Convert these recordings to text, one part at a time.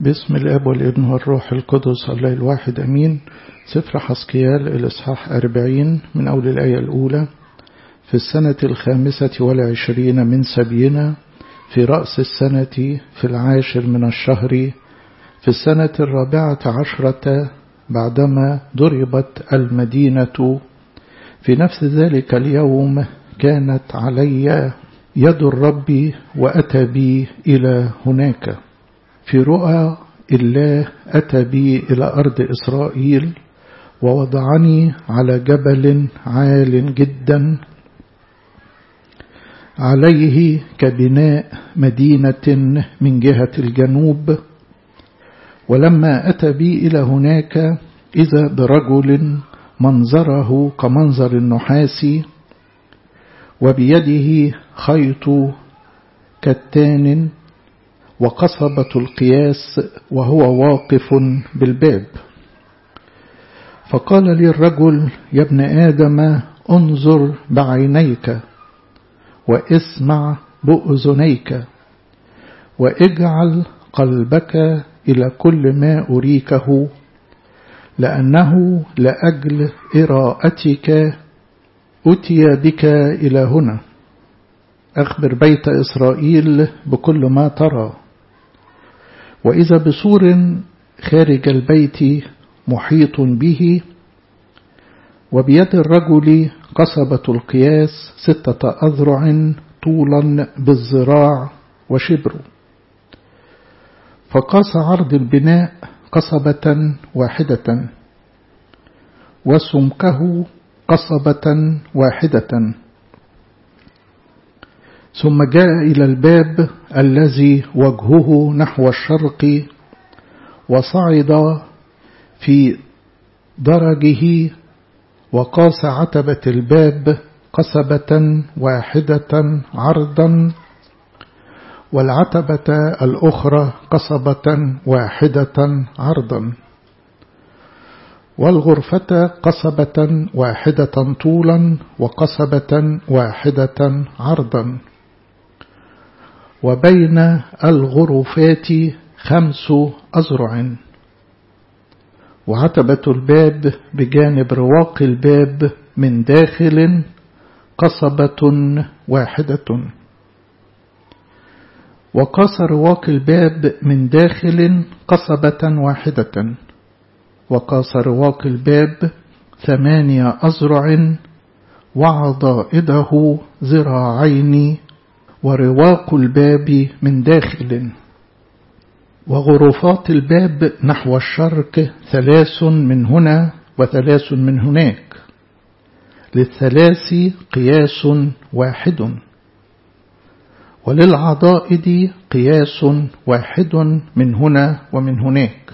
باسم الاب والابن والروح القدس الله الواحد امين سفر حسقيال الاصحاح أربعين من اول الايه الاولى في السنه الخامسه والعشرين من سبينا في راس السنه في العاشر من الشهر في السنه الرابعه عشره بعدما ضربت المدينه في نفس ذلك اليوم كانت علي يد الرب واتى بي الى هناك في رؤى الله أتى بي إلى أرض إسرائيل ووضعني على جبل عال جدا عليه كبناء مدينة من جهة الجنوب ولما أتى بي إلى هناك إذا برجل منظره كمنظر النحاس وبيده خيط كتان وقصبة القياس وهو واقف بالباب فقال لي الرجل يا ابن آدم انظر بعينيك واسمع بأذنيك واجعل قلبك إلى كل ما أريكه لأنه لأجل إراءتك أتي بك إلى هنا أخبر بيت إسرائيل بكل ما ترى وإذا بسور خارج البيت محيط به وبيد الرجل قصبة القياس ستة أذرع طولا بالذراع وشبر فقاس عرض البناء قصبة واحدة وسمكه قصبة واحدة ثم جاء إلى الباب الذي وجهه نحو الشرق وصعد في درجه وقاس عتبة الباب قصبة واحدة عرضا والعتبة الأخرى قصبة واحدة عرضا والغرفة قصبة واحدة طولا وقصبة واحدة عرضا وبين الغرفات خمس أزرع وعتبة الباب بجانب رواق الباب من داخل قصبة واحدة وقاس رواق الباب من داخل قصبة واحدة وقاس رواق الباب ثمانية أزرع وعضائده ذراعين ورواق الباب من داخل وغرفات الباب نحو الشرق ثلاث من هنا وثلاث من هناك للثلاث قياس واحد وللعضائد قياس واحد من هنا ومن هناك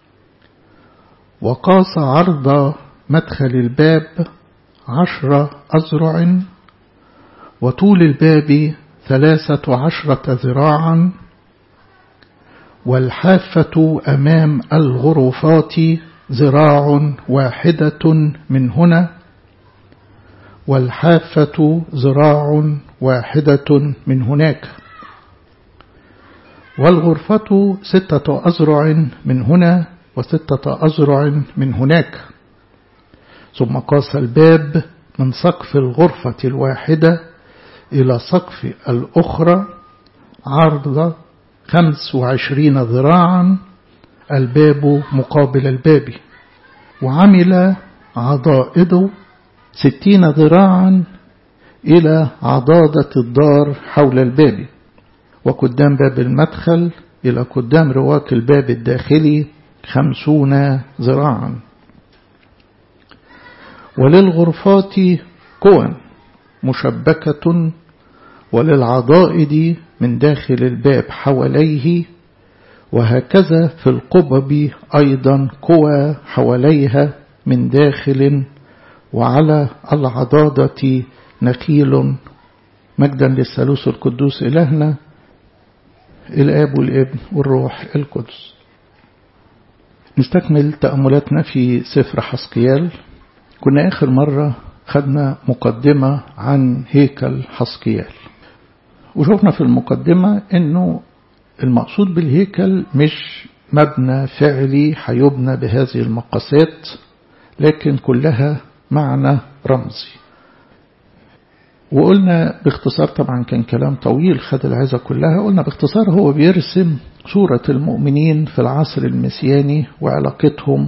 وقاس عرض مدخل الباب عشر أزرع وطول الباب ثلاثة عشرة ذراعا والحافة أمام الغرفات ذراع واحدة من هنا والحافة ذراع واحدة من هناك والغرفة ستة أزرع من هنا وستة أزرع من هناك ثم قاس الباب من سقف الغرفة الواحدة إلى سقف الأخرى عرض خمس وعشرين ذراعا الباب مقابل الباب وعمل عضائد ستين ذراعا إلى عضادة الدار حول الباب وقدام باب المدخل إلى قدام رواق الباب الداخلي خمسون ذراعا وللغرفات قوى مشبكة وللعضائد من داخل الباب حواليه وهكذا في القبب أيضا قوى حواليها من داخل وعلى العضادة نخيل مجدا للثالوث القدوس إلهنا الآب والابن والروح القدس نستكمل تأملاتنا في سفر حسقيال كنا آخر مرة خدنا مقدمة عن هيكل حسقيال وشوفنا في المقدمة انه المقصود بالهيكل مش مبنى فعلي هيبنى بهذه المقاسات لكن كلها معنى رمزي وقلنا باختصار طبعا كان كلام طويل خد العزة كلها قلنا باختصار هو بيرسم صورة المؤمنين في العصر المسياني وعلاقتهم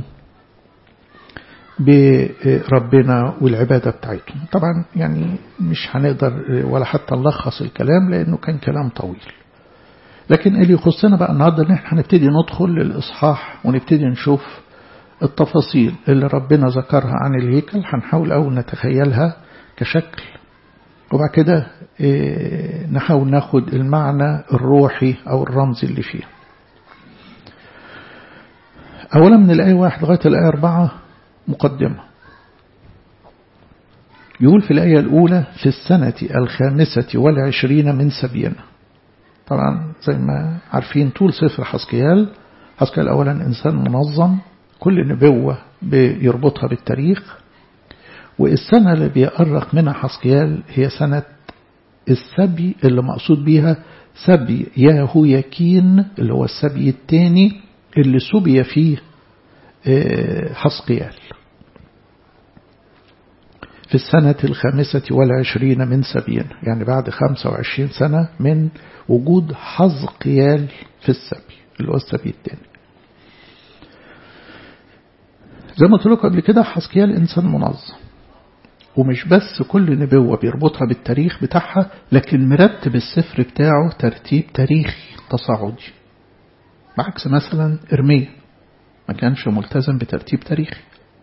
بربنا والعبادة بتاعتهم طبعا يعني مش هنقدر ولا حتى نلخص الكلام لأنه كان كلام طويل لكن اللي يخصنا بقى النهارده ان احنا هنبتدي ندخل للإصحاح ونبتدي نشوف التفاصيل اللي ربنا ذكرها عن الهيكل هنحاول أول نتخيلها كشكل وبعد كده نحاول ناخد المعنى الروحي أو الرمزي اللي فيه أولا من الآية واحد لغاية الآية أربعة مقدمة يقول في الآية الأولى في السنة الخامسة والعشرين من سبينا طبعا زي ما عارفين طول سفر حسكيال حسكيال أولا إنسان منظم كل نبوة بيربطها بالتاريخ والسنة اللي بيأرق منها حسكيال هي سنة السبي اللي مقصود بيها سبي ياهو يكين اللي هو السبي الثاني اللي سبي فيه حسقيال في السنة الخامسة والعشرين من سبيين يعني بعد خمسة وعشرين سنة من وجود حزقيال في السبي اللي هو السبي الثاني زي ما قلت لكم قبل كده حزقيال إنسان منظم ومش بس كل نبوة بيربطها بالتاريخ بتاعها لكن مرتب السفر بتاعه ترتيب تاريخي تصاعدي بعكس مثلا إرميا ما كانش ملتزم بترتيب تاريخي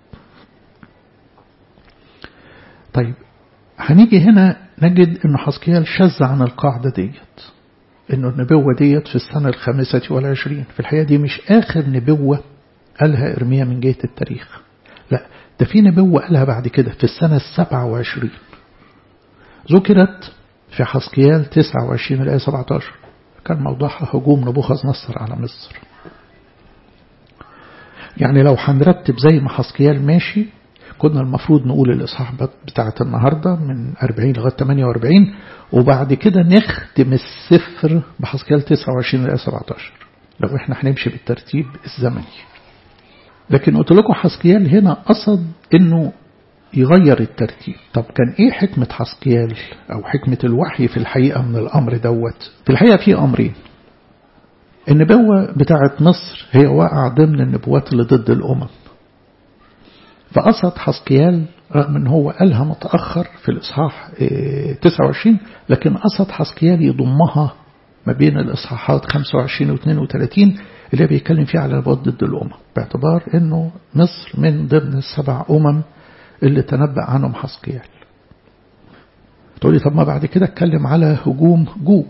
طيب هنيجي هنا نجد أن حسكيال شذ عن القاعدة ديت أنه النبوة ديت في السنة الخامسة والعشرين في الحقيقة دي مش آخر نبوة قالها إرميا من جهة التاريخ لا ده في نبوة قالها بعد كده في السنة السبعة وعشرين ذكرت في حسكيال تسعة وعشرين الآية 17 كان موضوعها هجوم نبوخذ نصر على مصر يعني لو هنرتب زي ما حسكيال ماشي كنا المفروض نقول الإصحاح بتاعة النهاردة من 40 لغاية 48 وبعد كده نختم السفر بحسكيال 29 لغاية 17 لو احنا هنمشي بالترتيب الزمني لكن قلت لكم حسكيال هنا قصد انه يغير الترتيب طب كان ايه حكمة حسكيال او حكمة الوحي في الحقيقة من الامر دوت في الحقيقة في امرين النبوة بتاعت مصر هي واقعة ضمن النبوات اللي ضد الامم فقصد حسكيال رغم ان هو قالها متأخر في الاصحاح 29 لكن قصد حسكيال يضمها ما بين الاصحاحات 25 و 32 اللي بيتكلم فيها على نبوات ضد الامم باعتبار انه مصر من ضمن السبع امم اللي تنبأ عنهم حسقيال تقولي طب ما بعد كده اتكلم على هجوم جوج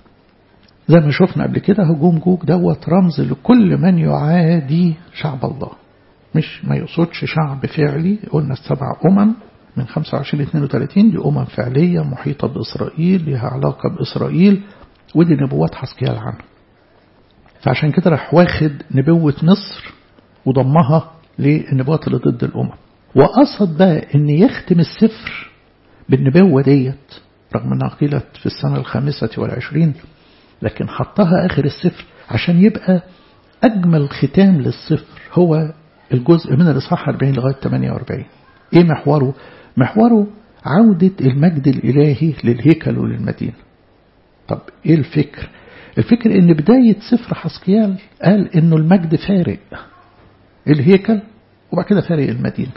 زي ما شفنا قبل كده هجوم جوج دوت رمز لكل من يعادي شعب الله مش ما يقصدش شعب فعلي قلنا السبع أمم من 25 ل 32 دي أمم فعلية محيطة بإسرائيل لها علاقة بإسرائيل ودي نبوات حسكيال عنها فعشان كده راح واخد نبوة مصر وضمها للنبوات اللي ضد الأمم وقصد بقى ان يختم السفر بالنبوة ديت رغم انها قيلت في السنة الخامسة والعشرين لكن حطها آخر السفر عشان يبقى أجمل ختام للسفر هو الجزء من الإصحاح 40 لغاية 48 إيه محوره؟ محوره عودة المجد الإلهي للهيكل وللمدينة طب إيه الفكر؟ الفكر إن بداية سفر حسكيال قال إنه المجد فارق الهيكل وبعد كده فارق المدينة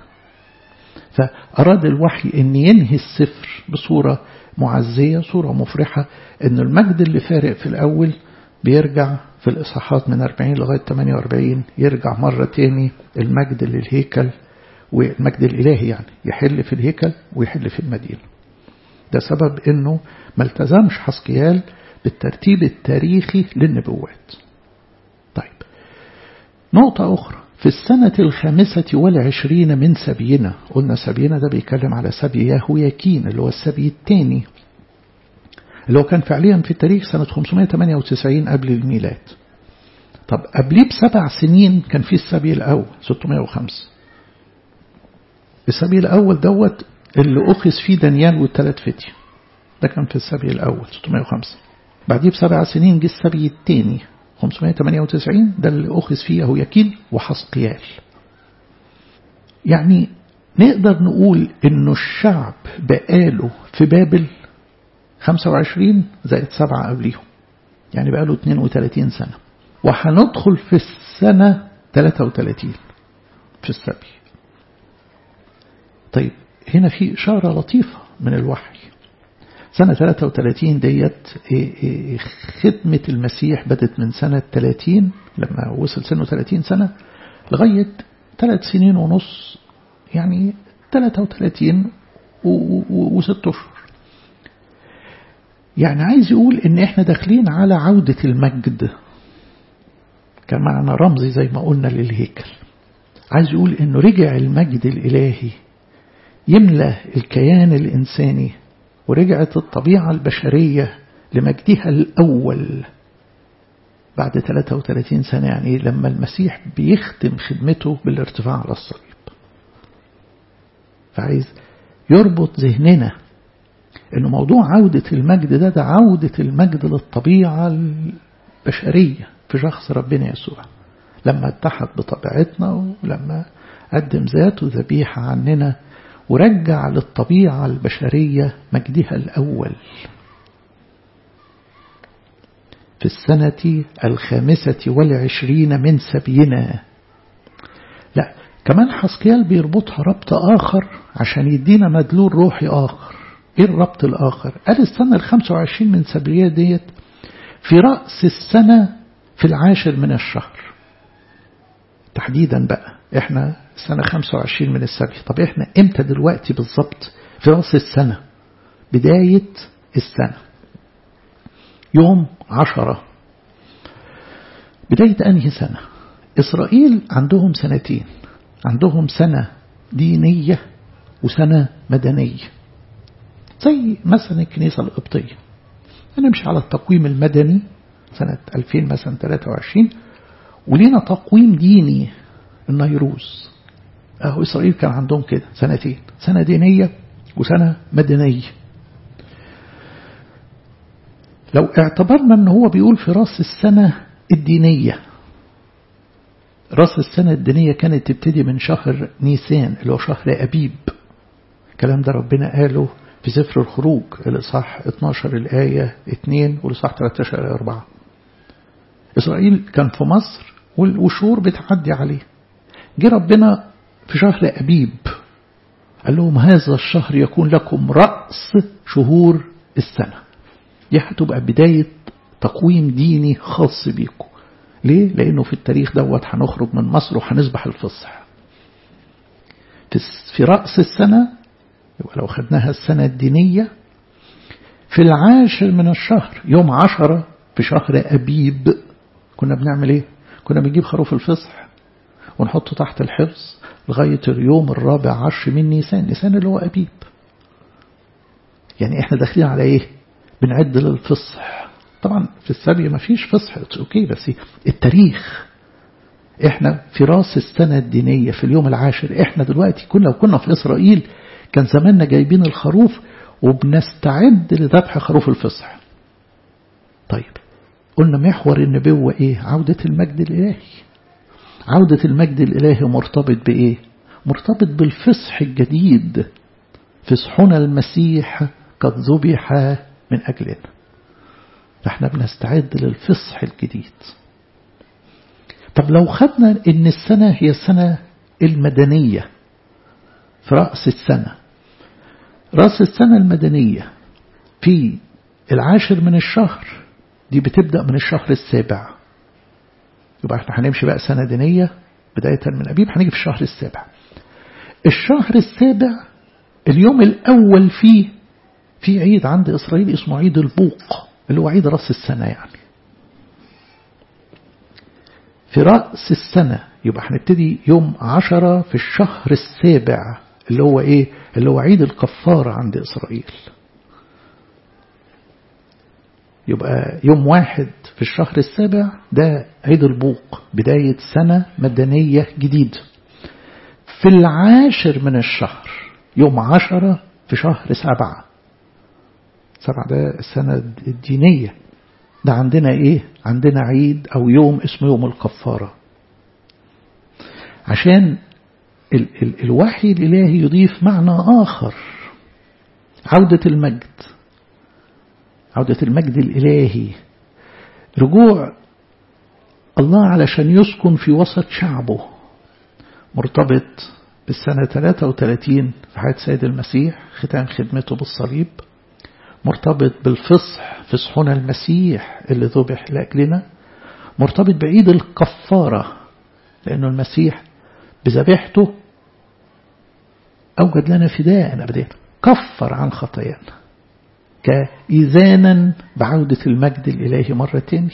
فأراد الوحي أن ينهي السفر بصورة معزية صورة مفرحة أن المجد اللي فارق في الأول بيرجع في الإصحاحات من 40 لغاية 48 يرجع مرة تاني المجد للهيكل والمجد الإلهي يعني يحل في الهيكل ويحل في المدينة ده سبب أنه ما التزمش حسكيال بالترتيب التاريخي للنبوات طيب نقطة أخرى في السنة الخامسة والعشرين من سبينا قلنا سبينا ده بيتكلم على سبي ياهوياكين اللي هو السبي الثاني اللي هو كان فعليا في التاريخ سنة 598 قبل الميلاد طب قبليه بسبع سنين كان في السبي الأول 605 السبي الأول دوت اللي أخذ فيه دانيال والثلاث فتية ده كان في السبي الأول 605 بعديه بسبع سنين جه السبي الثاني 598 ده اللي أخذ فيه يهوياكين وحسقيال يعني نقدر نقول إنه الشعب بقاله في بابل 25 زائد سبعة قبليهم يعني بقاله 32 سنة وهندخل في السنة 33 في السبي طيب هنا في إشارة لطيفة من الوحي سنة 33 ديت خدمة المسيح بدت من سنة 30 لما وصل سنه 30 سنة لغاية ثلاث سنين ونص يعني 33 وست أشهر يعني عايز يقول ان احنا داخلين على عودة المجد كمعنى رمزي زي ما قلنا للهيكل عايز يقول انه رجع المجد الالهي يملى الكيان الانساني ورجعت الطبيعة البشرية لمجدها الأول بعد 33 سنة يعني لما المسيح بيختم خدمته بالارتفاع على الصليب فعايز يربط ذهننا انه موضوع عودة المجد ده ده عودة المجد للطبيعة البشرية في شخص ربنا يسوع لما اتحد بطبيعتنا ولما قدم ذاته ذبيحة عننا ورجع للطبيعة البشرية مجدها الأول في السنة الخامسة والعشرين من سبينا لا كمان حسكيال بيربطها ربط آخر عشان يدينا مدلول روحي آخر ايه الربط الآخر قال السنة الخمسة وعشرين من سبيا ديت في رأس السنة في العاشر من الشهر تحديدا بقى احنا سنة 25 من السبي طب احنا امتى دلوقتي بالظبط في رأس السنة بداية السنة يوم عشرة بداية أنهي سنة إسرائيل عندهم سنتين عندهم سنة دينية وسنة مدنية زي مثلا الكنيسة القبطية نمشي على التقويم المدني سنة 2000 مثلا 23 ولينا تقويم ديني النيروز أهو إسرائيل كان عندهم كده سنتين سنة دينية وسنة مدنية لو اعتبرنا ان هو بيقول في راس السنة الدينية راس السنة الدينية كانت تبتدي من شهر نيسان اللي هو شهر أبيب الكلام ده ربنا قاله في سفر الخروج الإصحاح 12 الآية 2 والإصحاح 13 الآية 4 إسرائيل كان في مصر والشهور بتعدي عليه جه ربنا في شهر أبيب قال لهم هذا الشهر يكون لكم رأس شهور السنة دي هتبقى بداية تقويم ديني خاص بيكم ليه؟ لأنه في التاريخ دوت هنخرج من مصر وهنذبح الفصح في رأس السنة يبقى لو خدناها السنة الدينية في العاشر من الشهر يوم عشرة في شهر أبيب كنا بنعمل ايه كنا بنجيب خروف الفصح ونحطه تحت الحفظ لغاية اليوم الرابع عشر من نيسان نيسان اللي هو أبيب يعني احنا داخلين على ايه بنعد للفصح طبعا في السبي ما فيش فصح اوكي بس التاريخ احنا في راس السنة الدينية في اليوم العاشر احنا دلوقتي كنا وكنا في اسرائيل كان زماننا جايبين الخروف وبنستعد لذبح خروف الفصح طيب قلنا محور النبوة ايه عودة المجد الالهي عودة المجد الالهي مرتبط بايه مرتبط بالفصح الجديد فصحنا المسيح قد ذبح من أجلنا فاحنا بنستعد للفصح الجديد طب لو خدنا ان السنة هي السنة المدنية في رأس السنة رأس السنة المدنية في العاشر من الشهر دي بتبدأ من الشهر السابع يبقى احنا هنمشي بقى سنة دينية بداية من أبيب هنيجي في الشهر السابع الشهر السابع اليوم الأول فيه في عيد عند إسرائيل اسمه عيد البوق اللي هو عيد رأس السنة يعني في رأس السنة يبقى هنبتدي يوم عشرة في الشهر السابع اللي هو ايه اللي هو عيد الكفارة عند إسرائيل يبقى يوم واحد في الشهر السابع ده عيد البوق بداية سنة مدنية جديدة في العاشر من الشهر يوم عشرة في شهر سبعة سبعة ده السنة الدينية ده عندنا ايه عندنا عيد او يوم اسمه يوم الكفارة عشان ال ال الوحي الإلهي يضيف معنى آخر عودة المجد عودة المجد الإلهي رجوع الله علشان يسكن في وسط شعبه مرتبط بالسنة 33 في حياة سيد المسيح ختام خدمته بالصليب مرتبط بالفصح فصحنا المسيح اللي ذبح لأجلنا مرتبط بعيد الكفارة لأنه المسيح بذبيحته أوجد لنا فداء أبدا كفر عن خطايانا كإذانا بعودة المجد الإلهي مرة تاني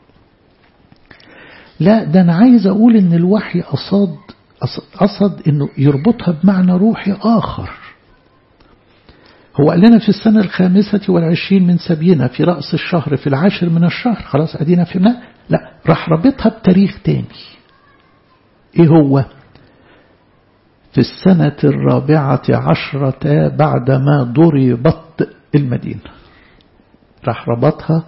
لا ده أنا عايز أقول إن الوحي أصاد قصد إنه يربطها بمعنى روحي آخر هو قال لنا في السنة الخامسة والعشرين من سبينا في رأس الشهر في العاشر من الشهر خلاص أدينا فهمنا لا راح ربطها بتاريخ تاني إيه هو في السنة الرابعة عشرة بعدما ضربت المدينة راح ربطها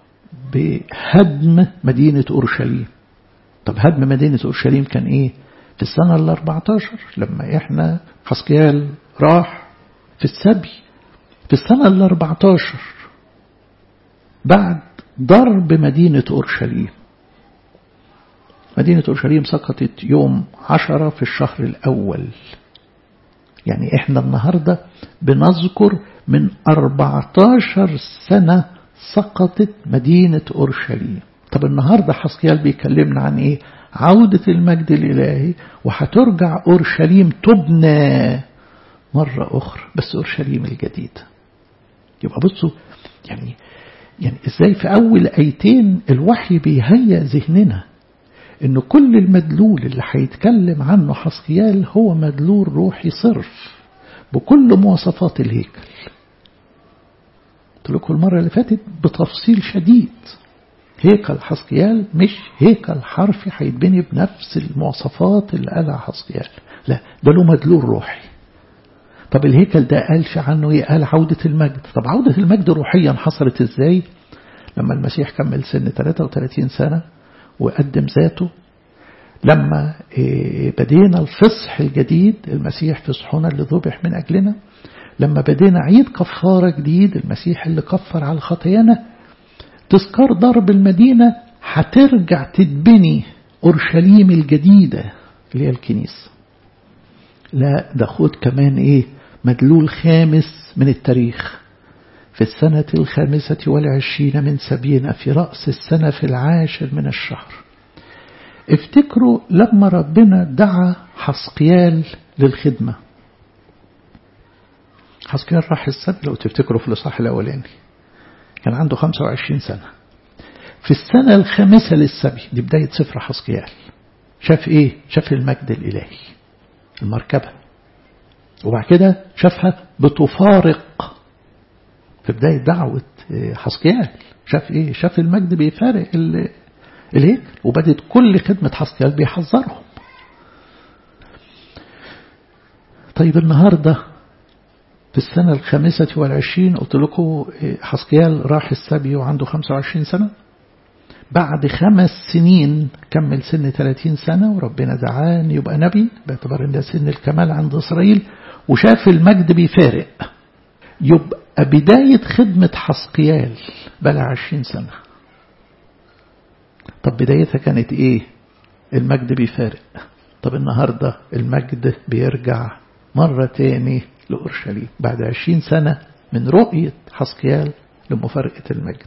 بهدم مدينة أورشليم طب هدم مدينة أورشليم كان إيه في السنة الأربعتاشر لما إحنا حسكيال راح في السبي في السنة الأربعتاشر بعد ضرب مدينة أورشليم مدينة أورشليم سقطت يوم عشرة في الشهر الأول يعني إحنا النهاردة بنذكر من 14 سنة سقطت مدينة أورشليم طب النهاردة حسكيال بيكلمنا عن إيه عودة المجد الإلهي وهترجع أورشليم تبنى مرة أخرى بس أورشليم الجديد يبقى بصوا يعني يعني ازاي في أول آيتين الوحي بيهيأ ذهننا إن كل المدلول اللي هيتكلم عنه حسكيال هو مدلول روحي صرف بكل مواصفات الهيكل قلت لكم المرة اللي فاتت بتفصيل شديد هيكل حسكيال مش هيكل حرفي هيتبني بنفس المواصفات اللي قالها حسكيال لا ده له مدلول روحي طب الهيكل ده قالش عنه ايه قال عودة المجد طب عودة المجد روحيا حصلت ازاي لما المسيح كمل سن 33 سنة وقدم ذاته لما بدينا الفصح الجديد المسيح فصحنا اللي ذبح من أجلنا لما بدينا عيد كفارة جديد المسيح اللي كفر على خطايانا تذكار ضرب المدينة هترجع تتبني أورشليم الجديدة اللي هي الكنيسة لا ده خد كمان ايه مدلول خامس من التاريخ في السنة الخامسة والعشرين من سبينا في رأس السنة في العاشر من الشهر افتكروا لما ربنا دعا حسقيال للخدمة حسقيال راح السبت لو تفتكروا في الإصحاح الأولاني كان عنده 25 سنة في السنة الخامسة للسبي دي بداية سفر حسقيال شاف ايه شاف المجد الإلهي المركبة وبعد كده شافها بتفارق في بداية دعوة حسقيال شاف ايه شاف المجد بيفارق الهيكل وبدت كل خدمة حسقيال بيحذرهم طيب النهاردة في السنة الخامسة والعشرين قلت لكم حسقيال راح السبي وعنده 25 سنة بعد خمس سنين كمل سن 30 سنة وربنا دعان يبقى نبي باعتبار ان ده سن الكمال عند إسرائيل وشاف المجد بيفارق يبقى بداية خدمة حسقيال بلا 20 سنة طب بدايتها كانت ايه المجد بيفارق طب النهاردة المجد بيرجع مرة تاني لأورشليم بعد 20 سنة من رؤية حسقيال لمفارقة المجد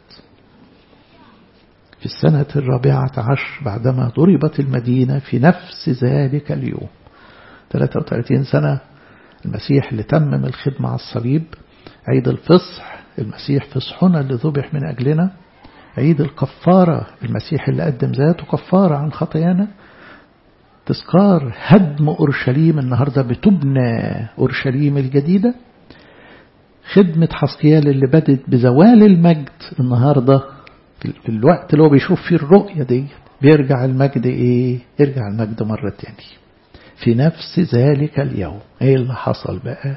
في السنة الرابعة عشر بعدما ضربت المدينة في نفس ذلك اليوم 33 سنة المسيح اللي تمم الخدمة على الصليب عيد الفصح المسيح فصحنا اللي ذبح من أجلنا عيد الكفارة المسيح اللي قدم ذاته كفارة عن خطايانا تذكار هدم أورشليم النهاردة بتبنى أورشليم الجديدة خدمة حسقيال اللي بدت بزوال المجد النهاردة في الوقت اللي هو بيشوف فيه الرؤية دي بيرجع المجد ايه يرجع المجد مرة تاني في نفس ذلك اليوم ايه اللي حصل بقى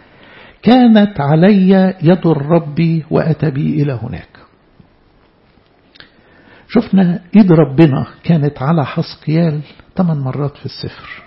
كانت علي يد الرب وأتى بي إلى هناك شفنا ايد ربنا كانت على حسقيال ثمان مرات في السفر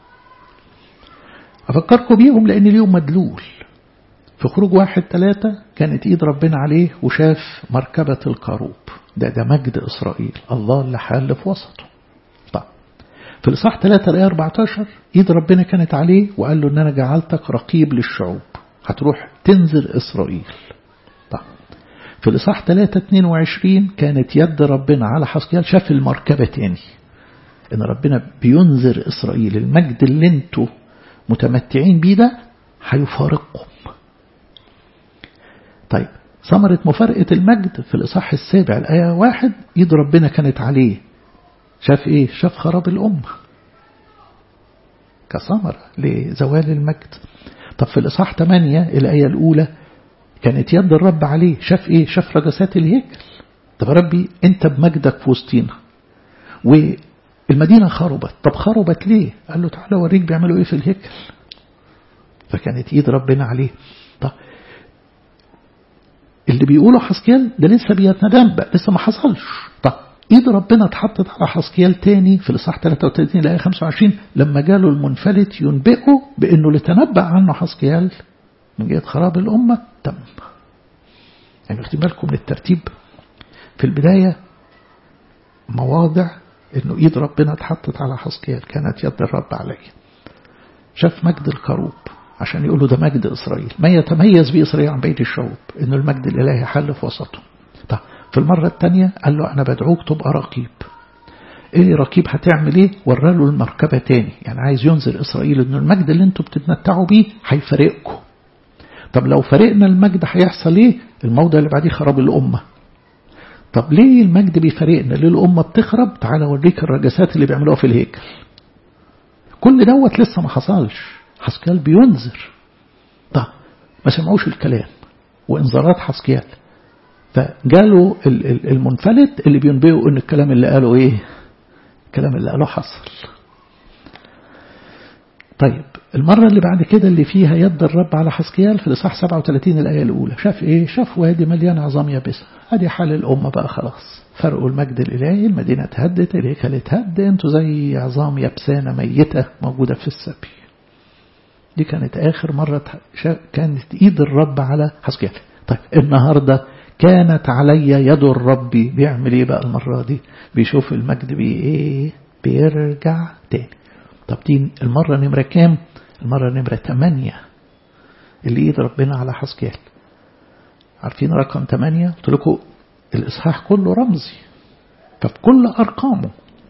أفكركم بيهم لأن اليوم مدلول في خروج واحد ثلاثة كانت إيد ربنا عليه وشاف مركبة الكروب ده ده مجد إسرائيل الله اللي حال في وسطه طيب في الإصحاح 3 الآية 14 إيد ربنا كانت عليه وقال له إن أنا جعلتك رقيب للشعوب هتروح تنزل إسرائيل طيب في الإصحاح 3 22 كانت يد ربنا على حسقيال شاف المركبة تاني إن ربنا بينذر إسرائيل المجد اللي انتوا متمتعين بيه ده هيفارقكم طيب ثمرة مفارقة المجد في الإصحاح السابع الآية واحد إيد ربنا كانت عليه شاف إيه؟ شاف خراب الأمة كثمرة لزوال المجد طب في الإصحاح 8 الآية الأولى كانت يد الرب عليه شاف إيه؟ شاف رجسات الهيكل طب ربي أنت بمجدك في وسطينا والمدينة خربت طب خربت ليه؟ قال له تعالى أوريك بيعملوا إيه في الهيكل فكانت إيد ربنا عليه طب اللي بيقوله حسكيال ده لسه بيتندم لسه ما حصلش طب ايد ربنا اتحطت على حسكيال تاني في الاصحاح 33 الايه 25 لما جاله المنفلت ينبئه بانه اللي تنبأ عنه حسكيال من جهه خراب الامه تم يعني واخدين بالكم من الترتيب في البدايه مواضع انه ايد ربنا اتحطت على حسكيال كانت يد الرب عليه شاف مجد الكروب عشان يقولوا ده مجد إسرائيل ما يتميز به إسرائيل عن بقية الشعوب إنه المجد الإلهي حل في وسطه طيب في المرة الثانية قال له أنا بدعوك تبقى رقيب إيه رقيب هتعمل إيه وراله المركبة تاني يعني عايز ينذر إسرائيل إنه المجد اللي انتوا بتتمتعوا بيه هيفارقكم طب لو فرقنا المجد هيحصل إيه الموضع اللي بعديه خراب الأمة طب ليه المجد بيفارقنا ليه الأمة بتخرب تعالى أوريك الرجسات اللي بيعملوها في الهيكل كل دوت لسه ما حصلش حسكيال بينذر طب ما سمعوش الكلام وانذارات حسكيال فجاله المنفلت اللي بينبئوا ان الكلام اللي قاله ايه الكلام اللي قاله حصل طيب المرة اللي بعد كده اللي فيها يد الرب على حسكيال في الإصحاح 37 الآية الأولى شاف إيه؟ شاف وادي مليان عظام يابسة أدي حال الأمة بقى خلاص فرقوا المجد الإلهي المدينة اتهدت الهيكل اتهد انتوا زي عظام يبسانة ميتة موجودة في السبي دي كانت آخر مرة كانت إيد الرب على حسكيال طيب النهاردة كانت علي يد الرب بيعمل إيه بقى المرة دي بيشوف المجد بي إيه بيرجع تاني طب دي المرة نمرة كام المرة نمرة تمانية اللي إيد ربنا على حسكيال عارفين رقم تمانية قلت لكم الإصحاح كله رمزي ففي كل أرقامه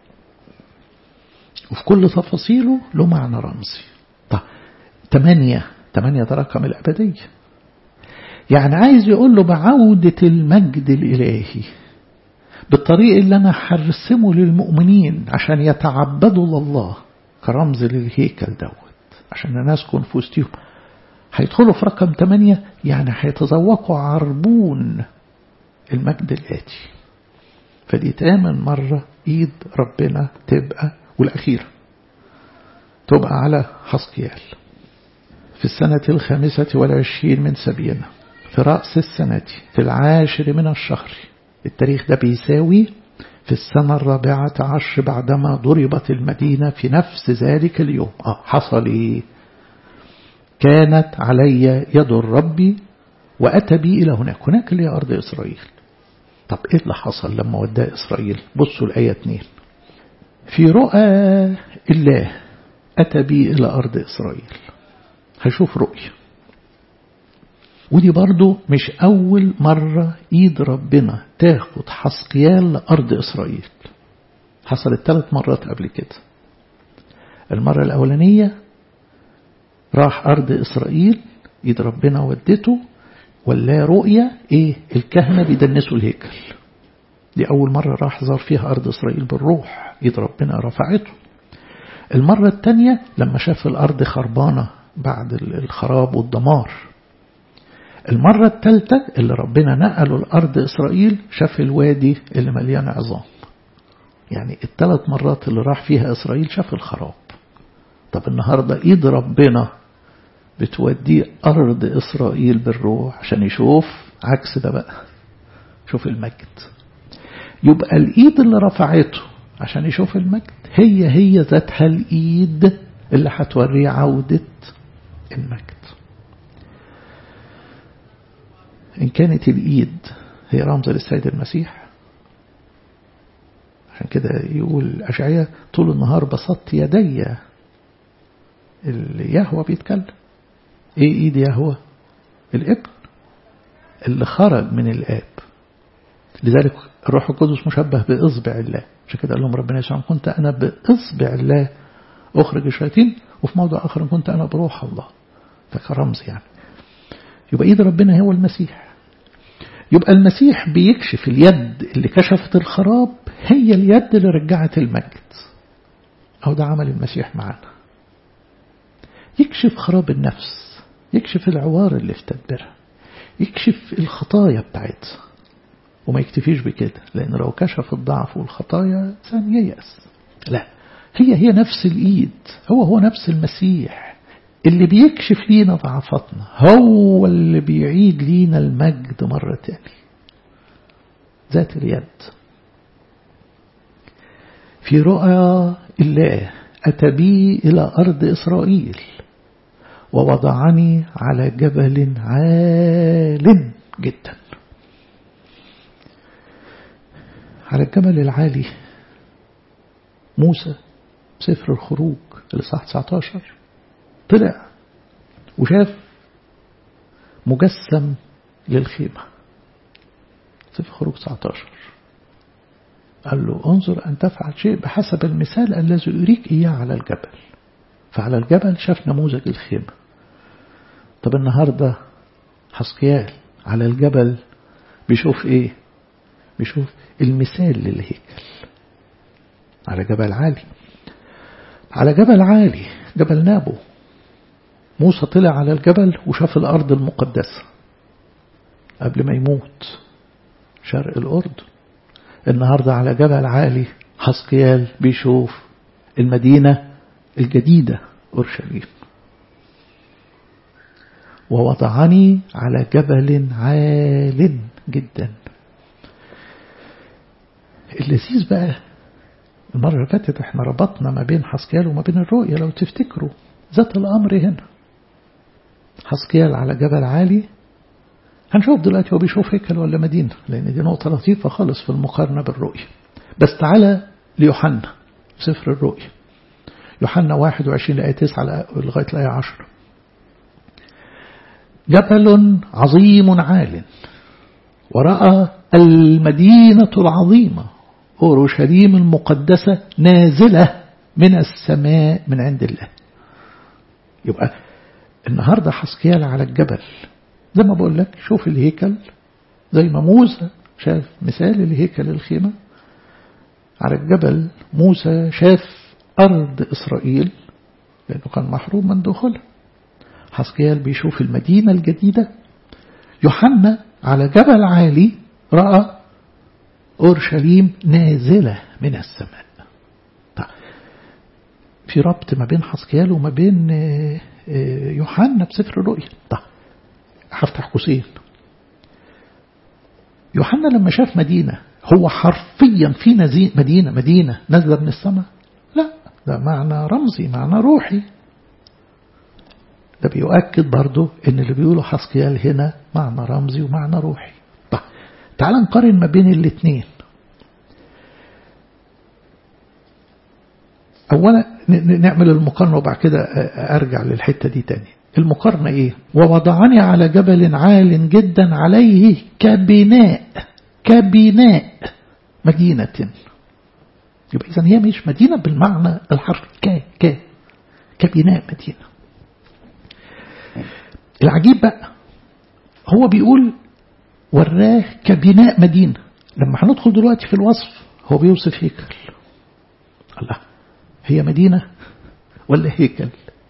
وفي كل تفاصيله له معنى رمزي طب تمانية تمانية ده رقم الأبدية يعني عايز يقول له بعودة المجد الإلهي بالطريق اللي أنا هرسمه للمؤمنين عشان يتعبدوا لله كرمز للهيكل دوت عشان الناس تكون في وسطهم هيدخلوا في رقم تمانية يعني هيتذوقوا عربون المجد الآتي فدي تامن مرة إيد ربنا تبقى والأخيرة تبقى على حسقيال في السنة الخامسة والعشرين من سبينا في رأس السنة في العاشر من الشهر التاريخ ده بيساوي في السنة الرابعة عشر بعدما ضربت المدينة في نفس ذلك اليوم آه حصل إيه كانت علي يد الرب وأتى بي إلى هناك هناك اللي هي أرض إسرائيل طب إيه اللي حصل لما وداه إسرائيل بصوا الآية 2 في رؤى الله أتى بي إلى أرض إسرائيل هشوف رؤية ودي برضو مش أول مرة إيد ربنا تاخد حسقيال لأرض إسرائيل حصلت ثلاث مرات قبل كده المرة الأولانية راح أرض إسرائيل إيد ربنا ودته ولا رؤية إيه الكهنة بيدنسوا الهيكل دي أول مرة راح زار فيها أرض إسرائيل بالروح إيد ربنا رفعته المرة الثانية لما شاف الأرض خربانة بعد الخراب والدمار المرة الثالثة اللي ربنا نقله الأرض إسرائيل شاف الوادي اللي مليان عظام يعني الثلاث مرات اللي راح فيها إسرائيل شاف الخراب طب النهاردة إيد ربنا بتوديه أرض إسرائيل بالروح عشان يشوف عكس ده بقى شوف المجد يبقى الإيد اللي رفعته عشان يشوف المجد هي هي ذاتها الإيد اللي هتوريه عودة المجد إن كانت الإيد هي رمز للسيد المسيح عشان كده يقول أشعية طول النهار بسطت يدي اللي يهوى بيتكلم ايه ايد يهوى الابن اللي خرج من الاب لذلك الروح القدس مشبه بإصبع الله عشان كده قال لهم ربنا يسوع كنت أنا بإصبع الله أخرج الشياطين وفي موضع آخر كنت أنا بروح الله فكرمز يعني يبقى إيد ربنا هو المسيح يبقى المسيح بيكشف اليد اللي كشفت الخراب هي اليد اللي رجعت المجد أو ده عمل المسيح معانا يكشف خراب النفس يكشف العوار اللي في تدبيرها يكشف الخطايا بتاعتها وما يكتفيش بكده لأن لو كشف الضعف والخطايا إنسان ييأس لا هي هي نفس الإيد هو هو نفس المسيح اللي بيكشف لينا ضعفاتنا هو اللي بيعيد لينا المجد مرة تاني ذات اليد في رؤى الله أتى بي إلى أرض إسرائيل ووضعني على جبل عال جدا على الجبل العالي موسى سفر الخروج الإصحاح 19 طلع وشاف مجسم للخيمة سفر الخروج 19 قال له انظر أن تفعل شيء بحسب المثال الذي أريك إياه على الجبل فعلى الجبل شاف نموذج الخيمة طب النهاردة حسقيال على الجبل بيشوف ايه بيشوف المثال للهيكل على جبل عالي على جبل عالي جبل نابو موسى طلع على الجبل وشاف الأرض المقدسة قبل ما يموت شرق الأردن النهاردة على جبل عالي حسقيال بيشوف المدينة الجديدة أورشليم ووضعني على جبل عال جدا اللذيذ بقى المرة اللي فاتت احنا ربطنا ما بين حسكيال وما بين الرؤية لو تفتكروا ذات الأمر هنا حسكيال على جبل عالي هنشوف دلوقتي هو بيشوف هيكل ولا مدينة لأن دي نقطة لطيفة خالص في المقارنة بالرؤية بس تعالى ليوحنا سفر الرؤية يوحنا 21 لآية 9 لغاية الآية 10 جبل عظيم عال ورأى المدينة العظيمة أورشليم المقدسة نازلة من السماء من عند الله يبقى النهاردة حسكيال على الجبل زي ما بقول لك شوف الهيكل زي ما موسى شاف مثال الهيكل الخيمة على الجبل موسى شاف أرض إسرائيل لأنه كان محروم من دخولها حسكيال بيشوف المدينة الجديدة يوحنا على جبل عالي رأى أورشليم نازلة من السماء طيب في ربط ما بين حسكيال وما بين يوحنا بسفر الرؤيا طيب هفتح قوسين يوحنا لما شاف مدينة هو حرفيا في مدينة مدينة نازلة من السماء لا ده معنى رمزي معنى روحي ده بيؤكد برضو ان اللي بيقوله حسكيال هنا معنى رمزي ومعنى روحي طيب تعال نقارن ما بين الاثنين اولا نعمل المقارنة وبعد كده ارجع للحتة دي تاني المقارنة ايه ووضعني على جبل عال جدا عليه كبناء كبناء مدينة يبقى إذا هي مش مدينة بالمعنى الحرفي ك ك كبناء مدينة العجيب بقى هو بيقول وراه كبناء مدينة لما هندخل دلوقتي في الوصف هو بيوصف هيكل الله هي مدينة ولا هيكل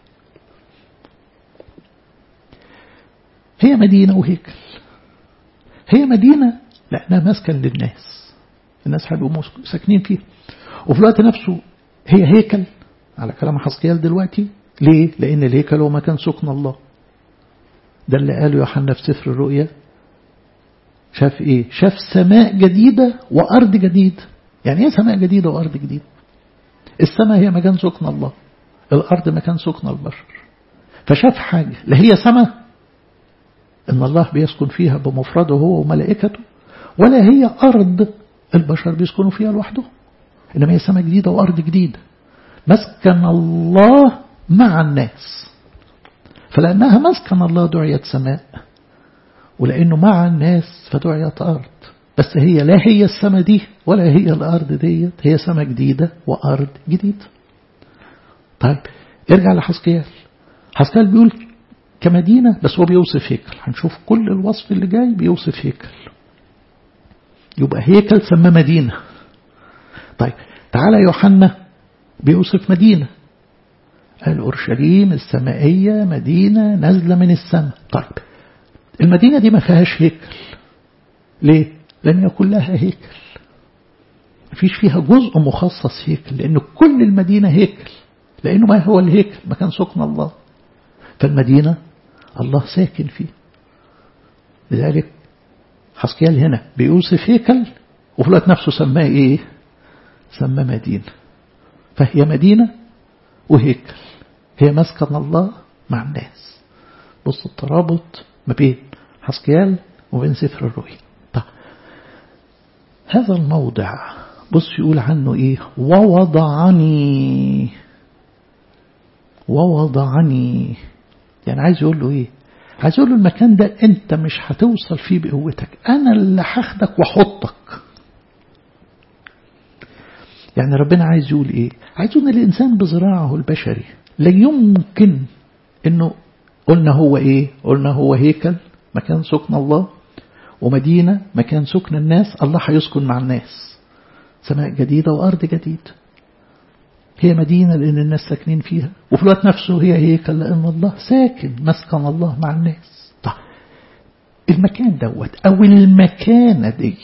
هي مدينة وهيكل هي مدينة لأنها مسكن للناس الناس هيبقوا ساكنين فيها وفي الوقت نفسه هي هيكل على كلام حسقيال دلوقتي ليه؟ لأن الهيكل هو مكان سكن الله ده اللي قاله يوحنا في سفر الرؤيا شاف ايه شاف سماء جديدة وأرض جديدة يعني ايه سماء جديدة وأرض جديدة السماء هي مكان سكن الله الأرض مكان سكن البشر فشاف حاجة لا هي سماء إن الله بيسكن فيها بمفرده هو وملائكته ولا هي أرض البشر بيسكنوا فيها لوحدهم إنما هي سماء جديدة وأرض جديدة مسكن الله مع الناس فلأنها مسكن الله دعيت سماء ولأنه مع الناس فدعيت أرض بس هي لا هي السماء دي ولا هي الأرض ديت هي سماء جديدة وأرض جديدة طيب ارجع لحسكيال حسكيال بيقول كمدينة بس هو بيوصف هيكل هنشوف كل الوصف اللي جاي بيوصف هيكل يبقى هيكل سماه مدينة طيب تعالى يوحنا بيوصف مدينة قال أورشليم السمائية مدينة نازلة من السماء طيب المدينة دي ما فيهاش هيكل ليه؟ لأن كلها هيكل مفيش فيها جزء مخصص هيكل لأن كل المدينة هيكل لأنه ما هو الهيكل مكان سكن الله فالمدينة الله ساكن فيه لذلك حسكيال هنا بيوصف هيكل وفي الوقت نفسه سماه ايه سماه مدينة فهي مدينة وهيكل هي مسكن الله مع الناس بص الترابط ما بين حسكيال وبين سفر الرؤيا طيب هذا الموضع بص يقول عنه ايه ووضعني ووضعني يعني عايز يقول له ايه عايز يقول له المكان ده انت مش هتوصل فيه بقوتك انا اللي هاخدك واحطك يعني ربنا عايز يقول ايه عايز يقول ان الانسان بذراعه البشري لا يمكن انه قلنا هو ايه قلنا هو هيكل مكان سكن الله ومدينة مكان سكن الناس الله هيسكن مع الناس سماء جديدة وأرض جديدة هي مدينة لأن الناس ساكنين فيها وفي الوقت نفسه هي هيكل لأن الله ساكن مسكن الله مع الناس طيب المكان دوت أو المكانة ديت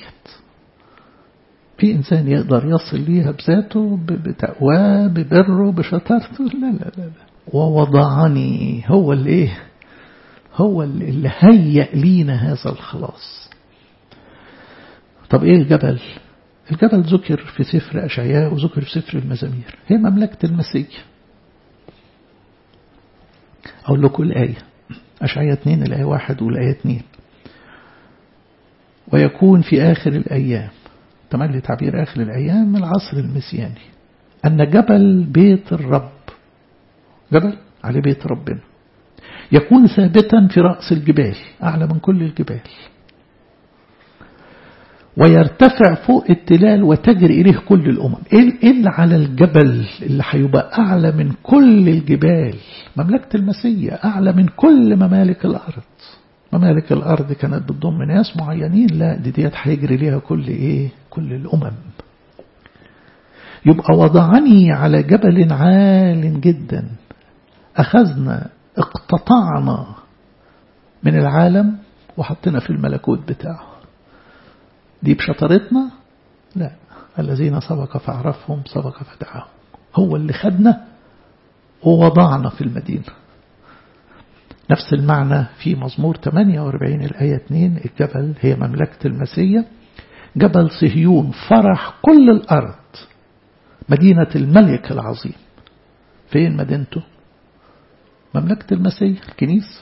في إنسان يقدر يصل ليها بذاته بتقواه ببره بشطارته لا لا لا, لا. ووضعني هو اللي إيه هو اللي هيأ لينا هذا الخلاص طب إيه الجبل الجبل ذكر في سفر أشعياء وذكر في سفر المزامير هي مملكة المسيح أقول لكم الآية أشعياء 2 الآية 1 والآية 2 ويكون في آخر الأيام تملي تعبير آخر الأيام العصر المسياني أن جبل بيت الرب جبل على بيت ربنا يكون ثابتا في رأس الجبال أعلى من كل الجبال ويرتفع فوق التلال وتجري إليه كل الأمم إيه اللي على الجبل اللي هيبقى أعلى من كل الجبال مملكة المسيح أعلى من كل ممالك الأرض ممالك الأرض كانت بتضم ناس معينين لا دي ديت هيجري ليها كل إيه كل الأمم يبقى وضعني على جبل عال جدا أخذنا اقتطعنا من العالم وحطنا في الملكوت بتاعه دي بشطارتنا لا الذين سبق فعرفهم سبق فدعاهم هو اللي خدنا ووضعنا في المدينة نفس المعنى في مزمور 48 الآية 2 الجبل هي مملكة المسيح جبل صهيون فرح كل الأرض مدينة الملك العظيم فين مدينته مملكة المسيح الكنيسة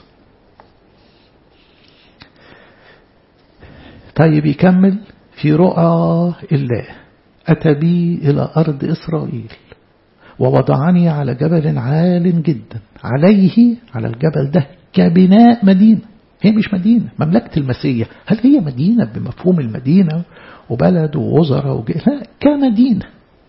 طيب يكمل في رؤى الله أتى بي إلى أرض إسرائيل ووضعني على جبل عال جدا عليه على الجبل ده كبناء مدينة هي مش مدينة مملكة المسيح هل هي مدينة بمفهوم المدينة وبلد ووزراء وج... لا كمدينة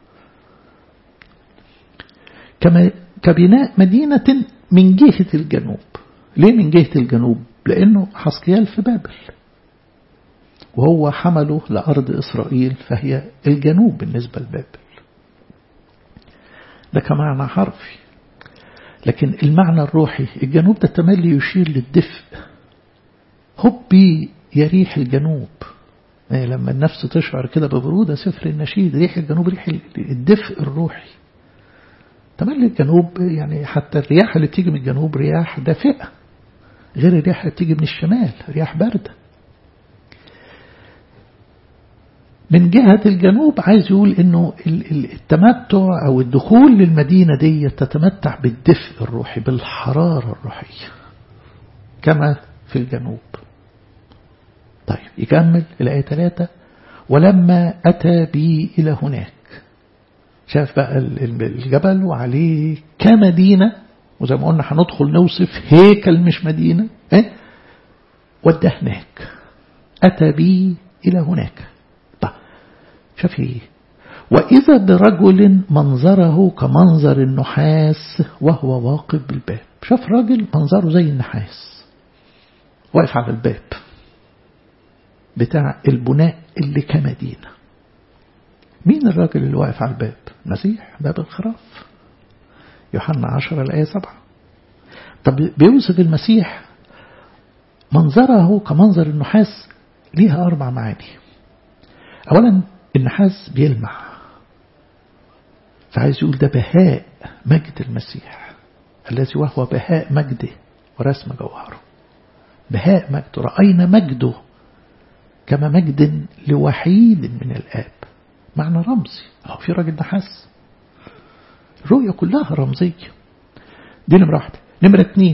كما كبناء مدينة من جهة الجنوب ليه من جهة الجنوب لأنه حسقيال في بابل وهو حمله لأرض إسرائيل فهي الجنوب بالنسبة لبابل ده كمعنى حرفي لكن المعنى الروحي الجنوب ده تملي يشير للدفء هبي يريح الجنوب يعني لما النفس تشعر كده ببرودة سفر النشيد ريح الجنوب ريح الدفء الروحي تملي الجنوب يعني حتى الرياح اللي بتيجي من الجنوب رياح دافئة غير الرياح اللي بتيجي من الشمال رياح باردة من جهة الجنوب عايز يقول انه التمتع او الدخول للمدينة دي تتمتع بالدفء الروحي بالحرارة الروحية كما في الجنوب طيب يكمل الآية 3 ولما أتى بي إلى هناك شاف بقى الجبل وعليه كمدينة وزي ما قلنا هندخل نوصف هيكل مش مدينة ايه ودى هناك أتى بي إلى هناك طيب شاف ايه وإذا برجل منظره كمنظر النحاس وهو واقف بالباب شاف راجل منظره زي النحاس واقف على الباب بتاع البناء اللي كمدينة مين الراجل اللي واقف على الباب المسيح باب الخراف يوحنا عشر الآية سبعة طب بيوصف المسيح منظره كمنظر النحاس ليها أربع معاني أولا النحاس بيلمع فعايز يقول ده بهاء مجد المسيح الذي وهو بهاء مجده ورسم جوهره بهاء مجده رأينا مجده كما مجد لوحيد من الآب معنى رمزي أو في راجل نحاس الرؤية كلها رمزية دي نمرة واحدة نمرة اتنين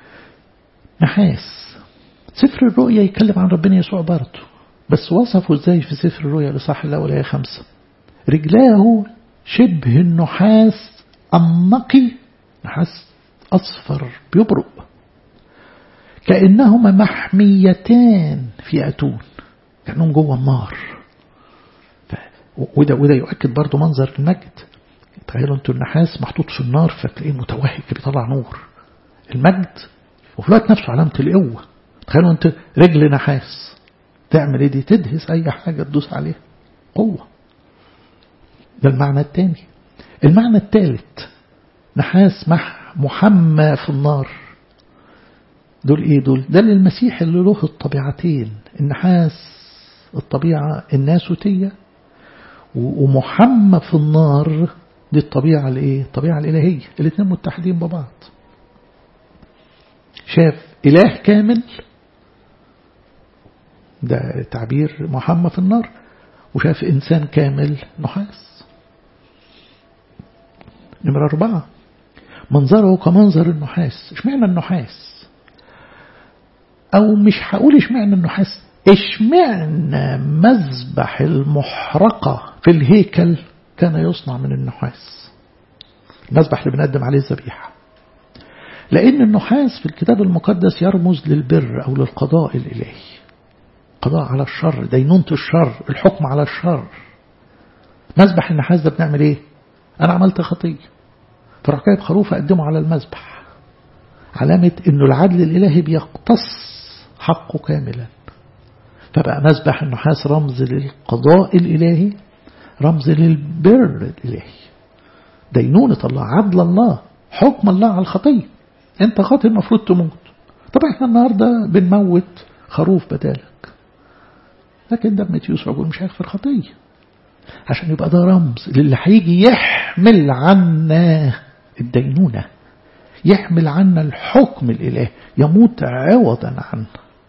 نحاس سفر الرؤيا يتكلم عن ربنا يسوع برضه بس وصفه ازاي في سفر الرؤيا لصح الأول آية خمسة رجلاه شبه النحاس النقي نحاس أصفر بيبرق كأنهما محميتان في أتون كأنهم جوه النار وده وده يؤكد برضه منظر المجد تخيلوا انتوا النحاس محطوط في النار فتلاقيه متوهج بيطلع نور المجد وفي الوقت نفسه علامة القوة تخيلوا انت رجل نحاس تعمل ايه دي تدهس اي حاجة تدوس عليها قوة ده المعنى الثاني المعنى الثالث نحاس مح محمى في النار دول ايه دول ده للمسيح اللي له الطبيعتين النحاس الطبيعة الناسوتية ومحمى في النار دي الطبيعة الايه الطبيعة الإلهية الاثنين متحدين ببعض شاف إله كامل ده تعبير محمى في النار وشاف إنسان كامل نحاس نمرة أربعة منظره كمنظر النحاس اشمعنى النحاس أو مش هقول اشمعنى النحاس اشمعنى مذبح المحرقة في الهيكل كان يصنع من النحاس المذبح اللي بنقدم عليه الذبيحة لأن النحاس في الكتاب المقدس يرمز للبر أو للقضاء الإلهي قضاء على الشر دينونة الشر الحكم على الشر مذبح النحاس ده بنعمل ايه أنا عملت خطية فراح جايب خروف أقدمه على المذبح علامة أنه العدل الإلهي بيقتص حقه كاملا فبقى مذبح النحاس رمز للقضاء الإلهي رمز للبر الإلهي دينونة الله عدل الله حكم الله على الخطية انت خاطئ المفروض تموت طب احنا النهاردة بنموت خروف بدالك لكن دم يسوع يقول مش هيغفر خطية عشان يبقى ده رمز للي هيجي يحمل عنا الدينونة يحمل عنا الحكم الإلهي يموت عوضا عنه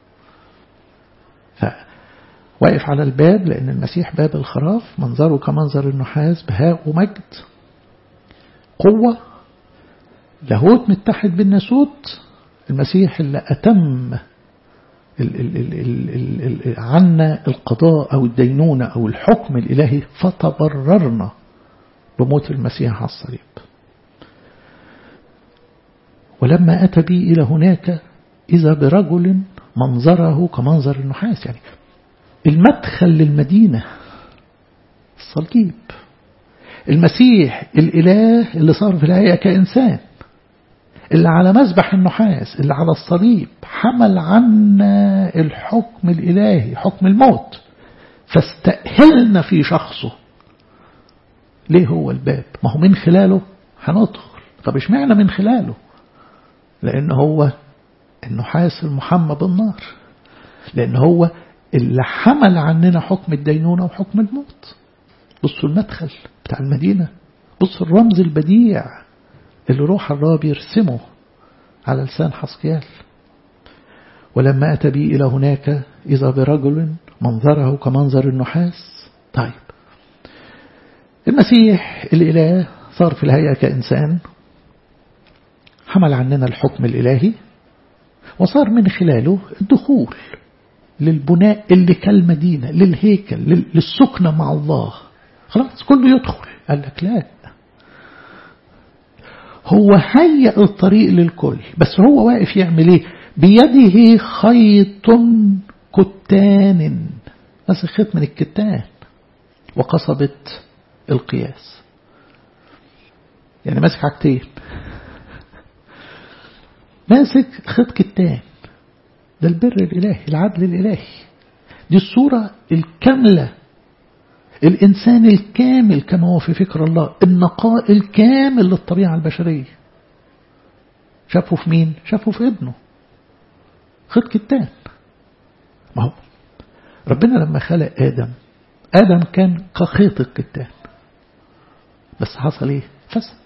فواقف على الباب لأن المسيح باب الخراف منظره كمنظر النحاس بهاء ومجد قوة لاهوت متحد بالناسوت المسيح اللي أتم ال ال ال ال ال عنا القضاء أو الدينونة أو الحكم الإلهي فتبررنا بموت المسيح على الصليب ولما أتى بي إلى هناك إذا برجل منظره كمنظر النحاس يعني المدخل للمدينة الصليب المسيح الإله اللي صار في الهيئة كإنسان اللي على مذبح النحاس اللي على الصليب حمل عنا الحكم الإلهي حكم الموت فاستأهلنا في شخصه ليه هو الباب ما هو من خلاله هندخل طب اشمعنى من خلاله لأن هو النحاس المحمى بالنار لأن هو اللي حمل عننا حكم الدينونة وحكم الموت بصوا المدخل بتاع المدينة بصوا الرمز البديع اللي روح الرب يرسمه على لسان حسقيال ولما أتى بي إلى هناك إذا برجل منظره كمنظر النحاس طيب المسيح الإله صار في الهيئة كإنسان حمل عننا الحكم الإلهي وصار من خلاله الدخول للبناء اللي كالمدينة للهيكل للسكنة مع الله خلاص كله يدخل قال لك لا هو هيئ الطريق للكل بس هو واقف يعمل ايه بيده خيط كتان بس خيط من الكتان وقصبة القياس يعني ماسك حاجتين ماسك خيط كتان ده البر الإلهي العدل الإلهي دي الصورة الكاملة الإنسان الكامل كما هو في فكر الله النقاء الكامل للطبيعة البشرية شافه في مين؟ شافه في ابنه خيط كتان ما هو ربنا لما خلق آدم آدم كان كخيط الكتان بس حصل ايه فسد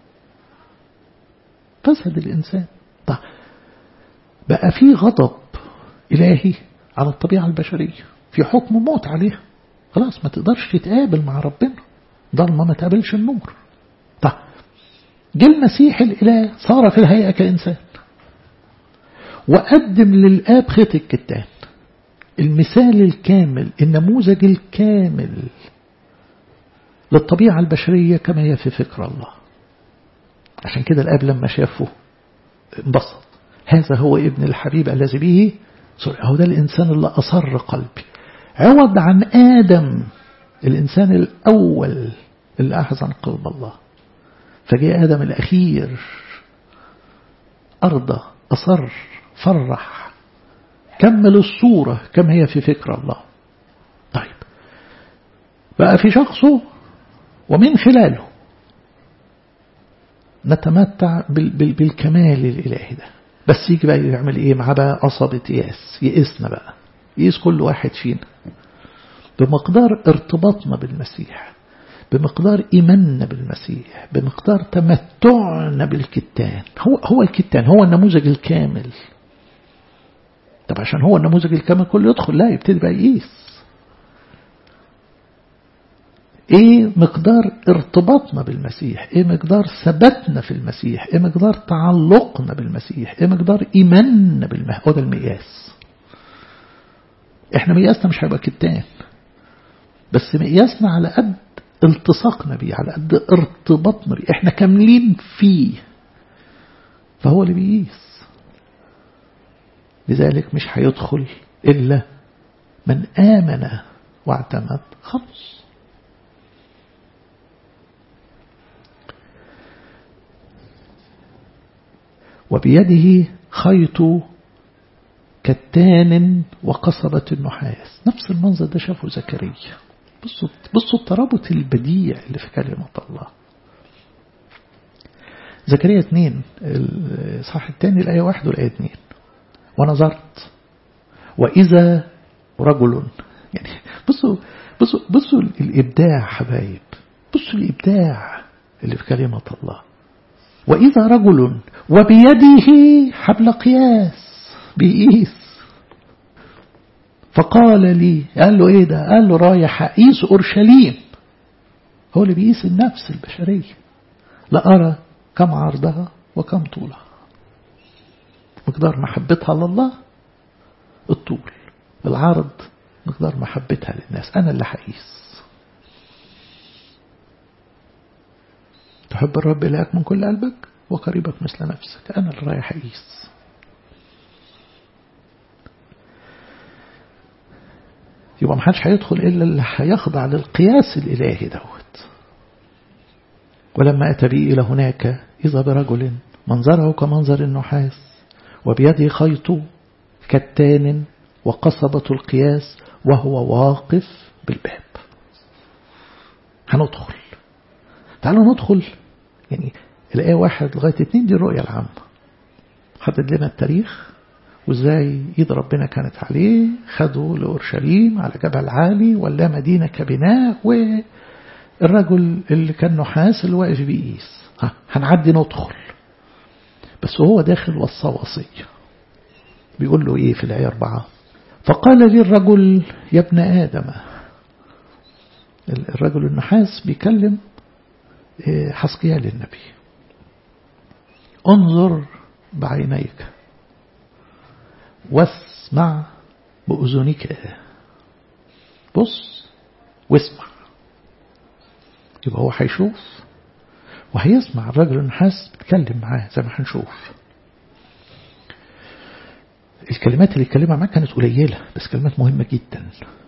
فسد الإنسان طيب بقى في غضب إلهي على الطبيعة البشرية في حكم موت عليها خلاص ما تقدرش تتقابل مع ربنا ضلمة ما تقابلش النور طيب جه المسيح الإله صار في الهيئة كإنسان وقدم للآب خيط الكتان المثال الكامل النموذج الكامل للطبيعة البشرية كما هي في فكر الله عشان كده الآب لما شافه انبسط هذا هو ابن الحبيب الذي به هو ده الإنسان اللي أصر قلبي عوض عن آدم الإنسان الأول اللي أحزن قلب الله فجاء آدم الأخير أرضى أصر فرح كمل الصورة كما هي في فكر الله طيب بقى في شخصه ومن خلاله نتمتع بالكمال الإلهي ده بس يجي بقى يعمل ايه معاه بقى قصبة ياس يقيسنا بقى يقيس كل واحد فينا بمقدار ارتباطنا بالمسيح بمقدار إيماننا بالمسيح بمقدار تمتعنا بالكتان هو هو الكتان هو النموذج الكامل طب عشان هو النموذج الكامل كله يدخل لا يبتدي بقى يقيس ايه مقدار ارتباطنا بالمسيح ايه مقدار ثباتنا في المسيح ايه مقدار تعلقنا بالمسيح ايه مقدار ايماننا بالمسيح هو ده المقياس احنا مقياسنا مش هيبقى كتان بس مقياسنا على قد التصاقنا بيه على قد ارتباطنا بيه احنا كاملين فيه فهو اللي بيقيس لذلك مش هيدخل إلا من آمن واعتمد خلص وبيده خيط كتان وقصبة النحاس نفس المنظر ده شافه زكريا بصوا بصوا الترابط البديع اللي في كلمة الله زكريا 2 الصح الثاني الآية 1 والآية 2 ونظرت وإذا رجل يعني بصوا بصوا بصوا الإبداع حبايب بصوا الإبداع اللي في كلمة الله وإذا رجل وبيده حبل قياس بيقيس فقال لي قال له ايه ده قال له رايح اقيس اورشليم هو اللي بيقيس النفس البشريه لا ارى كم عرضها وكم طولها مقدار محبتها لله الطول العرض مقدار محبتها للناس انا اللي هقيس تحب الرب إلهك من كل قلبك وقريبك مثل نفسك أنا اللي رايح أقيس يبقى ما حدش هيدخل إلا اللي هيخضع للقياس الإلهي دوت ولما أتى بي إلى هناك إذا برجل منظره كمنظر النحاس وبيده خيط كتان وقصبة القياس وهو واقف بالباب هندخل تعالوا ندخل يعني الآية واحد لغاية اتنين دي الرؤية العامة حدد لنا التاريخ وازاي ايد ربنا كانت عليه خدوا لأورشليم على جبل عالي ولا مدينة كبناء والرجل اللي كان نحاس اللي واقف بيقيس ها هنعدي ندخل بس هو داخل وصى وصية بيقول له ايه في الآية أربعة فقال لي الرجل يا ابن آدم الرجل النحاس بيكلم حسقيال النبي انظر بعينيك واسمع بأذنك بص واسمع يبقى هو هيشوف وهيسمع الرجل النحاس بيتكلم معاه زي ما هنشوف الكلمات اللي اتكلمها معاه كانت قليلة بس كلمات مهمة جدا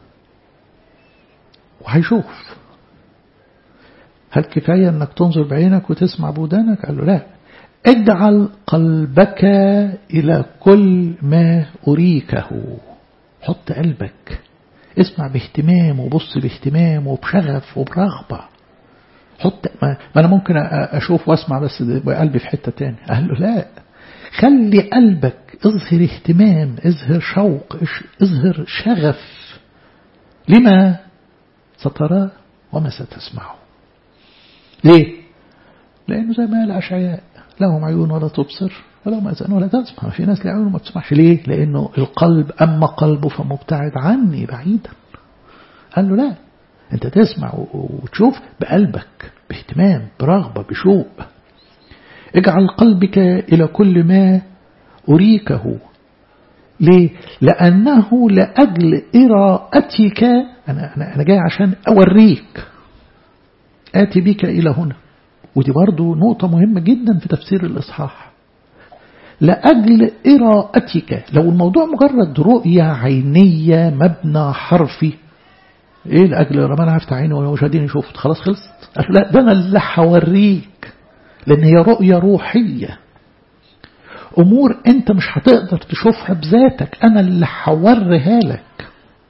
وهيشوف هل كفاية انك تنظر بعينك وتسمع بودانك قال له لا اجعل قلبك إلى كل ما أريكه حط قلبك اسمع باهتمام وبص باهتمام وبشغف وبرغبة حط ما, ما أنا ممكن أشوف وأسمع بس قلبي في حتة تاني قال له لا خلي قلبك اظهر اهتمام اظهر شوق اظهر شغف لما ستراه وما ستسمعه ليه لأنه زي ما قال أشعياء لهم عيون ولا تبصر ولهم أذان ولا تسمع في ناس لعيون وما بتسمعش ليه لأنه القلب أما قلبه فمبتعد عني بعيدا قال له لا أنت تسمع وتشوف بقلبك باهتمام برغبة بشوق اجعل قلبك إلى كل ما أريكه ليه؟ لأنه لأجل إراءتك أنا, أنا, أنا جاي عشان أوريك آتي بك إلى هنا ودي برضو نقطة مهمة جدا في تفسير الإصحاح لأجل إراءتك لو الموضوع مجرد رؤية عينية مبنى حرفي إيه لأجل ما أنا هفتح عيني ومش قادرين يشوفوا خلاص خلصت لا ده أنا اللي هوريك لأن هي رؤية روحية أمور أنت مش هتقدر تشوفها بذاتك أنا اللي هوريها لك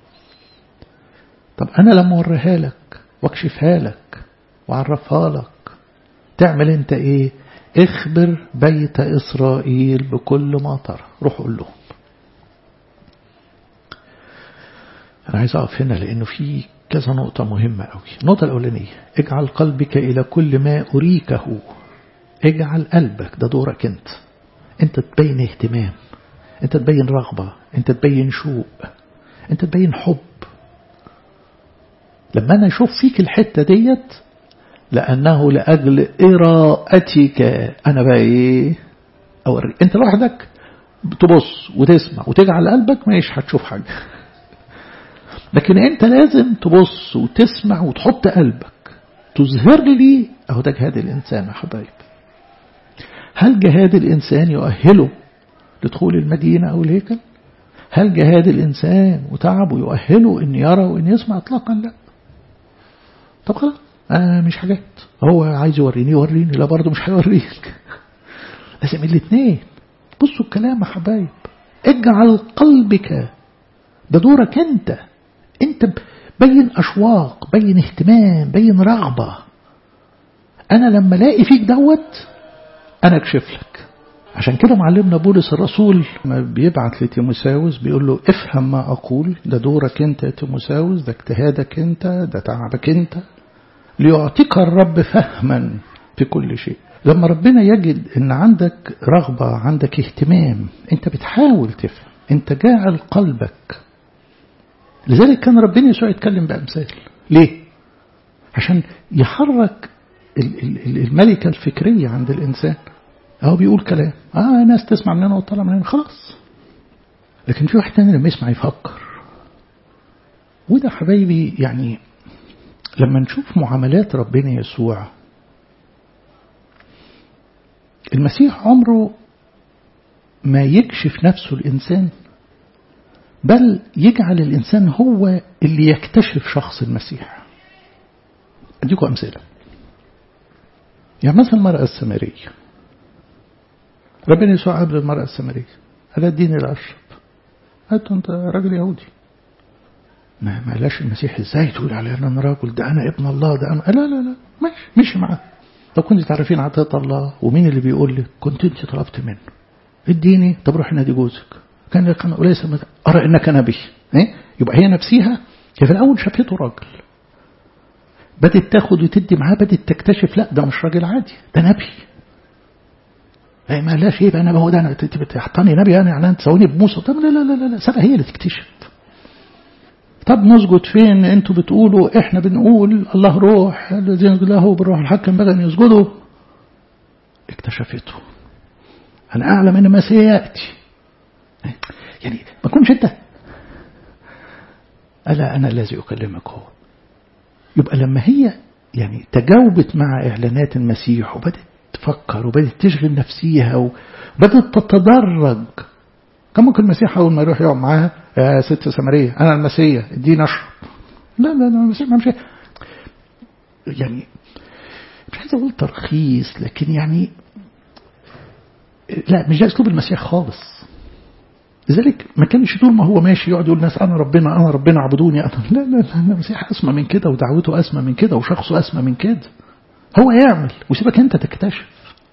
طب أنا لما أوريها لك واكشفها لك وأعرفها لك تعمل أنت إيه اخبر بيت إسرائيل بكل ما ترى روح قول لهم أنا عايز أقف هنا لأنه في كذا نقطة مهمة أوي النقطة الأولانية اجعل قلبك إلى كل ما أريكه اجعل قلبك ده دورك أنت أنت تبين اهتمام أنت تبين رغبة أنت تبين شوق أنت تبين حب لما أنا أشوف فيك الحتة ديت لأنه لأجل إراءتك أنا بقى إيه أوري أنت لوحدك تبص وتسمع وتجعل قلبك مش هتشوف حاجة لكن أنت لازم تبص وتسمع وتحط قلبك تظهر لي أهو ده جهاد الإنسان يا حبايب هل جهاد الإنسان يؤهله لدخول المدينة أو الهيكل هل جهاد الإنسان وتعبه يؤهله أن يرى وأن يسمع اطلاقا لا طب خلاص أنا مش حاجات هو عايز يوريني يوريني لا برضه مش هيوريك لازم الاثنين بصوا الكلام يا حبايب اجعل قلبك ده دورك انت انت بين اشواق بين اهتمام بين رغبة انا لما الاقي فيك دوت انا اكشف لك عشان كده معلمنا بولس الرسول ما بيبعت لتيموساوس بيقول له افهم ما اقول ده دورك انت يا تيموساوس ده اجتهادك انت ده تعبك انت ليعطيك الرب فهما في كل شيء لما ربنا يجد ان عندك رغبة عندك اهتمام انت بتحاول تفهم انت جاعل قلبك لذلك كان ربنا يسوع يتكلم بأمثال ليه عشان يحرك الملكة الفكرية عند الإنسان هو بيقول كلام آه ناس تسمع مننا وتطلع مننا خلاص لكن في واحد تاني لما يسمع يفكر وده حبايبي يعني لما نشوف معاملات ربنا يسوع المسيح عمره ما يكشف نفسه الإنسان بل يجعل الإنسان هو اللي يكتشف شخص المسيح أديكم أمثلة يعني مثلا المرأة السامرية ربنا يسوع قبل المرأة السامرية قال اديني الأشرب قالت أنت راجل يهودي ما ما قالش المسيح ازاي تقول علي ان انا راجل ده انا ابن الله ده انا لا لا لا ماشي مشي معاه لو كنت تعرفين عطاء الله ومين اللي بيقول لك كنت انت طلبت منه اديني طب روح نادي جوزك كان كان ليس ارى انك نبي ايه يبقى هي نفسها هي في الاول شافته راجل بدت تاخد وتدي معاه بدت تكتشف لا ده مش راجل عادي ده نبي ايه ما لاش ايه بقى انا هو ده انا بتحطني نبي انا يعني انت تساويني بموسى طب لا لا لا لا سابها هي اللي تكتشف طب نسجد فين انتوا بتقولوا احنا بنقول الله روح الذين له بالروح الحق ينبغي ان يسجدوا اكتشفته انا اعلم ان ما سياتي يعني ما كنش انت الا انا الذي اكلمك هو يبقى لما هي يعني تجاوبت مع اعلانات المسيح وبدت تفكر وبدت تشغل نفسيها وبدت تتدرج كان ممكن المسيح اول ما يروح يقعد معاها يا ست سمريه انا المسيح اديني اشرب لا لا لا المسيح ما مش يعني مش عايز اقول ترخيص لكن يعني لا مش ده اسلوب المسيح خالص لذلك ما كانش طول ما هو ماشي يقعد يقول الناس انا ربنا انا ربنا اعبدوني انا لا لا لا المسيح اسمى من كده ودعوته اسمى من كده وشخصه اسمى من كده هو يعمل وسيبك انت تكتشف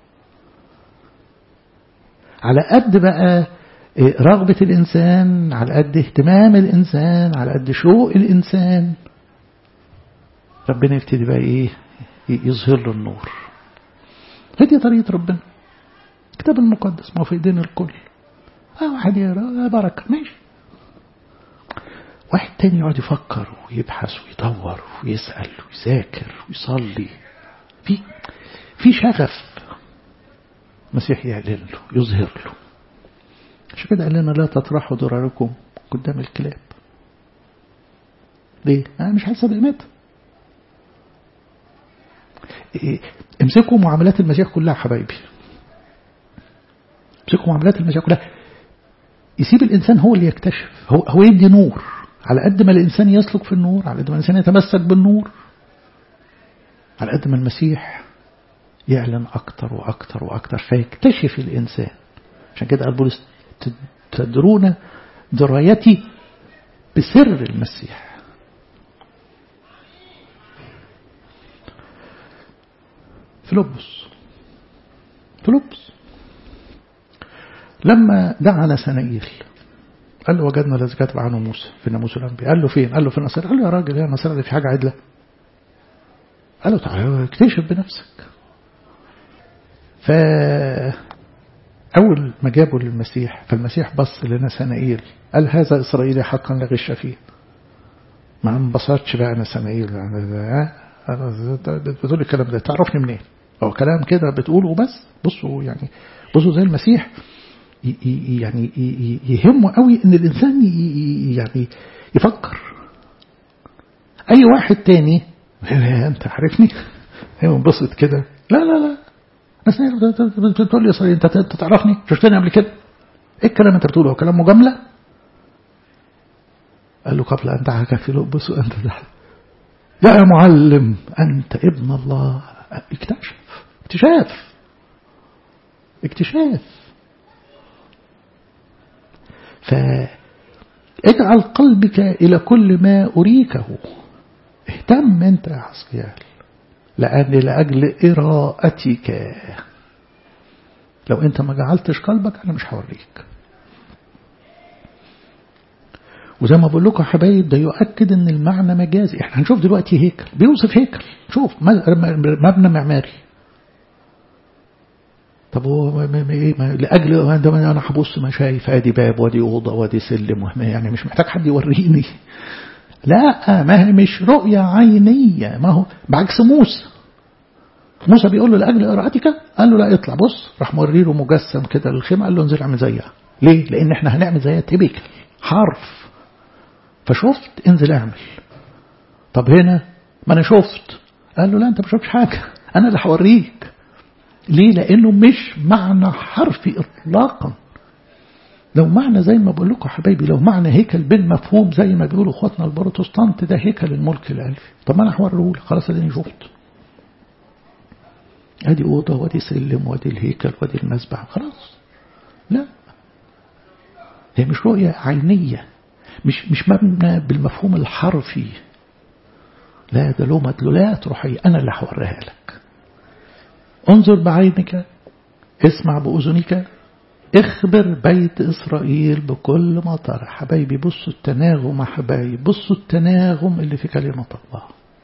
على قد بقى رغبة الإنسان على قد اهتمام الإنسان على قد شوق الإنسان ربنا يبتدي بقى إيه يظهر له النور هدي طريقة ربنا الكتاب المقدس ما في ايدين الكل اه واحد يقرا بركة ماشي واحد تاني يقعد يفكر ويبحث ويدور ويسأل ويذاكر ويصلي في في شغف المسيح يعلن له يظهر له عشان كده قال لنا لا تطرحوا ضرركم قدام الكلاب ليه؟ أنا مش حاسة بقيمتها إيه امسكوا معاملات المسيح كلها حبايبي امسكوا معاملات المسيح كلها يسيب الإنسان هو اللي يكتشف هو, هو يدي نور على قد ما الإنسان يسلك في النور على قد ما الإنسان يتمسك بالنور على قد ما المسيح يعلن أكتر وأكتر وأكتر فيكتشف الإنسان عشان كده قال بولس تدرون درايتي بسر المسيح فيلبس فيلبس لما دعا نسانائيل قال له وجدنا الذي كتب عنه موسى في ناموس الانبياء قال له فين؟ قال له في النصارى قال له يا راجل يا النصارى في حاجه عدله قال له تعالى اكتشف بنفسك ف أول ما جابوا للمسيح فالمسيح بص لنسانائيل قال هذا إسرائيلي حقا لا غش فيه ما انبسطش بقى نسانائيل بتقول الكلام ده تعرفني منين هو كلام كده بتقوله بس بصوا يعني بصوا زي المسيح يعني يهمه قوي ان الانسان يعني يفكر اي واحد تاني انت عارفني هو انبسط كده لا لا لا بس بتقول لي صحيح انت تعرفني شفتني قبل كده ايه الكلام انت بتقوله كلام مجامله قال له قبل ان دعاك في لبس وانت دعا يا معلم انت ابن الله اكتشف اكتشاف اكتشاف فاجعل قلبك الى كل ما اريكه اهتم انت يا حسكيال لأن لأجل إراءتك لو أنت ما جعلتش قلبك أنا مش هوريك وزي ما بقول لكم يا حبايب ده يؤكد ان المعنى مجازي احنا هنشوف دلوقتي هيكل بيوصف هيكل شوف مبنى معماري طب هو ايه لاجل انا هبص ما شايف ادي باب وادي اوضه وادي سلم يعني مش محتاج حد يوريني لا ما هي مش رؤية عينية ما هو بعكس موسى موسى بيقول له لأجل قراءتك قال له لا اطلع بص راح موري له مجسم كده للخيمة قال له انزل اعمل زيها ليه؟ لأن احنا هنعمل زيها تيبيكال حرف فشفت انزل اعمل طب هنا ما انا شفت قال له لا انت ما شفتش حاجة انا اللي هوريك ليه؟ لأنه مش معنى حرفي إطلاقا لو معنى زي ما بقول لكم حبايبي لو معنى هيكل بالمفهوم زي ما بيقولوا اخواتنا البروتستانت ده هيكل الملك الالفي طب ما انا هوريه خلاص اديني شفت ادي اوضه وادي سلم وادي الهيكل وادي المسبح خلاص لا هي مش رؤيه عينيه مش مش مبنى بالمفهوم الحرفي لا ده له مدلولات روحيه انا اللي هوريها لك انظر بعينك اسمع باذنك اخبر بيت إسرائيل بكل ما ترى حبايبي بصوا التناغم يا حبايبي بصوا التناغم اللي في كلمة الله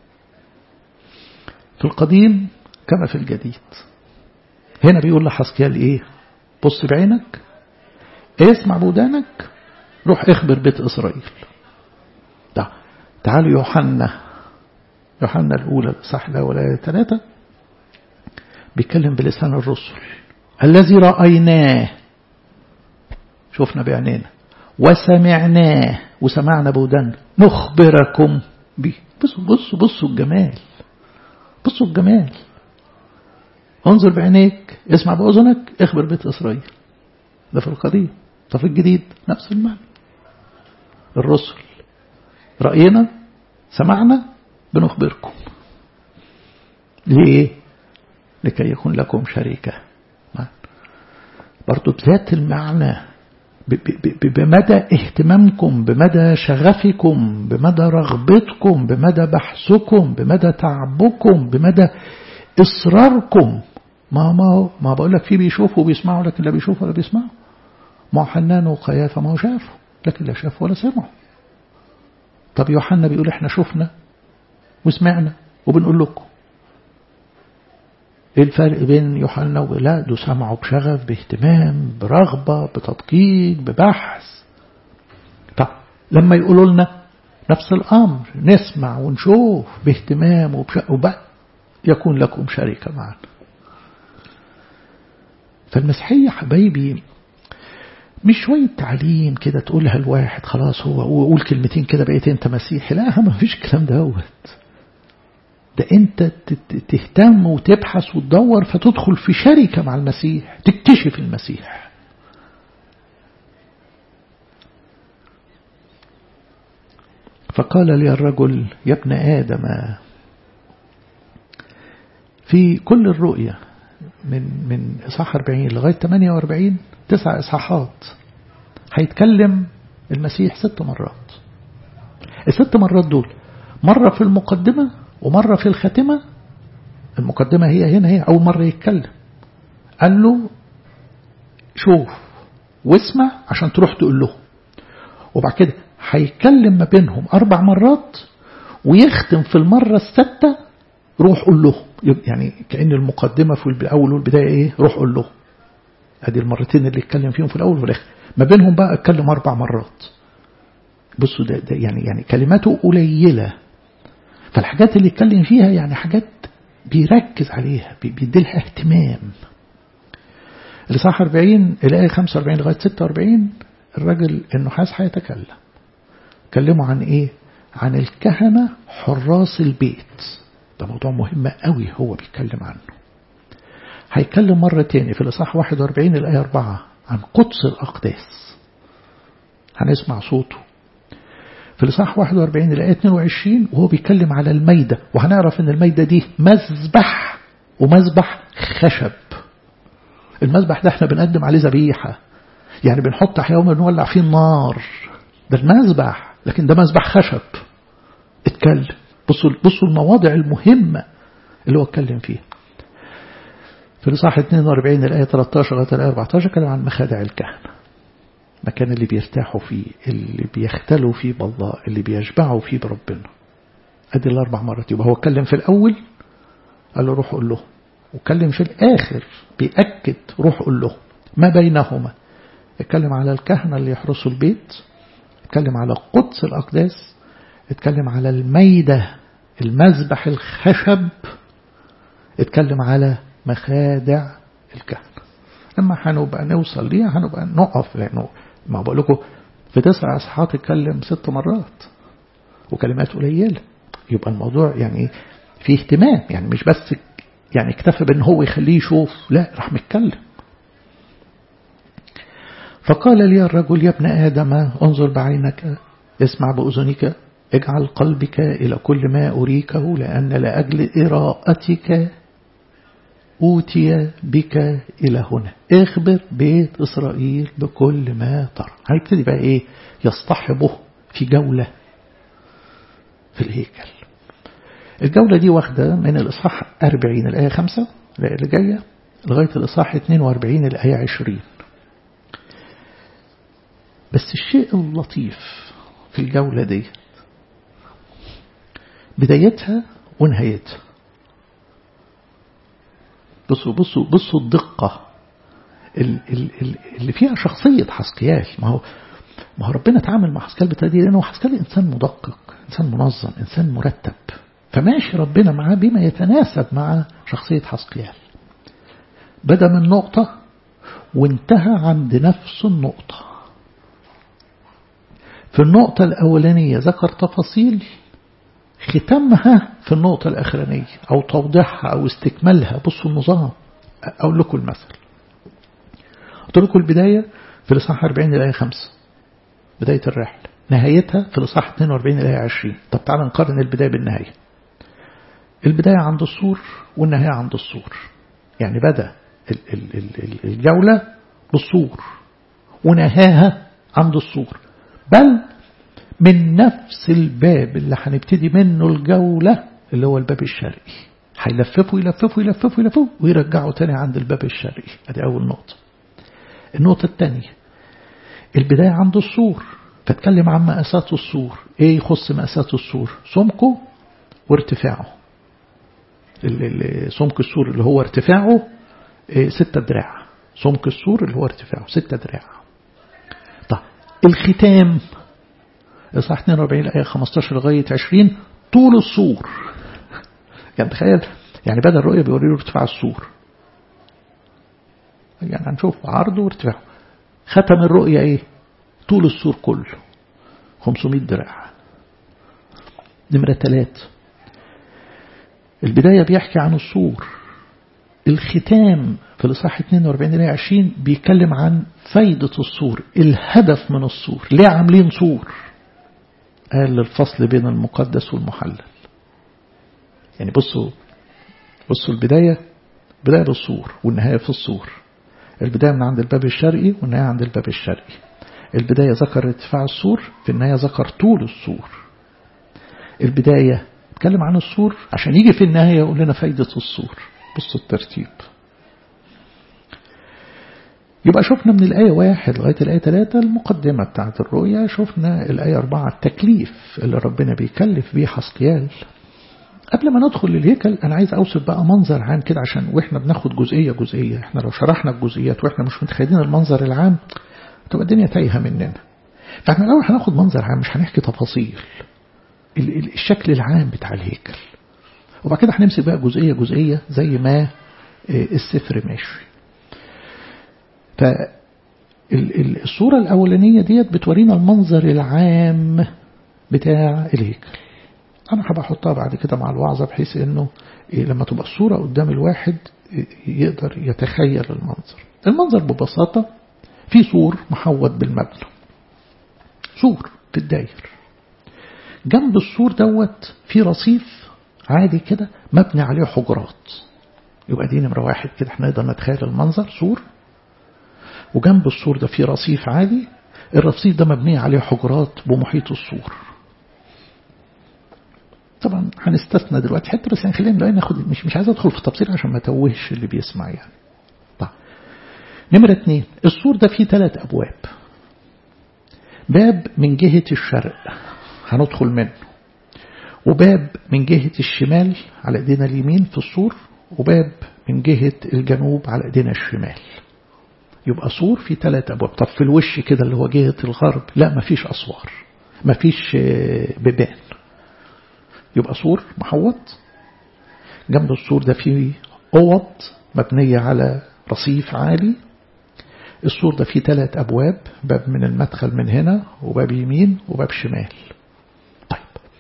في القديم كما في الجديد هنا بيقول لحسكيال ايه بص بعينك اسمع بودانك روح اخبر بيت إسرائيل ده تعالوا يوحنا يوحنا الأولى صح الأولى ثلاثة بيتكلم بلسان الرسل الذي رأيناه شفنا بعينينا وسمعناه وسمعنا بودنا نخبركم به بصوا بصوا بصوا الجمال بصوا الجمال انظر بعينيك اسمع بأذنك اخبر بيت إسرائيل ده في القديم طب في الجديد نفس المعنى الرسل رأينا سمعنا بنخبركم ليه لكي يكون لكم شريكة برضو بذات المعنى بمدى اهتمامكم بمدى شغفكم بمدى رغبتكم بمدى بحثكم بمدى تعبكم بمدى إصراركم ما ما ما بقول لك في بيشوفوا وبيسمعوا لكن لا بيشوفوا ولا بيسمعوا ما حنان وقيافة ما هو شافوا لكن لا شافوا ولا سمعوا طب يوحنا بيقول احنا شفنا وسمعنا وبنقول لكم ايه الفرق بين يوحنا ولا دول سمعوا بشغف باهتمام برغبة بتدقيق ببحث طب لما يقولوا لنا نفس الأمر نسمع ونشوف باهتمام وبشغف يكون لكم شريكة معنا فالمسيحية حبايبي مش شوية تعليم كده تقولها الواحد خلاص هو وقول كلمتين كده بقيت انت مسيحي لا ما فيش الكلام دوت ده انت تهتم وتبحث وتدور فتدخل في شركة مع المسيح تكتشف المسيح فقال لي الرجل يا ابن آدم في كل الرؤية من من إصحاح 40 لغاية 48 تسع إصحاحات هيتكلم المسيح ست مرات الست مرات دول مرة في المقدمة ومرة في الخاتمة المقدمة هي هنا هي أول مرة يتكلم قال له شوف واسمع عشان تروح تقول له وبعد كده هيتكلم ما بينهم أربع مرات ويختم في المرة الستة روح قول له يعني كأن المقدمة في الأول والبداية إيه روح قول له ادي المرتين اللي اتكلم فيهم في الأول والآخر ما بينهم بقى اتكلم أربع مرات بصوا ده, ده يعني يعني كلماته قليلة فالحاجات اللي اتكلم فيها يعني حاجات بيركز عليها بيديلها اهتمام الإصحاح 40 الآية 45 لغاية 46 الراجل النحاس هيتكلم كلموا عن إيه؟ عن الكهنة حراس البيت ده موضوع مهم قوي هو بيتكلم عنه هيتكلم مرة تاني في الإصحاح 41 الآية 4 عن قدس الأقداس هنسمع صوته في الإصحاح 41 الآية 22 وهو بيتكلم على الميدة وهنعرف أن الميدة دي مذبح ومذبح خشب المذبح ده احنا بنقدم عليه ذبيحة يعني بنحط أحيانا ونولع فيه النار ده المذبح لكن ده مذبح خشب اتكلم بصوا بصوا المواضع المهمة اللي هو اتكلم فيها في الإصحاح 42 الآية 13 لغاية الآية 14 كلام عن مخادع الكهنة المكان اللي بيرتاحوا فيه اللي بيختلوا فيه بالله اللي بيشبعوا فيه بربنا ادي الاربع مرات يبقى هو اتكلم في الاول قال له روح قول له واتكلم في الاخر بيأكد روح قول له ما بينهما اتكلم على الكهنة اللي يحرسوا البيت اتكلم على قدس الأقداس اتكلم على الميدة المذبح الخشب اتكلم على مخادع الكهنة لما هنبقى نوصل ليها هنبقى نقف لأنه ما بقول لكم في تسع أصحات اتكلم ست مرات وكلمات قليلة يبقى الموضوع يعني فيه اهتمام يعني مش بس يعني اكتفى بان هو يخليه يشوف لا راح متكلم فقال لي الرجل يا ابن آدم انظر بعينك اسمع بأذنك اجعل قلبك إلى كل ما أريكه لأن لأجل إراءتك أوتي بك إلى هنا اخبر بيت إسرائيل بكل ما ترى هيبتدي بقى إيه يصطحبه في جولة في الهيكل الجولة دي واخدة من الإصحاح 40 الآية 5 اللي جاية لغاية الإصحاح 42 الآية 20 بس الشيء اللطيف في الجولة دي بدايتها ونهايتها بصوا بصوا بصوا الدقة اللي فيها شخصية حسقيال ما هو ما هو ربنا تعامل مع حسكال بالطريقة دي لأنه حسكال إنسان مدقق إنسان منظم إنسان مرتب فماشي ربنا معاه بما يتناسب مع شخصية حسقيال بدأ من نقطة وانتهى عند نفس النقطة في النقطة الأولانية ذكر تفاصيل ختمها في النقطة الأخرانية أو توضيحها أو استكمالها بصوا النظام أقول لكم المثل قلت لكم البداية في الإصحاح 40 الآية 5 بداية الرحلة نهايتها في الإصحاح 42 الآية 20 طب تعالى نقارن البداية بالنهاية البداية عند السور والنهاية عند السور يعني بدأ الجولة بالسور ونهاها عند السور بل من نفس الباب اللي هنبتدي منه الجولة اللي هو الباب الشرقي هيلففوا يلففوا يلففوا يلففوا ويرجعوا تاني عند الباب الشرقي ادي أول نقطة النقطة الثانية البداية عند السور فاتكلم عن مقاسات السور ايه يخص مقاسات السور سمكه وارتفاعه سمك السور اللي هو ارتفاعه ايه ستة دراع سمك السور اللي هو ارتفاعه ستة دراع طيب الختام إصحاح 42 الآية 15 لغاية 20 طول السور يعني تخيل يعني بدل الرؤية بيوري له ارتفاع السور يعني هنشوف عرضه وارتفاعه ختم الرؤية ايه طول السور كله 500 دراع نمرة ثلاثة البداية بيحكي عن السور الختام في الإصحاح 42 إلى 20 بيتكلم عن فايدة السور الهدف من السور ليه عاملين سور قال للفصل بين المقدس والمحلل يعني بصوا بصوا البداية بداية بالسور والنهاية في السور البداية من عند الباب الشرقي والنهاية عند الباب الشرقي البداية ذكر ارتفاع السور في النهاية ذكر طول السور البداية اتكلم عن السور عشان يجي في النهاية يقول لنا فايدة السور بصوا الترتيب يبقى شفنا من الآية واحد لغاية الآية ثلاثة المقدمة بتاعت الرؤيا شفنا الآية أربعة التكليف اللي ربنا بيكلف بيه حسقيال قبل ما ندخل للهيكل أنا عايز أوصف بقى منظر عام كده عشان وإحنا بناخد جزئية جزئية إحنا لو شرحنا الجزئيات وإحنا مش متخيلين المنظر العام تبقى الدنيا تايهة مننا فإحنا الأول هناخد منظر عام مش هنحكي تفاصيل الشكل العام بتاع الهيكل وبعد كده هنمسك بقى جزئية جزئية زي ما السفر ماشي فالصورة الأولانية ديت بتورينا المنظر العام بتاع الهيكل أنا هبقى أحطها بعد كده مع الوعظة بحيث إنه لما تبقى الصورة قدام الواحد يقدر يتخيل المنظر المنظر ببساطة في سور محوط بالمبنى سور في الداير جنب السور دوت في رصيف عادي كده مبني عليه حجرات يبقى دي نمرة واحد كده احنا نقدر نتخيل المنظر سور وجنب السور ده في رصيف عادي الرصيف ده مبني عليه حجرات بمحيط السور طبعا هنستثنى دلوقتي حته بس يعني خلينا ناخد مش مش عايز ادخل في تفصيل عشان ما توهش اللي بيسمع يعني طيب نمرة اتنين السور ده فيه ثلاث أبواب باب من جهة الشرق هندخل منه وباب من جهة الشمال على ايدينا اليمين في السور وباب من جهة الجنوب على ايدينا الشمال يبقى سور في ثلاث أبواب طب في الوش كده اللي هو جهة الغرب لا مفيش أسوار مفيش بيبان يبقى سور محوط جنب السور ده فيه أوض مبنية على رصيف عالي السور ده فيه ثلاث أبواب باب من المدخل من هنا وباب يمين وباب شمال طيب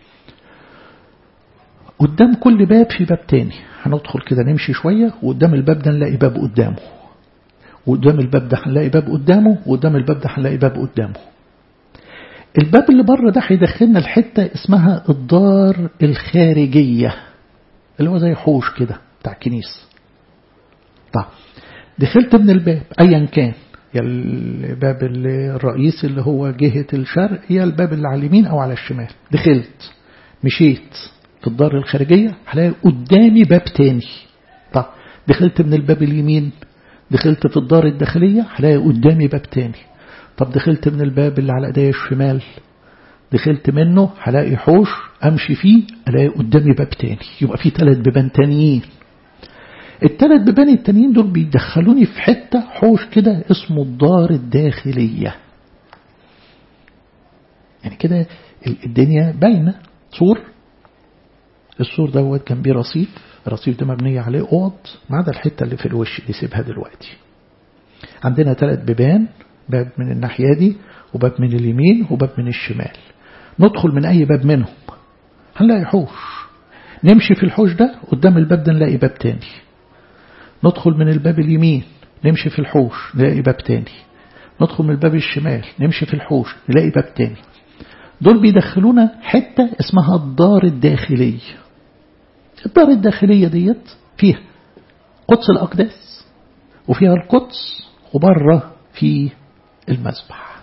قدام كل باب في باب تاني هندخل كده نمشي شوية وقدام الباب ده نلاقي باب قدامه وقدام الباب ده هنلاقي باب قدامه وقدام الباب ده هنلاقي باب قدامه الباب اللي بره ده هيدخلنا الحتة اسمها الدار الخارجية اللي هو زي حوش كده بتاع كنيس طيب دخلت من الباب ايا كان يا الباب الرئيسي اللي هو جهة الشرق يا الباب اللي على اليمين او على الشمال دخلت مشيت في الدار الخارجية هلاقي قدامي باب تاني طيب دخلت من الباب اليمين دخلت في الدار الداخلية هلاقي قدامي باب تاني طب دخلت من الباب اللي على ايديا الشمال دخلت منه هلاقي حوش امشي فيه الاقي قدامي باب تاني يبقى في ثلاث بيبان تانيين الثلاث بيبان التانيين دول بيدخلوني في حتة حوش كده اسمه الدار الداخلية يعني كده الدنيا باينة سور السور دوت كان بيه رصيف الرصيف ده مبنية عليه أوض ما عدا الحتة اللي في الوش دي سيبها دلوقتي عندنا ثلاث بيبان باب من الناحية دي وباب من اليمين وباب من الشمال ندخل من أي باب منهم هنلاقي حوش نمشي في الحوش ده قدام الباب ده نلاقي باب تاني ندخل من الباب اليمين نمشي في الحوش نلاقي باب تاني ندخل من الباب الشمال نمشي في الحوش نلاقي باب تاني دول بيدخلونا حتة اسمها الدار الداخلية الدار الداخلية ديت فيها قدس الأقداس وفيها القدس وبره في المذبح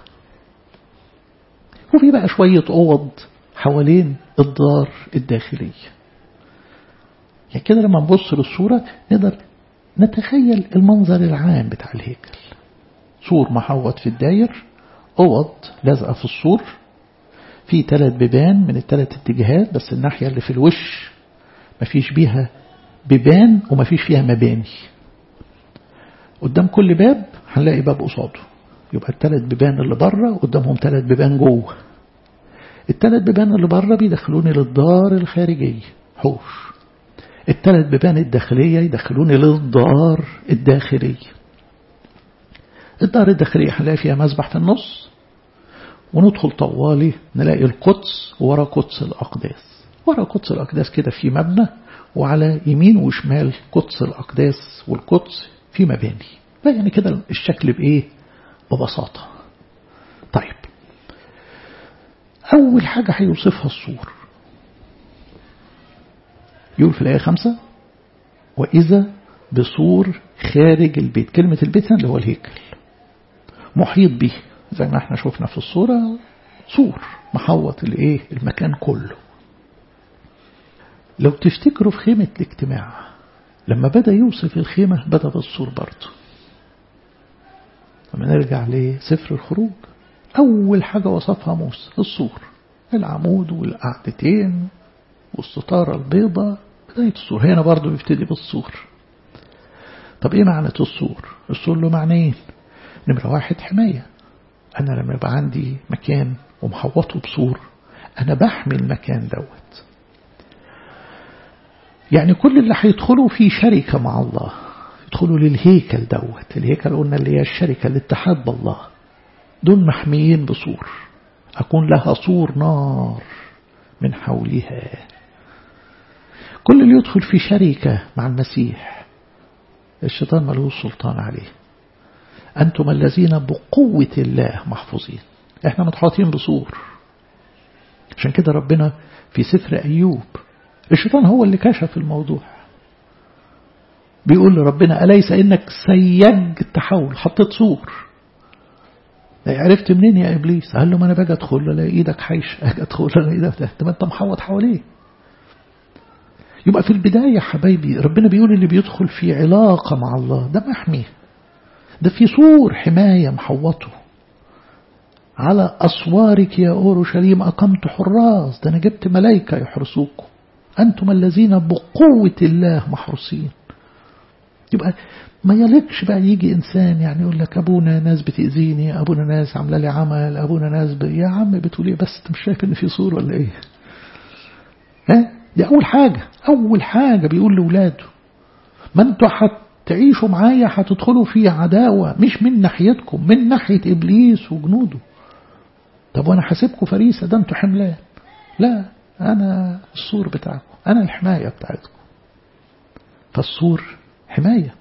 وفي بقى شوية أوض حوالين الدار الداخلية يعني كده لما نبص للصورة نقدر نتخيل المنظر العام بتاع الهيكل سور محوط في الداير أوض لازقة في السور في ثلاث بيبان من الثلاث اتجاهات بس الناحية اللي في الوش مفيش بيها بيبان ومفيش فيها مباني قدام كل باب هنلاقي باب قصاده يبقى الثلاث بيبان اللي بره قدامهم ثلاث بيبان جوه الثلاث بيبان اللي بره بيدخلوني للدار الخارجية حوش الثلاث بيبان الداخلية يدخلوني للدار الداخلية الدار الداخلية هنلاقي فيها مسبح في النص وندخل طوالي نلاقي القدس ورا قدس الأقداس ورا قدس الأقداس كده في مبنى وعلى يمين وشمال قدس الأقداس والقدس في مباني ده يعني كده الشكل بإيه ببساطة طيب أول حاجة هيوصفها الصور يقول في الآية خمسة وإذا بصور خارج البيت كلمة البيت اللي هو الهيكل محيط به زي ما احنا شفنا في الصورة سور محوط الايه المكان كله لو تفتكروا في خيمة الاجتماع لما بدأ يوصف الخيمة بدأ بالسور برضه لما نرجع لسفر الخروج أول حاجة وصفها موسى السور العمود والقعدتين والستارة البيضاء بداية السور هنا برضه بيبتدي بالسور طب ايه معنى السور السور له معنيين نمرة واحد حماية أنا لما يبقى عندي مكان ومحوطه بسور أنا بحمي المكان دوت يعني كل اللي هيدخلوا في شركة مع الله يدخلوا للهيكل دوت الهيكل قلنا اللي هي الشركة الاتحاد بالله دول محميين بسور أكون لها سور نار من حولها كل اللي يدخل في شركة مع المسيح الشيطان ملوش سلطان عليه أنتم الذين بقوة الله محفوظين احنا متحاطين بسور عشان كده ربنا في سفر أيوب الشيطان هو اللي كشف الموضوع بيقول لربنا أليس إنك سيجت تحول حطيت سور عرفت منين يا إبليس قال له ما أنا باجي أدخل ألاقي إيدك حيش أجي أدخل ألاقي إيدك ده ما أنت محوط حواليه يبقى في البداية يا حبايبي ربنا بيقول اللي بيدخل في علاقة مع الله ده محمي ده في سور حماية محوطه على أسوارك يا أورشليم أقمت حراس ده أنا جبت ملايكة يحرسوكم أنتم الذين بقوة الله محروسين يبقى ما يليقش بقى يجي إنسان يعني يقول لك أبونا ناس بتأذيني أبونا ناس عاملة لي عمل أبونا ناس ب... يا عم بتقول إيه بس أنت مش شايف إن في صور ولا إيه ها دي أول حاجة أول حاجة بيقول لأولاده ما أنتوا هتعيشوا معايا هتدخلوا في عداوة مش من ناحيتكم من ناحية إبليس وجنوده طب وأنا حاسبكم فريسة ده أنتوا حملان لا أنا السور بتاعكم أنا الحماية بتاعتكم فالسور حماية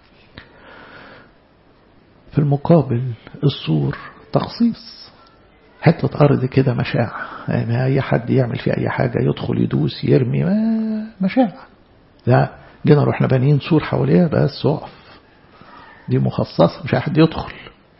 في المقابل السور تخصيص حتة أرض كده مشاعة يعني أي حد يعمل فيه أي حاجة يدخل يدوس يرمي مشاعة لا جينا رحنا بانيين سور حواليها بس اقف دي مخصصة مش أي حد يدخل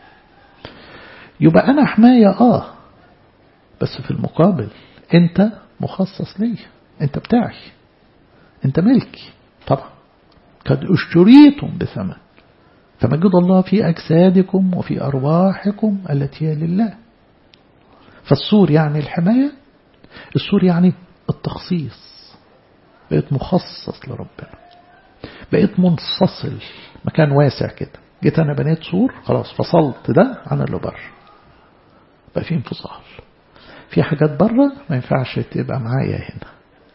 يبقى أنا حماية آه بس في المقابل أنت مخصص لي أنت بتاعي أنت ملكي طبعا قد اشتريتم بثمن فمجد الله في أجسادكم وفي أرواحكم التي هي لله فالسور يعني الحماية السور يعني التخصيص بقيت مخصص لربنا بقيت منفصل مكان واسع كده جيت أنا بنيت سور خلاص فصلت ده عن اللي بره بقى في انفصال في حاجات بره ما ينفعش تبقى معايا هنا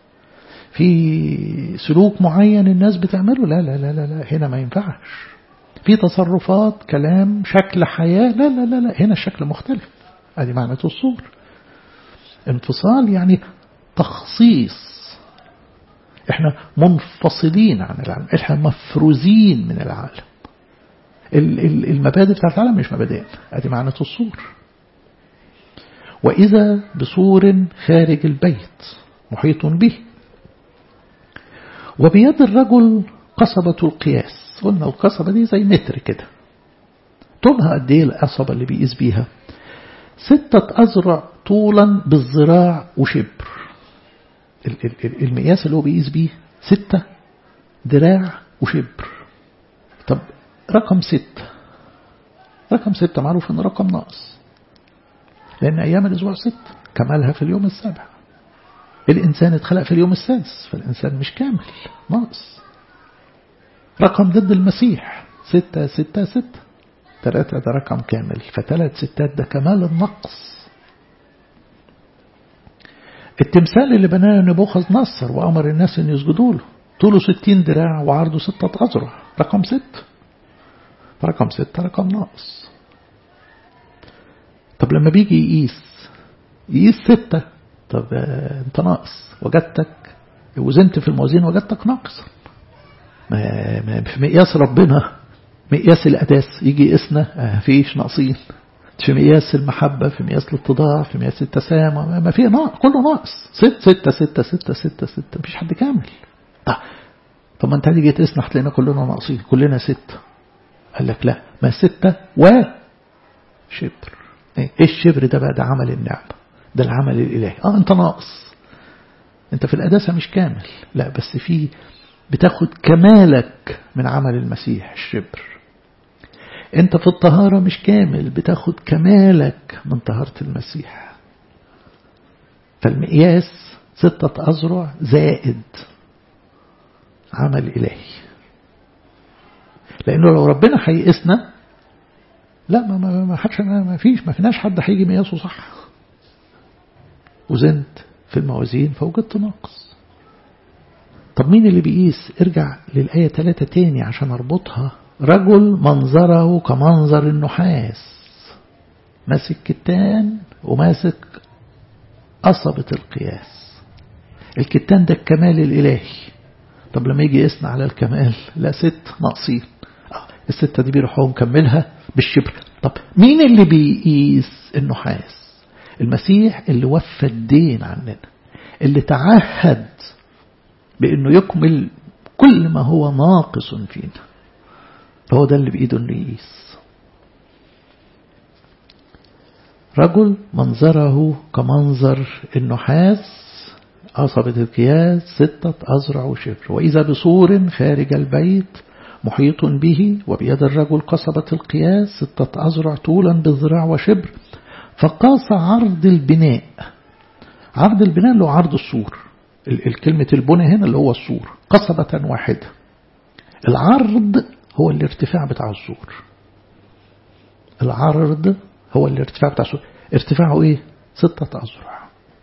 في سلوك معين الناس بتعمله لا لا لا لا, لا هنا ما ينفعش في تصرفات كلام شكل حياة لا لا لا لا هنا الشكل مختلف هذه معنى الصور انفصال يعني تخصيص احنا منفصلين عن العالم احنا مفروزين من العالم المبادئ بتاعت العالم مش مبادئ هذه معنى الصور وإذا بصور خارج البيت محيط به وبيد الرجل قصبة القياس قلنا القصبة دي زي متر كده طولها قد ايه القصبة اللي بيقيس بيها ستة أزرع طولا بالذراع وشبر المقياس اللي هو بيقيس بيه ستة ذراع وشبر طب رقم ستة رقم ستة معروف ان رقم ناقص لأن أيام الأسبوع ست كمالها في اليوم السابع الإنسان اتخلق في اليوم السادس فالإنسان مش كامل ناقص رقم ضد المسيح ستة ستة ستة ثلاثة ده رقم كامل فثلاث ستات ده كمال النقص التمثال اللي بناه نبوخذ نصر وأمر الناس أن يسجدوا له طوله ستين دراع وعرضه ستة أذرع رقم ست رقم ستة رقم ناقص طب لما بيجي يقيس يقيس ستة طب انت ناقص وجدتك وزنت في الموازين وجدتك ناقصا ما في مقياس ربنا مقياس الأداس يجي يقيسنا فيش ناقصين في مقياس المحبة في مقياس الاتضاع في مقياس التسامح ما في ناقص كله ناقص ست ستة ستة ستة ستة ستة مفيش حد كامل طب طب ما انت هتيجي تقيسنا هتلاقينا كلنا ناقصين كلنا ستة قال لك لا ما ستة و شبر ايه الشبر ده بقى ده عمل النعمة ده العمل الإلهي اه انت ناقص انت في القداسة مش كامل لا بس في بتاخد كمالك من عمل المسيح الشبر انت في الطهارة مش كامل بتاخد كمالك من طهارة المسيح فالمقياس ستة أذرع زائد عمل إلهي لأنه لو ربنا هيقيسنا لا ما ما ما حدش ما فيش ما فيناش حد هيجي مقياسه صح وزنت في الموازين فوجدت ناقص طب مين اللي بيقيس ارجع للآية ثلاثة تاني عشان أربطها رجل منظره كمنظر النحاس ماسك كتان وماسك قصبة القياس الكتان ده الكمال الإلهي طب لما يجي يقيسنا على الكمال لا ست ناقصين الستة دي بيروحوا مكملها بالشبر طب مين اللي بيقيس النحاس المسيح اللي وفى الدين عننا اللي تعهد بأنه يكمل كل ما هو ناقص فينا فهو ده اللي بإيده انه يقيس رجل منظره كمنظر النحاس عصبة القياس ستة أزرع وشبر وإذا بصور خارج البيت محيط به وبيد الرجل قصبة القياس ستة أزرع طولا بالذراع وشبر فقاس عرض البناء عرض البناء اللي هو عرض السور الكلمة البنى هنا اللي هو السور قصبة واحدة العرض هو الارتفاع بتاع السور العرض هو الارتفاع بتاع السور ارتفاعه ايه ستة أزرع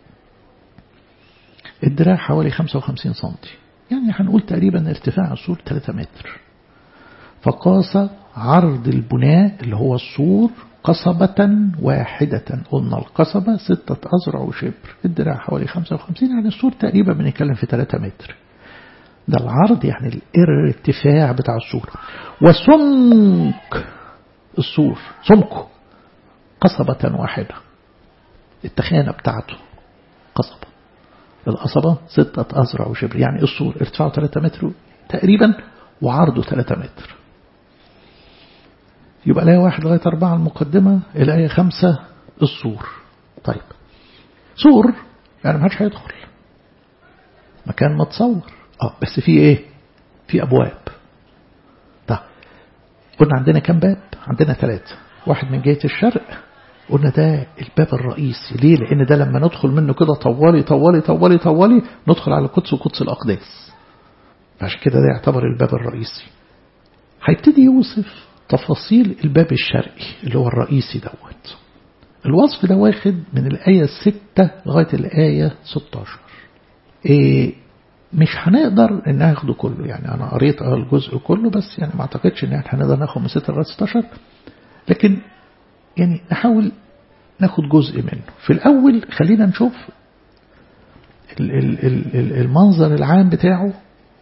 الدراع حوالي 55 سنتي يعني هنقول تقريبا ارتفاع السور 3 متر فقاس عرض البناء اللي هو السور قصبة واحدة قلنا القصبة ستة أزرع وشبر الدراع حوالي 55 يعني السور تقريبا بنتكلم في 3 متر ده العرض يعني الارتفاع بتاع السور وسمك السور سمكه قصبة واحدة التخانة بتاعته قصبة القصبة ستة أزرع وشبر يعني السور ارتفاعه 3 متر تقريبا وعرضه 3 متر يبقى الآية واحد لغاية أربعة المقدمة الآية خمسة السور طيب سور يعني ما حدش هيدخل مكان متصور اه بس في ايه في أبواب طيب قلنا عندنا كم باب عندنا ثلاثة واحد من جهة الشرق قلنا ده الباب الرئيسي ليه لأن ده لما ندخل منه كده طوالي طوالي طوالي طوالي ندخل على القدس وقدس الأقداس عشان كده ده يعتبر الباب الرئيسي هيبتدي يوصف تفاصيل الباب الشرقي اللي هو الرئيسي دوت الوصف ده واخد من الآية الستة لغاية الآية 16 إيه مش هنقدر ان ناخده كله يعني انا قريت الجزء كله بس يعني ما اعتقدش ان احنا هنقدر ناخد من 6 لغايه 16 لكن يعني نحاول ناخد جزء منه في الاول خلينا نشوف المنظر العام بتاعه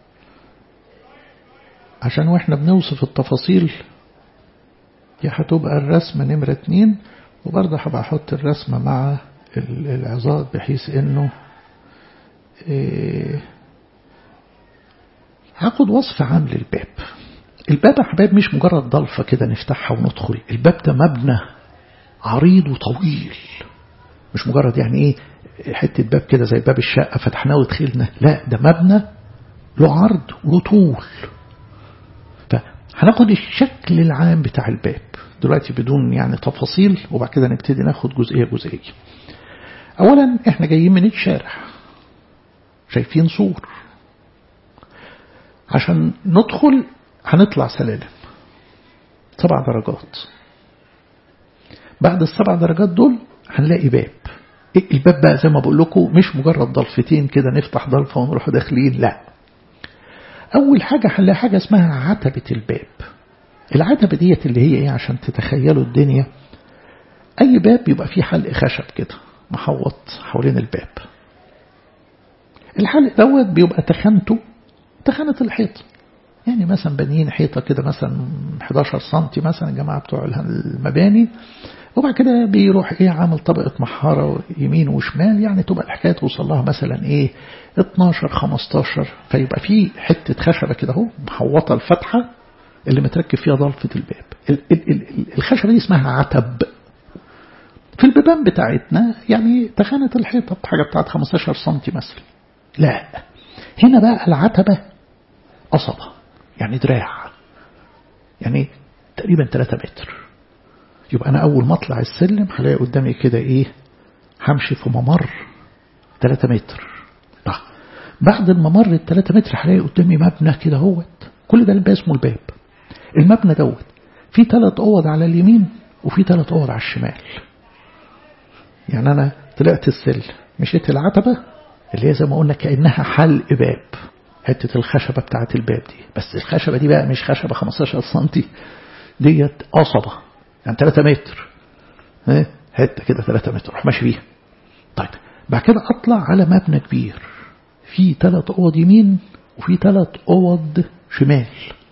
عشان واحنا بنوصف التفاصيل يا هتبقى الرسمة نمرة اتنين وبرضه هبقى احط الرسمة مع العظات بحيث انه إيه هاخد وصف عام للباب الباب يا حبايب مش مجرد ضلفة كده نفتحها وندخل الباب ده مبنى عريض وطويل مش مجرد يعني ايه حتة باب كده زي باب الشقة فتحناه ودخلنا لا ده مبنى له عرض وله طول فهناخد الشكل العام بتاع الباب دلوقتي بدون يعني تفاصيل وبعد كده نبتدي ناخد جزئية جزئية أولا احنا جايين من الشارع شايفين سور عشان ندخل هنطلع سلالم سبع درجات بعد السبع درجات دول هنلاقي باب الباب بقى زي ما بقول لكم مش مجرد ضلفتين كده نفتح ضلفة ونروح داخلين لا أول حاجة هنلاقي حاجة اسمها عتبة الباب العتبة ديت اللي هي ايه عشان تتخيلوا الدنيا أي باب يبقى فيه حلق خشب كده محوط حوالين الباب الحلق دوت بيبقى تخانته تخانة الحيط يعني مثلا بنيين حيطة كده مثلا 11 سنتي مثلا الجماعة بتوع المباني وبعد كده بيروح ايه عامل طبقة محارة يمين وشمال يعني تبقى الحكاية توصل لها مثلا ايه 12 15 فيبقى في حتة خشبة كده اهو محوطة الفتحة اللي متركب فيها ضلفة الباب الخشبة دي اسمها عتب في البيبان بتاعتنا يعني تخانة الحيطة حاجة بتاعت 15 سنتي مثلا لا هنا بقى العتبة قصبة يعني دراع يعني تقريبا 3 متر يبقى أنا أول ما أطلع السلم هلاقي قدامي كده إيه همشي في ممر 3 متر طيب بعد الممر ال 3 متر هلاقي قدامي مبنى كده هوت كل ده اللي اسمه الباب المبنى دوت في ثلاث أوض على اليمين وفي ثلاث أوض على الشمال يعني أنا طلعت السلم مشيت العتبة اللي هي زي ما قلنا كأنها حلق باب حتة الخشبة بتاعت الباب دي بس الخشبة دي بقى مش خشبة 15 سنتي ديت قصبة يعني 3 متر حتة كده 3 متر روح ماشي بيها طيب بعد كده أطلع على مبنى كبير في ثلاث أوض يمين وفي ثلاث أوض شمال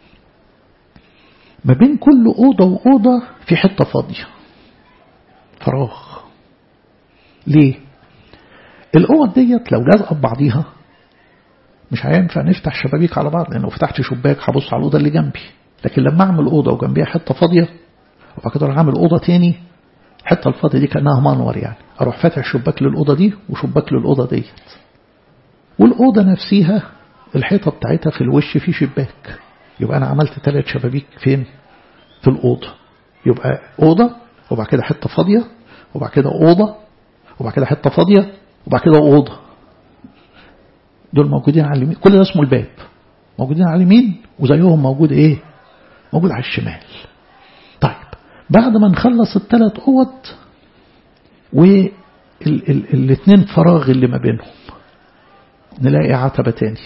ما بين كل أوضة وأوضة في حتة فاضية فراغ ليه الأوض ديت لو لازقة ببعضيها مش هينفع نفتح شبابيك على بعض لأن لو فتحت شباك هبص على الأوضة اللي جنبي لكن لما أعمل أوضة وجنبيها حتة فاضية وبعد كده أعمل أوضة تاني الحتة الفاضية دي كأنها منور يعني أروح فاتح شباك للأوضة دي وشباك للأوضة ديت والأوضة نفسها الحيطة بتاعتها في الوش في شباك يبقى أنا عملت ثلاث شبابيك فين في الأوضة يبقى أوضة وبعد كده حتة فاضية وبعد كده أوضة وبعد كده حتة فاضية وبعد كده أوضة دول موجودين على اليمين كل ده اسمه الباب موجودين على اليمين وزيهم موجود ايه موجود على الشمال طيب بعد ما نخلص الثلاث اوض والاثنين فراغ اللي ما بينهم نلاقي عتبة تاني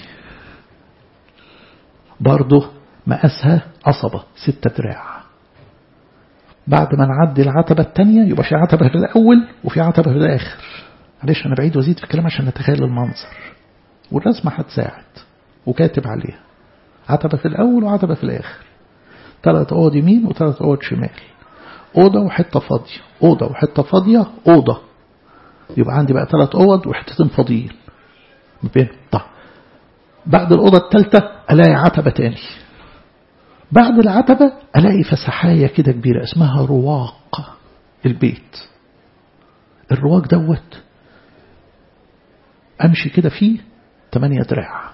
برضه مقاسها قصبة ستة دراع بعد ما نعدي العتبة التانية يبقى في عتبة في الأول وفي عتبة في الآخر معلش أنا بعيد وزيد في الكلام عشان نتخيل المنظر والرسمة هتساعد وكاتب عليها عتبة في الأول وعتبة في الآخر ثلاث أوض يمين وثلاث أوض شمال أوضة وحتة فاضية أوضة وحتة فاضية أوضة يبقى عندي بقى ثلاث أوض وحتتين فاضيين بين طيب بعد الأوضة الثالثة ألاقي عتبة تاني بعد العتبة ألاقي فسحاية كده كبيرة اسمها رواق البيت الرواق دوت أمشي كده فيه 8 دراع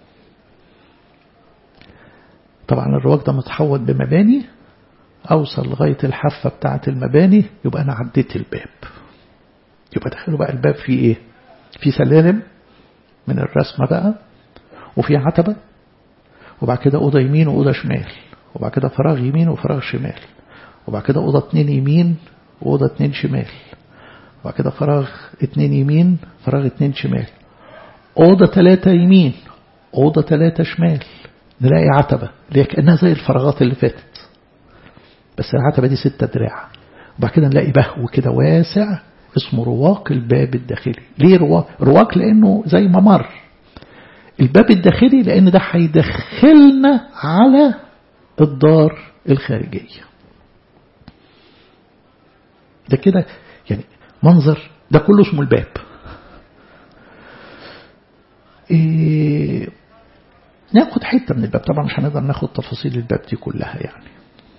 طبعا الرواق ده متحوط بمباني أوصل لغاية الحافة بتاعة المباني يبقى أنا عديت الباب يبقى دخلوا بقى الباب فيه إيه في سلالم من الرسمة بقى وفي عتبة وبعد كده أوضة يمين وأوضة شمال وبعد كده فراغ يمين وفراغ شمال وبعد كده أوضة اتنين يمين وأوضة اتنين شمال وبعد كده فراغ اتنين يمين فراغ اتنين شمال أوضة تلاتة يمين أوضة تلاتة شمال نلاقي عتبة اللي هي كأنها زي الفراغات اللي فاتت بس العتبة دي ستة دراع وبعد كده نلاقي بهو كده واسع اسمه رواق الباب الداخلي ليه رواق؟ رواق لأنه زي ممر الباب الداخلي لأن ده هيدخلنا على الدار الخارجية ده كده يعني منظر ده كله اسمه الباب إيه ناخد حتة من الباب طبعا مش هنقدر ناخد تفاصيل الباب دي كلها يعني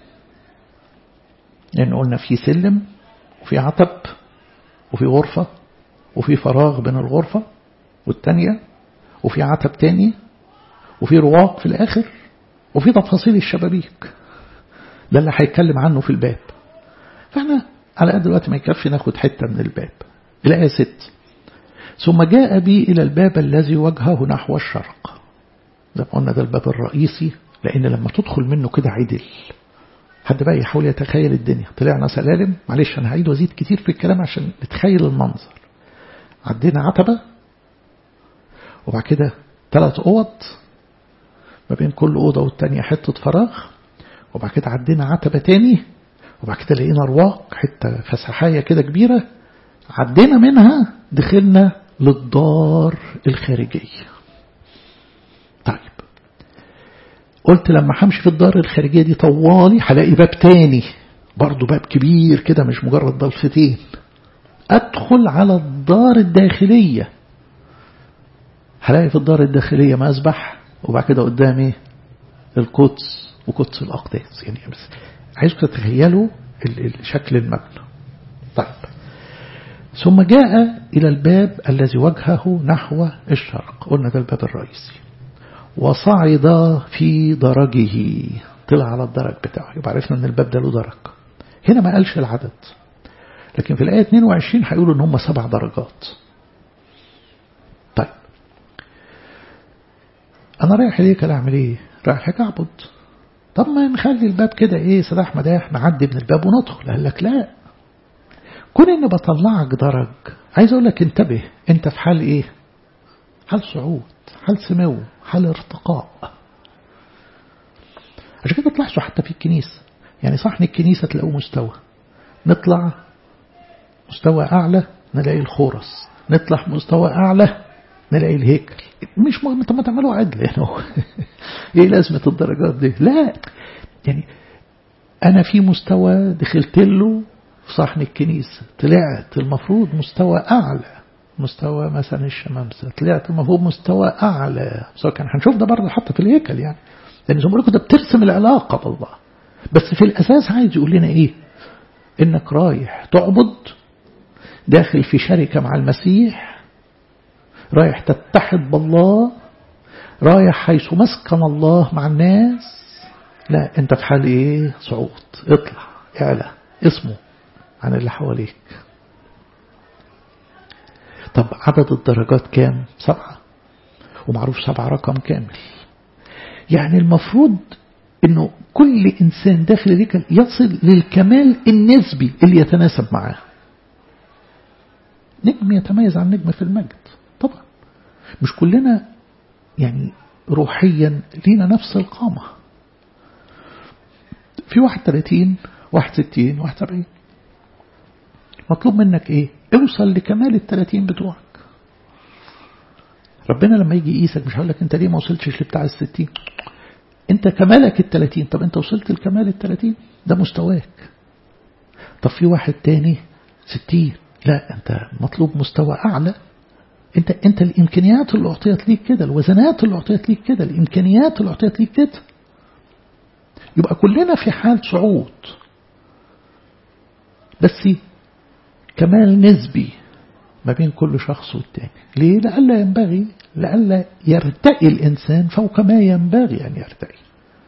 لأن يعني قلنا في سلم وفي عتب وفي غرفة وفي فراغ بين الغرفة والتانية وفي عتب تاني وفي رواق في الآخر وفي تفاصيل الشبابيك ده اللي هيتكلم عنه في الباب فاحنا على قد الوقت ما يكفي ناخد حتة من الباب الآية ست ثم جاء بي إلى الباب الذي وجهه نحو الشرق زي ما قلنا ده الباب الرئيسي لأن لما تدخل منه كده عدل حد بقى يحاول يتخيل الدنيا طلعنا سلالم معلش أنا هعيد وازيد كتير في الكلام عشان نتخيل المنظر عدينا عتبة وبعد كده ثلاث أوض ما بين كل أوضة والتانية حتة فراغ وبعد كده عدينا عتبة تاني وبعد كده لقينا رواق حتة فسحاية كده كبيرة عدينا منها دخلنا للدار الخارجية طيب قلت لما همشي في الدار الخارجية دي طوالي هلاقي باب تاني برضو باب كبير كده مش مجرد ضلفتين أدخل على الدار الداخلية هلاقي في الدار الداخلية مسبح وبعد كده قدامي القدس وقدس الأقداس يعني بس عايزكم تتخيلوا شكل المبنى طيب ثم جاء إلى الباب الذي وجهه نحو الشرق قلنا ده الباب الرئيسي وصعد في درجه طلع على الدرج بتاعه يبقى عرفنا ان الباب ده له درج هنا ما قالش العدد لكن في الآية 22 هيقولوا ان هم سبع درجات طيب أنا رايح ليه كده أعمل إيه رايح لك أعبد طب ما نخلي الباب كده إيه سلاح مداح نعدي من الباب وندخل قال لك لا كون إني بطلعك درج عايز أقول لك انتبه أنت في حال إيه حال صعود حال سمو حال ارتقاء عشان كده تلاحظوا حتى في الكنيسة يعني صحن الكنيسة تلاقوه مستوى نطلع مستوى أعلى نلاقي الخورس نطلع مستوى أعلى نلاقي الهيكل مش مهم طب ما تعملوا عدل يعني ايه لازمة الدرجات دي لا يعني أنا في مستوى دخلت له في صحن الكنيسة طلعت المفروض مستوى أعلى مستوى مثلا الشمامسة طلعت المفروض مستوى أعلى سواء كان هنشوف ده برضه حتى في الهيكل يعني لأن زي ما لكم ده بترسم العلاقة بالله بس في الأساس عايز يقول لنا إيه إنك رايح تعبد داخل في شركة مع المسيح رايح تتحد بالله رايح حيث مسكن الله مع الناس لا انت في حال ايه صعود اطلع اعلى اسمه عن اللي حواليك طب عدد الدرجات كام سبعة ومعروف سبعة رقم كامل يعني المفروض انه كل انسان داخل الهيكل يصل للكمال النسبي اللي يتناسب معاه نجم يتميز عن نجم في المجد طبعا مش كلنا يعني روحيا لينا نفس القامة في واحد ثلاثين واحد ستين واحد سبعين مطلوب منك ايه اوصل لكمال الثلاثين بتوعك ربنا لما يجي يقيسك مش هقول لك انت ليه ما وصلتش لبتاع الستين انت كمالك الثلاثين طب انت وصلت لكمال الثلاثين ده مستواك طب في واحد تاني ستين لا انت مطلوب مستوى اعلى انت انت الامكانيات اللي اعطيت ليك كده الوزنات اللي اعطيت ليك كده الامكانيات اللي اعطيت ليك كده يبقى كلنا في حال صعود بس كمال نسبي ما بين كل شخص والتاني ليه لألا ينبغي لألا يرتقي الإنسان فوق ما ينبغي أن يرتقي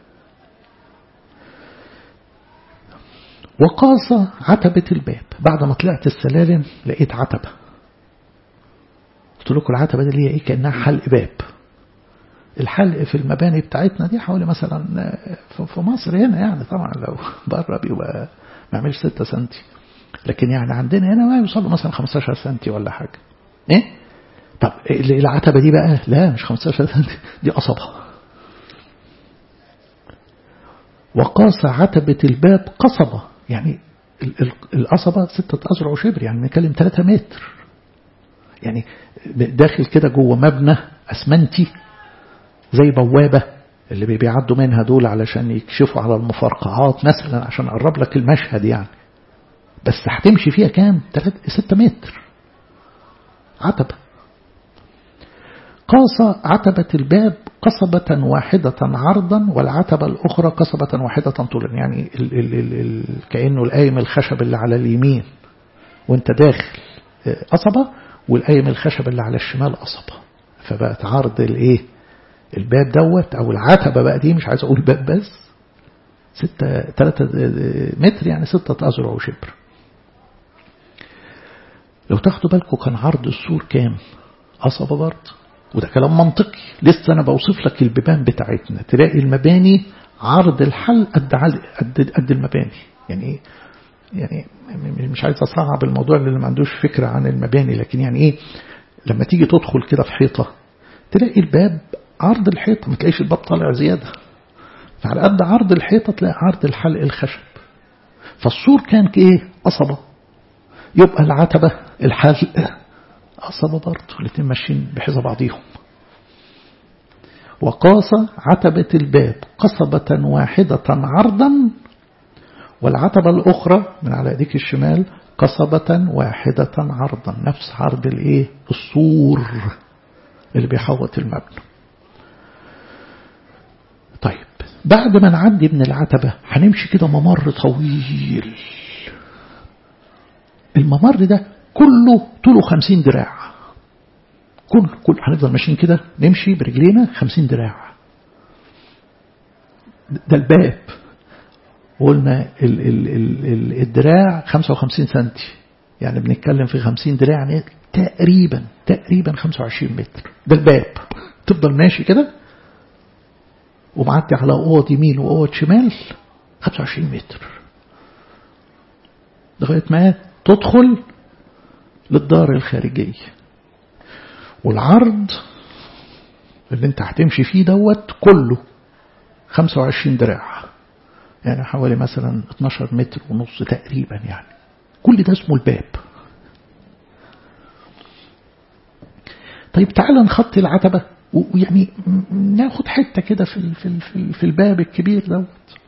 وقاس عتبة الباب بعد ما طلعت السلالم لقيت عتبة قلت لكم العتبة دي اللي هي ايه كأنها حلق باب الحلق في المباني بتاعتنا دي حوالي مثلا في مصر هنا يعني طبعا لو بره بيبقى ما يعملش 6 سنتي لكن يعني عندنا هنا ما يوصل مثلا 15 سنتي ولا حاجة ايه طب العتبة دي بقى لا مش 15 سنتي دي قصبة وقاس عتبة الباب قصبة يعني القصبة ستة أذرع وشبر يعني نتكلم 3 متر يعني داخل كده جوه مبنى أسمنتي زي بوابة اللي بيعدوا منها دول علشان يكشفوا على المفرقعات مثلا عشان أقرب لك المشهد يعني بس هتمشي فيها كام 6 متر عتبة قاس عتبة الباب قصبة واحدة عرضا والعتبة الأخرى قصبة واحدة طولا يعني ال ال ال ال كأنه القايم الخشب اللي على اليمين وانت داخل قصبة والقايم الخشب اللي على الشمال قصبة فبقت عرض الايه الباب دوت او العتبة بقى دي مش عايز اقول باب بس ستة تلاتة متر يعني ستة أذرع وشبر لو تاخدوا بالكم كان عرض السور كام قصبة برضه وده كلام منطقي لسه أنا بوصف لك البيبان بتاعتنا تلاقي المباني عرض الحل قد قد قد المباني يعني يعني مش عايز أصعب الموضوع اللي ما عندوش فكرة عن المباني لكن يعني إيه لما تيجي تدخل كده في حيطة تلاقي الباب عرض الحيطة ما تلاقيش الباب طالع زيادة فعلى قد عرض الحيطة تلاقي عرض الحلق الخشب فالسور كان ايه قصبة يبقى العتبة الحلق قصبة برضه الاثنين ماشيين بحذا بعضيهم وقاس عتبة الباب قصبة واحدة عرضا والعتبة الأخرى من على ايديك الشمال قصبة واحدة عرضا نفس عرض الايه السور اللي بيحوط المبنى طيب بعد ما نعدي من العتبة هنمشي كده ممر طويل الممر ده كله طوله خمسين دراع كل كل هنفضل ماشيين كده نمشي برجلينا خمسين دراع ده الباب قلنا ال ال ال ال الدراع خمسة وخمسين سنتي يعني بنتكلم في خمسين دراع يعني تقريبا تقريبا خمسة وعشرين متر ده الباب تفضل ماشي كده ومعدي على اوض يمين واوض شمال 25 متر لغايه ما تدخل للدار الخارجيه والعرض اللي انت هتمشي فيه دوت كله 25 دراع يعني حوالي مثلا 12 متر ونص تقريبا يعني كل ده اسمه الباب طيب تعالى نخطي العتبة ويعني ناخد حتة كده في في في, في الباب الكبير دوت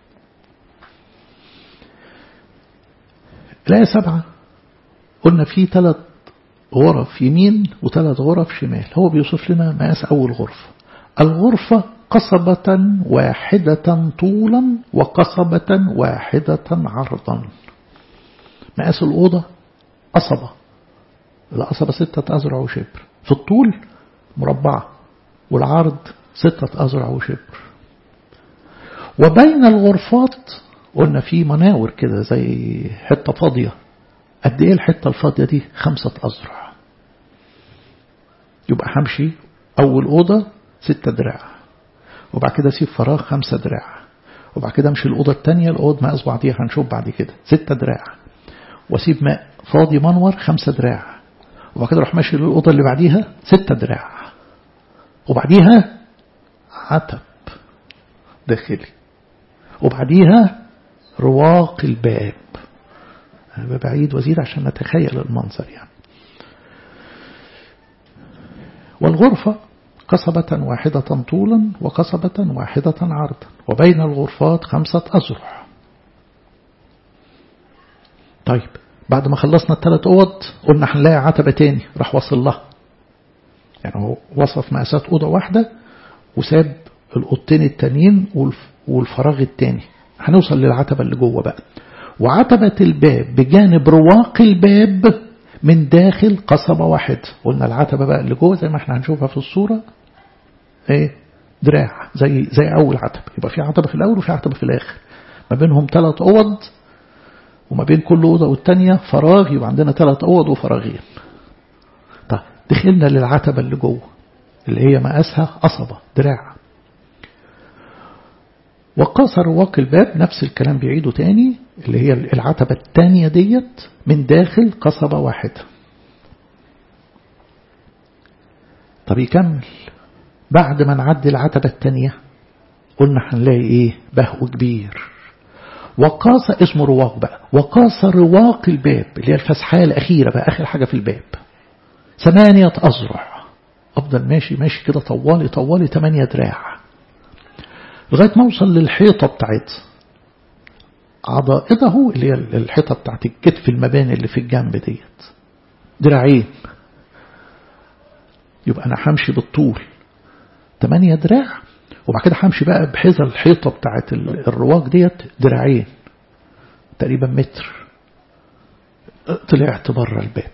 الآية سبعة قلنا في ثلاث غرف يمين وثلاث غرف شمال هو بيوصف لنا مقاس أول غرفة الغرفة قصبة واحدة طولا وقصبة واحدة عرضا مقاس الأوضة قصبة القصبة ستة أذرع وشبر في الطول مربعة والعرض ستة أذرع وشبر وبين الغرفات قلنا في مناور كده زي حتة فاضية قد ايه الحتة الفاضية دي خمسة أذرع يبقى همشي أول أوضة ستة دراع وبعد كده أسيب فراغ خمسة دراع وبعد كده أمشي الأوضة التانية الأوضة ما أصبع دي هنشوف بعد كده ستة دراع وأسيب ماء فاضي منور خمسة دراع وبعد كده أروح ماشي للأوضة اللي بعديها ستة دراع وبعديها عتب داخلي وبعديها رواق الباب أنا بعيد وزيد عشان نتخيل المنظر يعني والغرفة قصبة واحدة طولا وقصبة واحدة عرضا وبين الغرفات خمسة أزرع طيب بعد ما خلصنا الثلاث أوض قلنا هنلاقي عتبة تاني راح وصل لها يعني هو وصف مقاسات أوضة واحدة وساب الأوضتين التانيين والفراغ التاني هنوصل للعتبة اللي جوه بقى وعتبة الباب بجانب رواق الباب من داخل قصبة واحد قلنا العتبة بقى اللي جوه زي ما احنا هنشوفها في الصورة ايه دراع زي زي أول عتبة يبقى في عتبة في الأول وفي عتبة في الآخر ما بينهم ثلاث أوض وما بين كل أوضة والتانية فراغ يبقى عندنا ثلاث أوض وفراغين طيب دخلنا للعتبة اللي جوه اللي هي مقاسها قصبة دراع وقاس رواق الباب نفس الكلام بيعيده تاني اللي هي العتبة التانية ديت من داخل قصبة واحدة طب يكمل بعد ما نعدي العتبة التانية قلنا هنلاقي ايه بهو كبير وقاس اسمه رواق بقى وقاس رواق الباب اللي هي الفسحية الأخيرة بقى آخر حاجة في الباب ثمانية أذرع أفضل ماشي ماشي كده طوالي طوالي ثمانية دراع لغاية ما أوصل للحيطة بتاعتها عضائده اللي هي الحيطة بتاعت الكتف المباني اللي في الجنب ديت دراعين يبقى أنا همشي بالطول 8 دراع وبعد كده همشي بقى بحذا الحيطة بتاعت الرواق ديت دراعين تقريبا متر طلعت بره الباب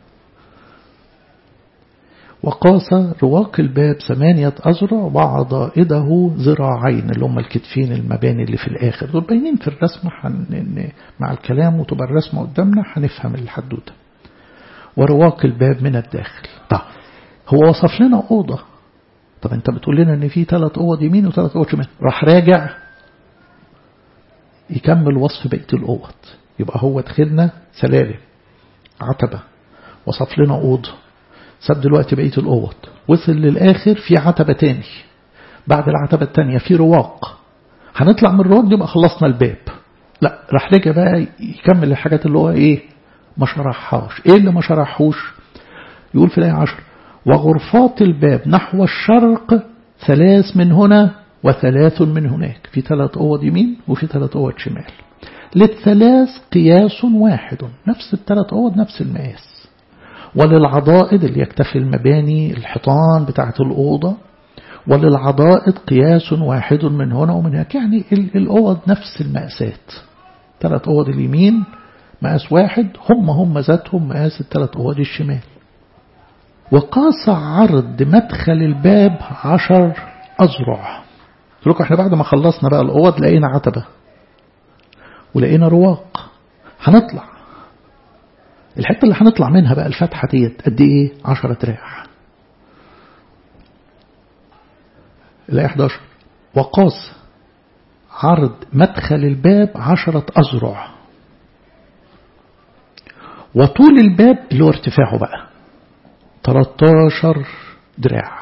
وقاس رواق الباب ثمانية أذرع وعضائده ذراعين اللي هم الكتفين المباني اللي في الآخر دول باينين في الرسمة حن... مع الكلام وتبقى الرسمة قدامنا هنفهم الحدوتة ورواق الباب من الداخل طب هو وصف لنا أوضة طب انت بتقول لنا ان في ثلاث اوض يمين وثلاث اوض شمال راح راجع يكمل وصف بقيه الاوض يبقى هو دخلنا سلالم عتبه وصف لنا اوضه ساب دلوقتي بقيه الاوض وصل للاخر في عتبه تاني بعد العتبه الثانيه في رواق هنطلع من الرواق يبقى خلصنا الباب لا راح رجع بقى يكمل الحاجات اللي هو ايه ما شرحهاش ايه اللي ما شرحوش يقول في الايه 10 وغرفات الباب نحو الشرق ثلاث من هنا وثلاث من هناك في ثلاث أوض يمين وفي ثلاث أوض شمال للثلاث قياس واحد نفس الثلاث أوض نفس المقاس وللعضائد اللي يكتفي المباني الحيطان بتاعة الأوضة وللعضائد قياس واحد من هنا ومن هناك يعني الأوض نفس المقاسات ثلاث أوض اليمين مقاس واحد هم هم ذاتهم مقاس الثلاث أوض الشمال وقاس عرض مدخل الباب عشر أذرع لكم احنا بعد ما خلصنا بقى الأوض لقينا عتبة ولقينا رواق هنطلع الحتة اللي هنطلع منها بقى الفتحة ديت قد ايه عشرة دراع الآية 11 وقاس عرض مدخل الباب عشرة أذرع وطول الباب اللي هو ارتفاعه بقى 13 دراع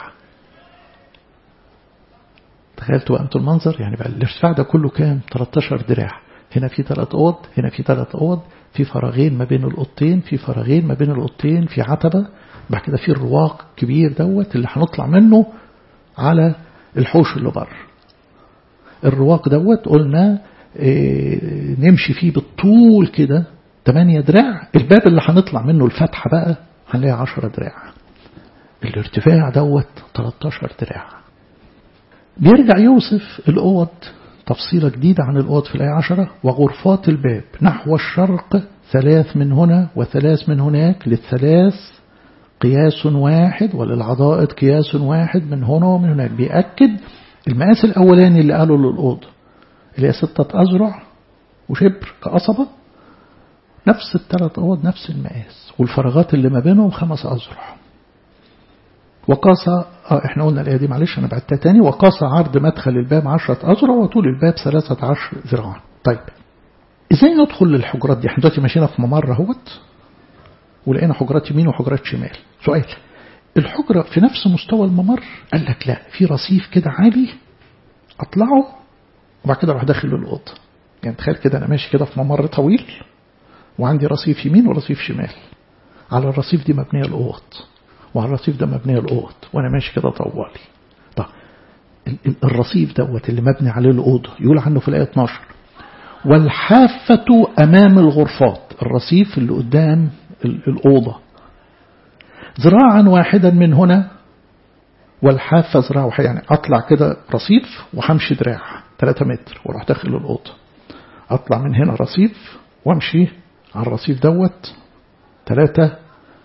تخيلتوا بقى انتوا المنظر يعني بقى الارتفاع ده كله كام 13 دراع هنا في ثلاث اوض هنا في ثلاث اوض في فراغين ما بين الاوضتين في فراغين ما بين الاوضتين في عتبه بعد كده في الرواق كبير دوت اللي هنطلع منه على الحوش اللي بره الرواق دوت قلنا اه نمشي فيه بالطول كده 8 دراع الباب اللي هنطلع منه الفتحه بقى هنلاقي 10 دراع الارتفاع دوت 13 دراع بيرجع يوصف الأوض تفصيلة جديدة عن الأوض في الآية 10 وغرفات الباب نحو الشرق ثلاث من هنا وثلاث من هناك للثلاث قياس واحد وللعضائد قياس واحد من هنا ومن هناك بيأكد المقاس الأولاني اللي قاله للأوضة اللي هي ستة أذرع وشبر كقصبة نفس الثلاث أوض نفس المقاس والفراغات اللي ما بينهم خمس أذرع وقاس اه احنا قلنا الآية دي معلش أنا بعدتها تاني وقاس عرض مدخل الباب عشرة أذرع وطول الباب ثلاثة عشر ذراعا طيب ازاي ندخل للحجرات دي احنا دلوقتي ماشيين في ممر اهوت ولقينا حجرات يمين وحجرات شمال سؤال الحجرة في نفس مستوى الممر قال لك لا في رصيف كده عالي اطلعه وبعد كده اروح داخل للأوضة يعني تخيل كده انا ماشي كده في ممر طويل وعندي رصيف يمين ورصيف شمال على الرصيف دي مبنية الأوض وعلى الرصيف ده مبنية الأوض وأنا ماشي كده طوالي طب الرصيف دوت اللي مبني عليه الأوضة يقول عنه في الآية 12 والحافة أمام الغرفات الرصيف اللي قدام الأوضة ذراعا واحدا من هنا والحافة ذراع واحد يعني أطلع كده رصيف وهمشي دراع 3 متر واروح داخل الأوضة أطلع من هنا رصيف وامشي على الرصيف دوت 3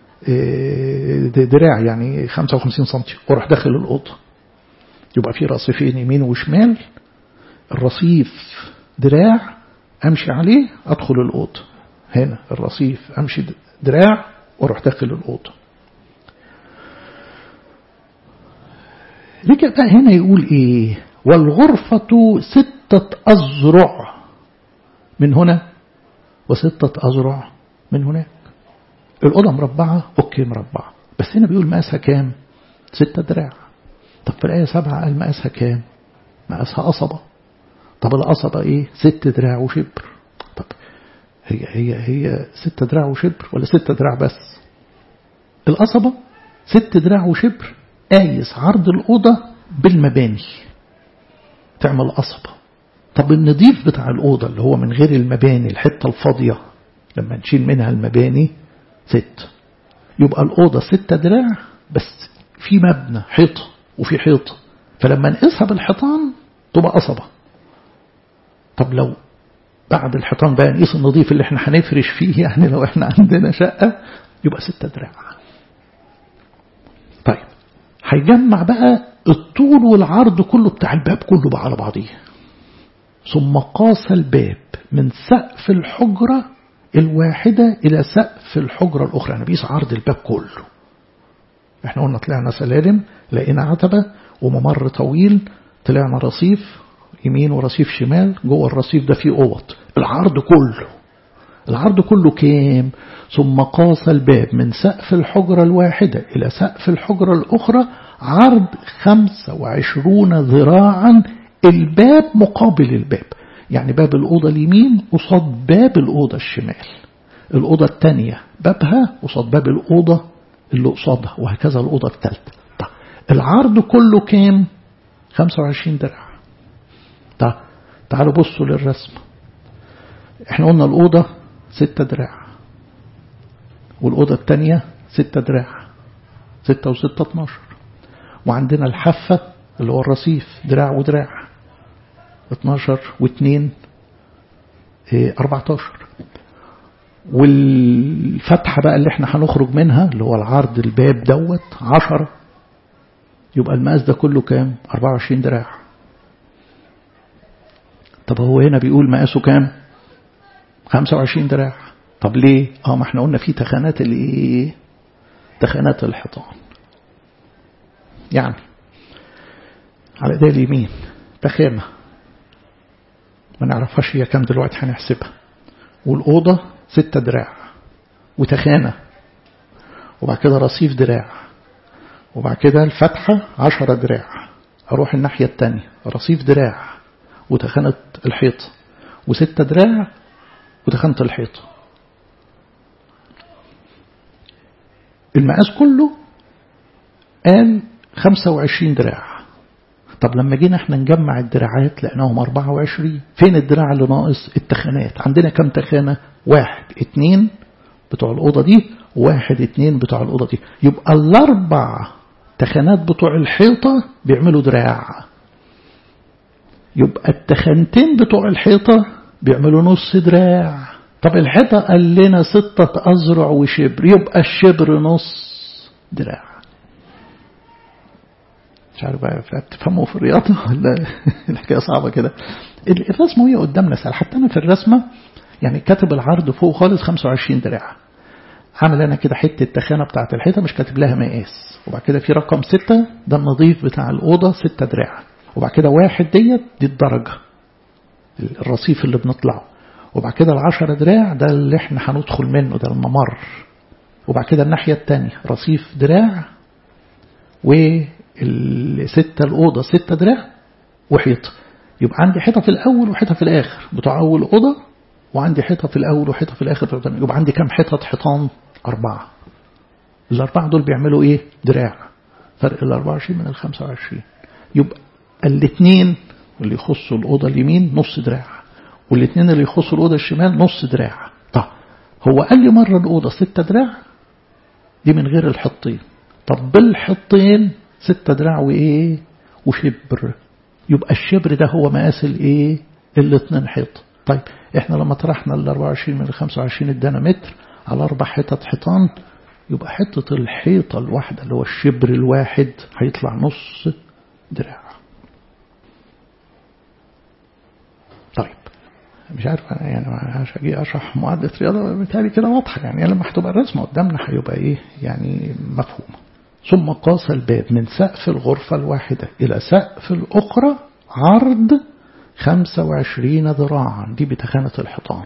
دراع يعني 55 سنتي واروح داخل الأوضة يبقى في رصيفين يمين وشمال الرصيف دراع أمشي عليه أدخل الأوضة هنا الرصيف أمشي دراع وأروح داخل الأوضة رجع بقى هنا يقول إيه والغرفة ستة أزرع من هنا وستة أزرع من هناك الأوضة مربعة أوكي مربعة بس هنا بيقول مقاسها كام ستة دراع طب في الآية سبعة قال مقاسها كام مقاسها قصبة طب القصبة إيه ست دراع وشبر طب هي هي هي ست دراع وشبر ولا ست دراع بس القصبة ست دراع وشبر قايس عرض الأوضة بالمباني تعمل قصبة طب النظيف بتاع الأوضة اللي هو من غير المباني الحتة الفاضية لما نشيل منها المباني ست يبقى الأوضة ستة دراع بس في مبنى حيطة وفي حيطة فلما نقيسها بالحيطان تبقى قصبة طب لو بعد الحيطان بقى نقيس النظيف اللي احنا هنفرش فيه يعني لو احنا عندنا شقة يبقى ستة دراع طيب هيجمع بقى الطول والعرض كله بتاع الباب كله بقى على بعضيه ثم قاس الباب من سقف الحجرة الواحدة إلى سقف الحجرة الأخرى يعني بيس عرض الباب كله احنا قلنا طلعنا سلالم لقينا عتبة وممر طويل طلعنا رصيف يمين ورصيف شمال جوه الرصيف ده فيه اوض العرض كله العرض كله كام ثم قاس الباب من سقف الحجرة الواحدة إلى سقف الحجرة الأخرى عرض خمسة وعشرون ذراعا الباب مقابل الباب يعني باب الأوضة اليمين قصاد باب الأوضة الشمال الأوضة الثانية بابها قصاد باب الأوضة اللي قصادها وهكذا الأوضة الثالثة طيب العرض كله كام 25 درع طيب تعالوا بصوا للرسم احنا قلنا الأوضة ستة دراع والأوضة الثانية ستة دراع ستة وستة اتناشر وعندنا الحافة اللي هو الرصيف دراع ودراع 12 و2 14 والفتحة بقى اللي احنا هنخرج منها اللي هو العرض الباب دوت 10 يبقى المقاس ده كله كام 24 دراع طب هو هنا بيقول مقاسه كام 25 دراع طب ليه اه ما احنا قلنا في تخانات الايه تخانات الحيطان يعني على ايدي اليمين تخانه ما نعرفهاش هي كام دلوقتي هنحسبها والأوضة ستة دراع وتخانة وبعد كده رصيف دراع وبعد كده الفتحة عشرة دراع أروح الناحية التانية رصيف دراع وتخانة الحيط وستة دراع وتخانة الحيط المقاس كله قال خمسة وعشرين دراع طب لما جينا احنا نجمع الدراعات لقيناهم 24 فين الدراع اللي ناقص التخانات عندنا كم تخانة واحد اتنين بتوع الأوضة دي واحد اتنين بتوع الأوضة دي يبقى الأربع تخانات بتوع الحيطة بيعملوا دراع يبقى التخانتين بتوع الحيطة بيعملوا نص دراع طب الحيطة قال لنا ستة أزرع وشبر يبقى الشبر نص دراع مش عارف بقى بتفهموا في الرياضة ولا الحكاية صعبة كده الرسمة وهي قدامنا سهل حتى أنا في الرسمة يعني كاتب العرض فوق خالص 25 دراع عامل أنا كده حتة التخانة بتاعة الحيطة مش كاتب لها مقاس وبعد كده في رقم ستة ده النظيف بتاع الأوضة ستة دراع وبعد كده واحد ديت دي الدرجة الرصيف اللي بنطلعه وبعد كده العشرة دراع ده اللي احنا هندخل منه ده الممر وبعد كده الناحية التانية رصيف دراع و الستة الأوضة ستة دراع وحيطة يبقى عندي حيطة في الأول وحيطة في الآخر بتوع أول أوضة وعندي حيطة في الأول وحيطة في الآخر يبقى عندي كم حيطة حيطان أربعة الأربعة دول بيعملوا إيه دراع فرق ال 24 من ال 25 يبقى الاثنين اللي يخصوا الأوضة اليمين نص دراع والاثنين اللي يخصوا الأوضة الشمال نص دراع طب هو قال لي مرة الأوضة ستة دراع دي من غير الحطين طب بالحطين ستة دراع وإيه وشبر يبقى الشبر ده هو مقاس الإيه الاثنين حيط طيب احنا لما طرحنا ال 24 من ال 25 ادانا متر على أربع حتت حيطان يبقى حتة الحيطة الواحدة اللي هو الشبر الواحد هيطلع نص دراع طيب مش عارف يعني مش هاجي اشرح معادلة رياضة بالتالي كده واضحة يعني لما هتبقى الرسمة قدامنا هيبقى ايه يعني مفهومة ثم قاس الباب من سقف الغرفة الواحدة إلى سقف الأخرى عرض 25 ذراعا دي بتخانة الحيطان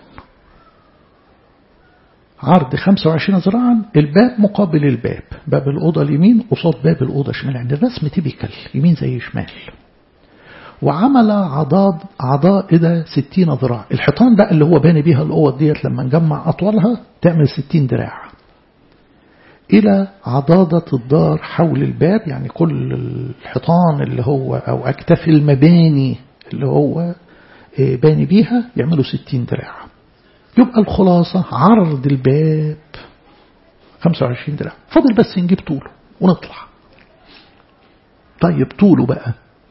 عرض 25 ذراعا الباب مقابل الباب باب الأوضة اليمين قصاد باب الأوضة الشمال عند الرسم تيبيكال يمين زي شمال وعمل عضاد عضائد 60 ذراع الحيطان بقى اللي هو باني بيها الأوض ديت لما نجمع أطولها تعمل 60 دراع إلى عضادة الدار حول الباب يعني كل الحيطان اللي هو أو أكتاف المباني اللي هو باني بيها يعملوا 60 دراع يبقى الخلاصة عرض الباب 25 دراع فاضل بس نجيب طوله ونطلع طيب طوله بقى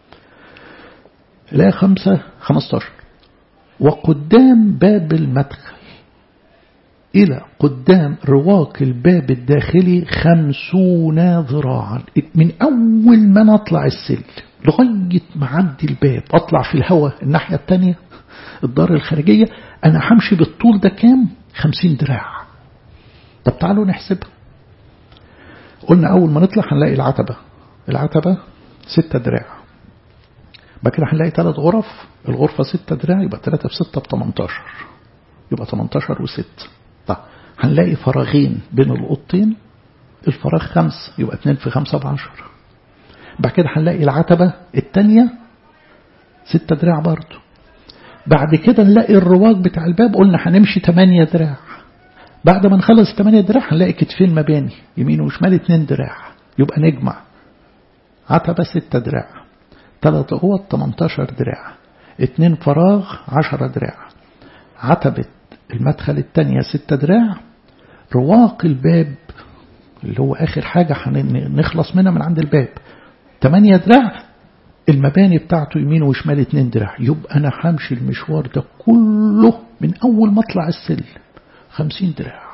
لا خمسة خمستاشر وقدام باب المدخل إلى قدام رواق الباب الداخلي خمسون ذراعا من أول ما نطلع السلم لغاية ما عدي الباب أطلع في الهواء الناحية التانية الدار الخارجية أنا همشي بالطول ده كام خمسين دراع طب تعالوا نحسبها قلنا أول ما نطلع هنلاقي العتبة العتبة ستة دراع بعد كده هنلاقي ثلاث غرف الغرفة ستة دراع يبقى ثلاثة في ستة ب 18 يبقى 18 وستة طيب هنلاقي فراغين بين الأوضتين الفراغ خمس يبقى 2 في 5 ب 10 بعد كده هنلاقي العتبة الثانية ستة دراع برضه بعد كده نلاقي الرواق بتاع الباب قلنا هنمشي 8 دراع بعد ما نخلص 8 دراع هنلاقي كتفين مباني يمين وشمال 2 دراع يبقى نجمع عتبة 6 دراع ثلاث اوض 18 دراع اتنين فراغ 10 دراع عتبة المدخل الثانية 6 دراع رواق الباب اللي هو آخر حاجة هنخلص منها من عند الباب 8 دراع المباني بتاعته يمين وشمال 2 دراع يبقى أنا همشي المشوار ده كله من أول ما أطلع السلم 50 دراع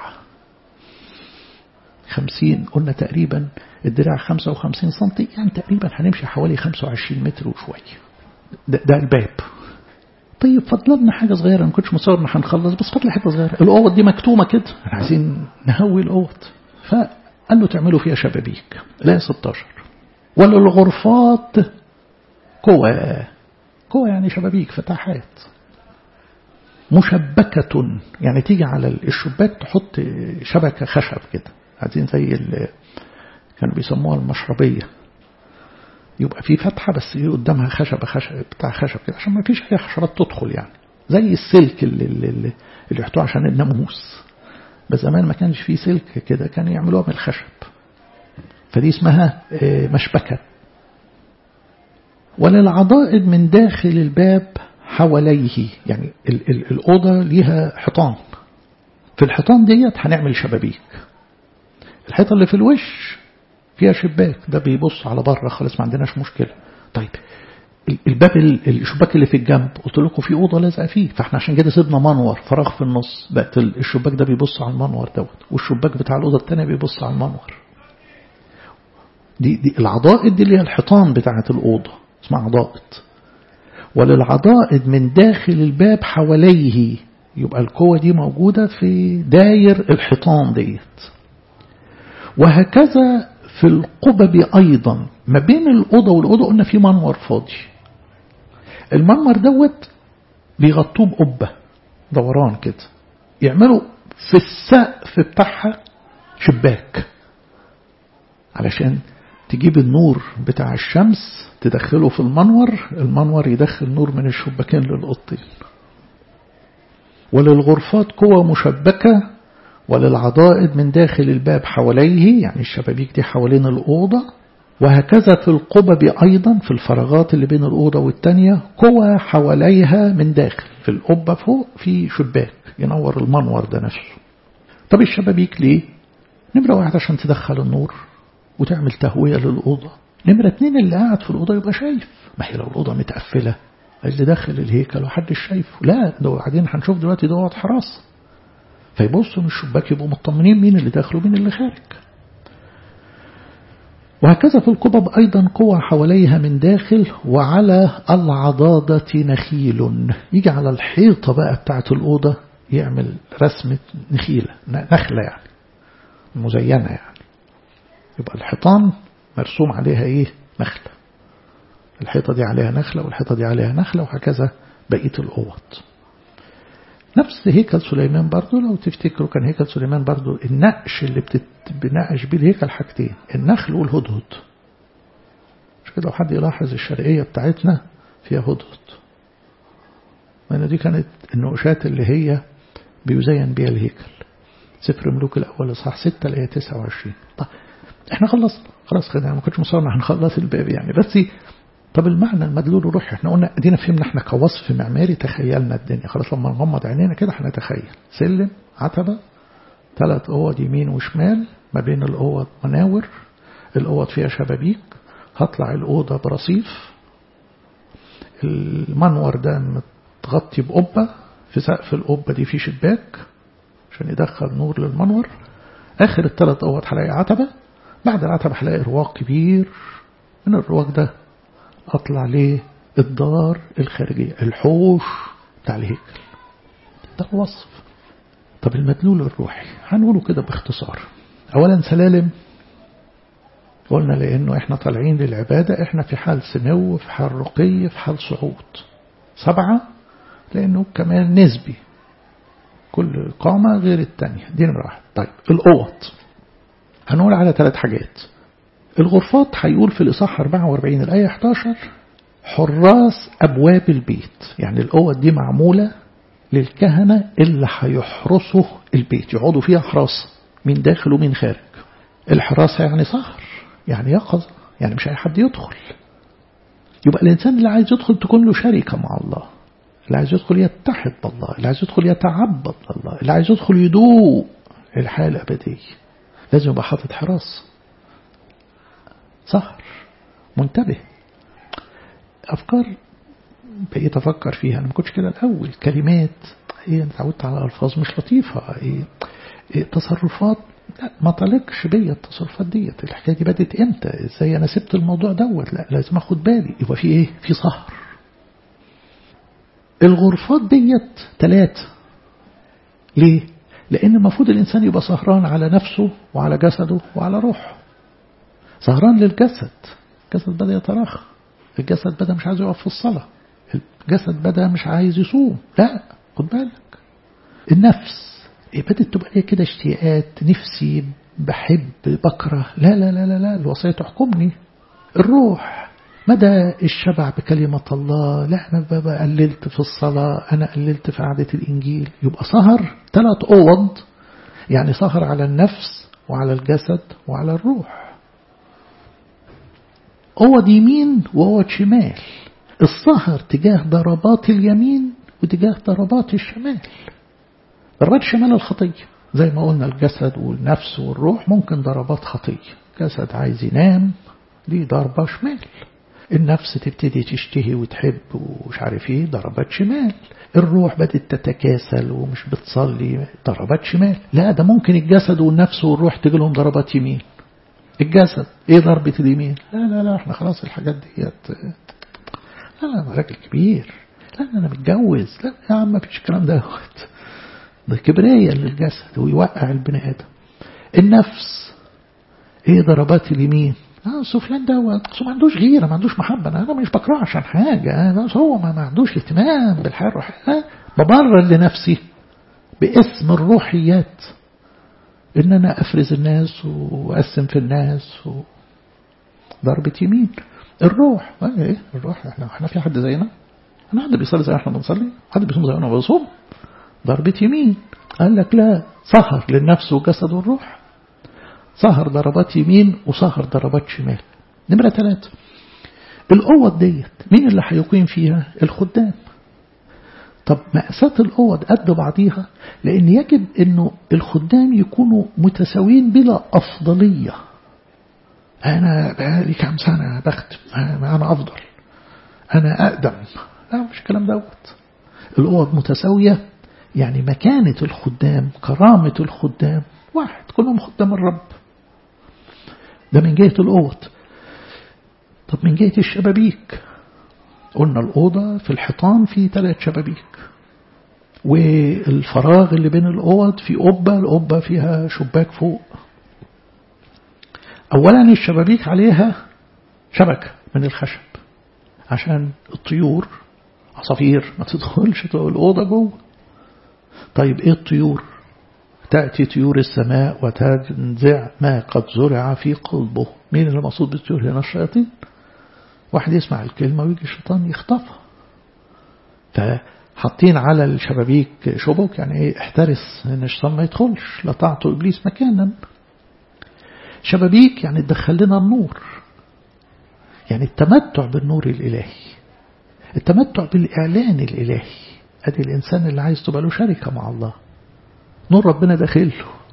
50 قلنا تقريبا الدراع 55 سم يعني تقريبا هنمشي حوالي 25 متر وشوية ده, ده الباب طيب فضلنا حاجة صغيرة ما كنتش مصور ان هنخلص بس فضل حتة صغيرة الأوض دي مكتومة كده احنا عايزين نهوي الأوض فقال له تعملوا فيها شبابيك لا 16 وللغرفات قوى قوى يعني شبابيك فتحات مشبكة يعني تيجي على الشباك تحط شبكة خشب كده عايزين زي اللي كانوا بيسموها المشربية يبقى في فتحة بس قدامها خشبة خشب بتاع خشب كده عشان ما فيش أي حشرات تدخل يعني زي السلك اللي, اللي, اللي يحطوه عشان الناموس بس زمان ما كانش فيه سلك كده كان يعملوها من الخشب فدي اسمها مشبكة وللعضائد من داخل الباب حواليه يعني ال ال الأوضة ليها حيطان في الحيطان ديت هنعمل شبابيك الحيطة اللي في الوش فيها شباك ده بيبص على بره خالص ما عندناش مشكلة طيب الباب الشباك اللي في الجنب قلت لكم في أوضة لازقة فيه فاحنا عشان كده سيبنا منور فراغ في النص بقت الشباك ده بيبص على المنور دوت والشباك بتاع الأوضة الثانية بيبص على المنور دي, دي العضائد دي اللي هي الحيطان بتاعة الأوضة اسمها عضائد وللعضائد من داخل الباب حواليه يبقى القوة دي موجودة في داير الحيطان ديت وهكذا في القبب أيضا ما بين الأوضة والأوضة قلنا في منور فاضي المنور دوت بيغطوه بقبة دوران كده يعملوا في السقف بتاعها شباك علشان تجيب النور بتاع الشمس تدخله في المنور المنور يدخل نور من الشباكين للأوضتين وللغرفات قوة مشبكة وللعضائد من داخل الباب حواليه يعني الشبابيك دي حوالين الأوضة وهكذا في القبب أيضا في الفراغات اللي بين الأوضة والتانية قوة حواليها من داخل في القبة فوق في شباك ينور المنور ده نفسه طب الشبابيك ليه؟ نمرة واحد عشان تدخل النور وتعمل تهوية للأوضة نمرة اتنين اللي قاعد في الأوضة يبقى شايف ما هي لو الأوضة متقفلة اللي داخل الهيكل وحدش شايفه لا ده بعدين هنشوف دلوقتي دوت حراسة فيبصوا من الشباك يبقوا مطمنين مين اللي داخل ومين اللي خارج وهكذا في القبب أيضا قوة حواليها من داخل وعلى العضادة نخيل يجي على الحيطة بقى بتاعت الأوضة يعمل رسمة نخيلة نخلة يعني مزينة يعني يبقى الحيطان مرسوم عليها ايه نخلة الحيطة دي عليها نخلة والحيطة دي عليها نخلة وهكذا بقية الأوض نفس هيكل سليمان برضو لو تفتكروا كان هيكل سليمان برضو النقش اللي بنقش بيه الهيكل حاجتين النخل والهدهد مش كده لو حد يلاحظ الشرقية بتاعتنا فيها هدهد لأن دي كانت النقشات اللي هي بيزين بيها الهيكل سفر ملوك الأول إصحاح 6 الآية 29 طب احنا خلصنا خلاص خدنا ما كنتش مصرنا هنخلص الباب يعني بس طب المعنى المدلول الروحي احنا قلنا ادينا فهمنا احنا كوصف معماري تخيلنا الدنيا خلاص لما نغمض عينينا كده هنتخيل سلم عتبة ثلاث اوض يمين وشمال ما بين الاوض مناور الاوض فيها شبابيك هطلع الاوضه برصيف المنور ده متغطي بقبه في سقف القبه دي في شباك عشان يدخل نور للمنور اخر الثلاث اوض هلاقي عتبه بعد العتبه هلاقي رواق كبير من الرواق ده أطلع ليه الدار الخارجية الحوش بتاع الهيكل ده الوصف طب المدلول الروحي هنقوله كده باختصار أولا سلالم قلنا لأنه إحنا طالعين للعبادة إحنا في حال سمو في حال رقي في حال صعود سبعة لأنه كمان نسبي كل قامة غير التانية دي نمرة واحد طيب الأوض هنقول على ثلاث حاجات الغرفات هيقول في الإصحاح 44 الآية 11 حراس أبواب البيت يعني الأوض دي معمولة للكهنة اللي هيحرسوا البيت يقعدوا فيها حراسة من داخل ومن خارج الحراسة يعني سهر يعني يقظة يعني مش أي حد يدخل يبقى الإنسان اللي عايز يدخل تكون له شركة مع الله اللي عايز يدخل يتحد بالله اللي عايز يدخل يتعبد بالله اللي عايز يدخل يدوق الحياة الأبدية لازم يبقى حاطط حراسة سهر منتبه أفكار بقيت أفكر فيها أنا ما كنتش كده الأول كلمات إيه أنا تعودت على ألفاظ مش لطيفة إيه, إيه تصرفات لا ما طلقش بيا التصرفات ديت الحكاية دي بدت إمتى إزاي أنا سبت الموضوع دوت لا لازم أخد بالي يبقى في إيه في سهر الغرفات ديت ثلاثة ليه لأن المفروض الإنسان يبقى سهران على نفسه وعلى جسده وعلى روحه سهران للجسد الجسد بدأ يتراخى الجسد بدأ مش عايز يقف في الصلاة الجسد بدأ مش عايز يصوم لا خد بالك النفس بدأت تبقى ليه كده اشتياقات نفسي بحب بكره لا لا لا لا لا الوصية تحكمني الروح مدى الشبع بكلمة الله لا أنا بابا قللت في الصلاة أنا قللت في قعدة الإنجيل يبقى سهر ثلاث أوض يعني سهر على النفس وعلى الجسد وعلى الروح أوض يمين وأوض شمال السهر تجاه ضربات اليمين وتجاه ضربات الشمال ضربات شمال الخطية زي ما قلنا الجسد والنفس والروح ممكن ضربات خطية جسد عايز ينام دي ضربة شمال النفس تبتدي تشتهي وتحب ومش عارف ايه ضربات شمال الروح بدأت تتكاسل ومش بتصلي ضربات شمال لا ده ممكن الجسد والنفس والروح تجي لهم ضربات يمين الجسد ايه ضربة اليمين لا لا لا احنا خلاص الحاجات ديت لا لا انا راجل كبير لا انا متجوز لا يا عم مفيش الكلام دوت ده كبرية للجسد ويوقع البني ادم النفس ايه ضربات اليمين اه فلان ده ما عندوش غيره ما عندوش محبه انا مش بكرهه عشان حاجه بس هو ما عندوش اهتمام بالحياه الروحيه ببرر لنفسي باسم الروحيات ان انا افرز الناس واقسم في الناس و... ضربة يمين الروح ايه الروح احنا احنا في حد زينا انا حد بيصلي زي احنا بنصلي حد بيصوم زي احنا بنصوم ضربة يمين قال لك لا سهر للنفس والجسد والروح سهر ضربات يمين وسهر ضربات شمال نمرة ثلاثة الأوض ديت مين اللي هيقيم فيها الخدام طب مأساة الأوض قد بعضيها لأن يجب أنه الخدام يكونوا متساويين بلا أفضلية أنا بقالي كام سنة بختم أنا أفضل أنا أقدم لا مش الكلام دوت الأوض متساوية يعني مكانة الخدام كرامة الخدام واحد كلهم خدام الرب ده من جهة الأوض طب من جهة الشبابيك قلنا الأوضة في الحيطان في ثلاث شبابيك والفراغ اللي بين الأوض في قبة القبة فيها شباك فوق أولا الشبابيك عليها شبكة من الخشب عشان الطيور عصافير ما تدخلش الأوضة جوه طيب إيه الطيور تأتي طيور السماء وتنزع ما قد زرع في قلبه مين اللي مقصود بالطيور هنا الشياطين واحد يسمع الكلمة ويجي الشيطان يخطفها فحاطين على الشبابيك شبك يعني ايه احترس ان الشيطان ما يدخلش لا تعطوا ابليس مكانا شبابيك يعني تدخل لنا النور يعني التمتع بالنور الالهي التمتع بالاعلان الالهي ادي الانسان اللي عايز تبقى له شركه مع الله نور ربنا داخله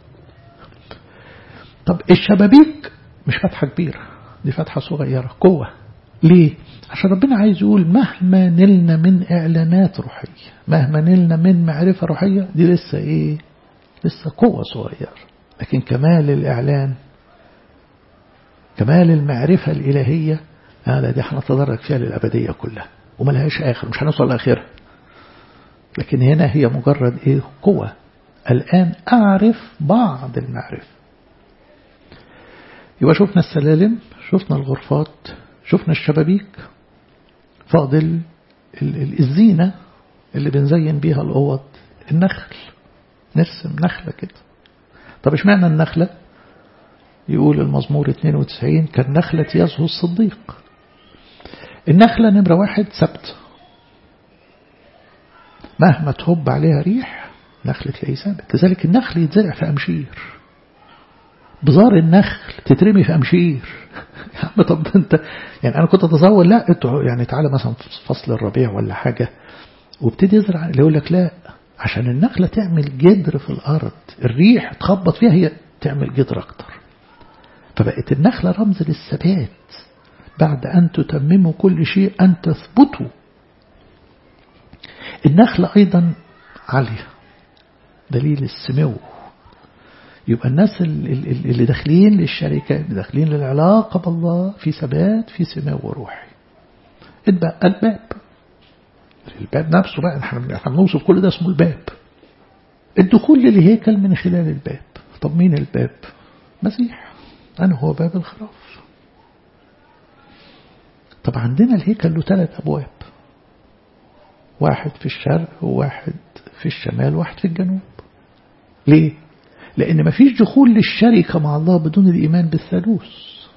طب الشبابيك مش فتحه كبيره دي فتحه صغيره قوه ليه؟ عشان ربنا عايز يقول مهما نلنا من إعلانات روحية مهما نلنا من معرفة روحية دي لسه إيه؟ لسه قوة صغيرة لكن كمال الإعلان كمال المعرفة الإلهية هذا دي هنتدرج فيها للأبدية كلها وملهاش آخر مش هنوصل لآخرها لكن هنا هي مجرد إيه؟ قوة الآن أعرف بعض المعرفة يبقى شفنا السلالم شفنا الغرفات شفنا الشبابيك فاضل الزينة اللي بنزين بيها الأوض النخل نرسم نخلة كده طب اشمعنى النخلة يقول المزمور 92 كالنخلة يزهو الصديق النخلة نمرة واحد ثبت مهما تهب عليها ريح نخل تلاقيه ثابت لذلك النخل يتزرع في أمشير بزار النخل تترمي في أمشير يا عم طب انت يعني انا كنت اتصور لا انتوا يعني تعالى مثلا في فصل الربيع ولا حاجه وابتدي يزرع اللي يقول لك لا عشان النخله تعمل جدر في الارض الريح تخبط فيها هي تعمل جدر اكتر فبقت النخله رمز للثبات بعد ان تتمموا كل شيء ان تثبتوا النخله ايضا عاليه دليل السمو يبقى الناس اللي داخلين للشركة اللي داخلين للعلاقة بالله في ثبات في سماو روحي اتبقى الباب الباب نفسه بقى احنا بنوصف كل ده اسمه الباب الدخول للهيكل من خلال الباب طب مين الباب مسيح أنا هو باب الخراف طب عندنا الهيكل له ثلاث أبواب واحد في الشرق وواحد في الشمال وواحد في الجنوب ليه لأن ما فيش دخول للشركة مع الله بدون الإيمان بالثالوث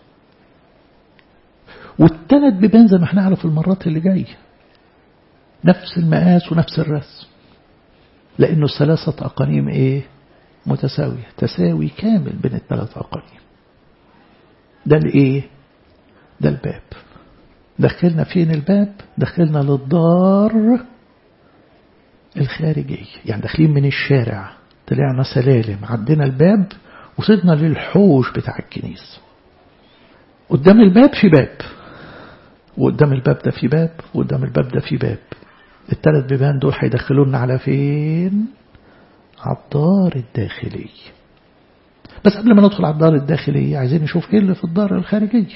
والثلاث بيبان زي ما احنا نعرف المرات اللي جاية نفس المقاس ونفس الرسم لأنه الثلاثة أقانيم إيه متساوية تساوي كامل بين الثلاث أقانيم ده الإيه ده الباب دخلنا فين الباب دخلنا للدار الخارجية يعني داخلين من الشارع طلعنا سلالم عدينا الباب وصلنا للحوش بتاع الكنيسة قدام الباب في باب وقدام الباب ده في باب وقدام الباب ده في باب الثلاث بيبان دول هيدخلونا على فين على الدار الداخلية بس قبل ما ندخل على الدار الداخلية عايزين نشوف ايه اللي في الدار الخارجية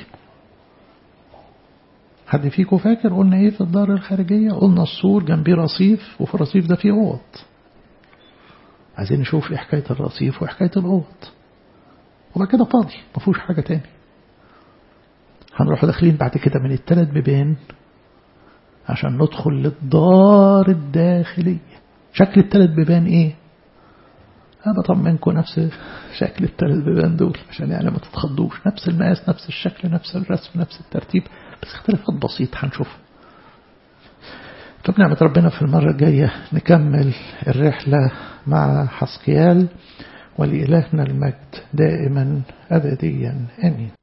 حد فيكم فاكر قلنا ايه في الدار الخارجية قلنا السور جنبيه رصيف وفي الرصيف ده فيه اوض عايزين نشوف ايه حكاية الرصيف وحكاية الأوض وبعد كده فاضي ما فيهوش حاجة تاني هنروح داخلين بعد كده من الثلاث بيبان عشان ندخل للدار الداخلية شكل الثلاث بيبان ايه أنا بطمنكم نفس شكل الثلاث بيبان دول عشان يعني ما تتخضوش نفس المقاس نفس الشكل نفس الرسم نفس الترتيب بس اختلافات بسيطة هنشوفها فبنعمة ربنا في المرة الجاية نكمل الرحلة مع حسقيال ولإلهنا المجد دائما أبديا آمين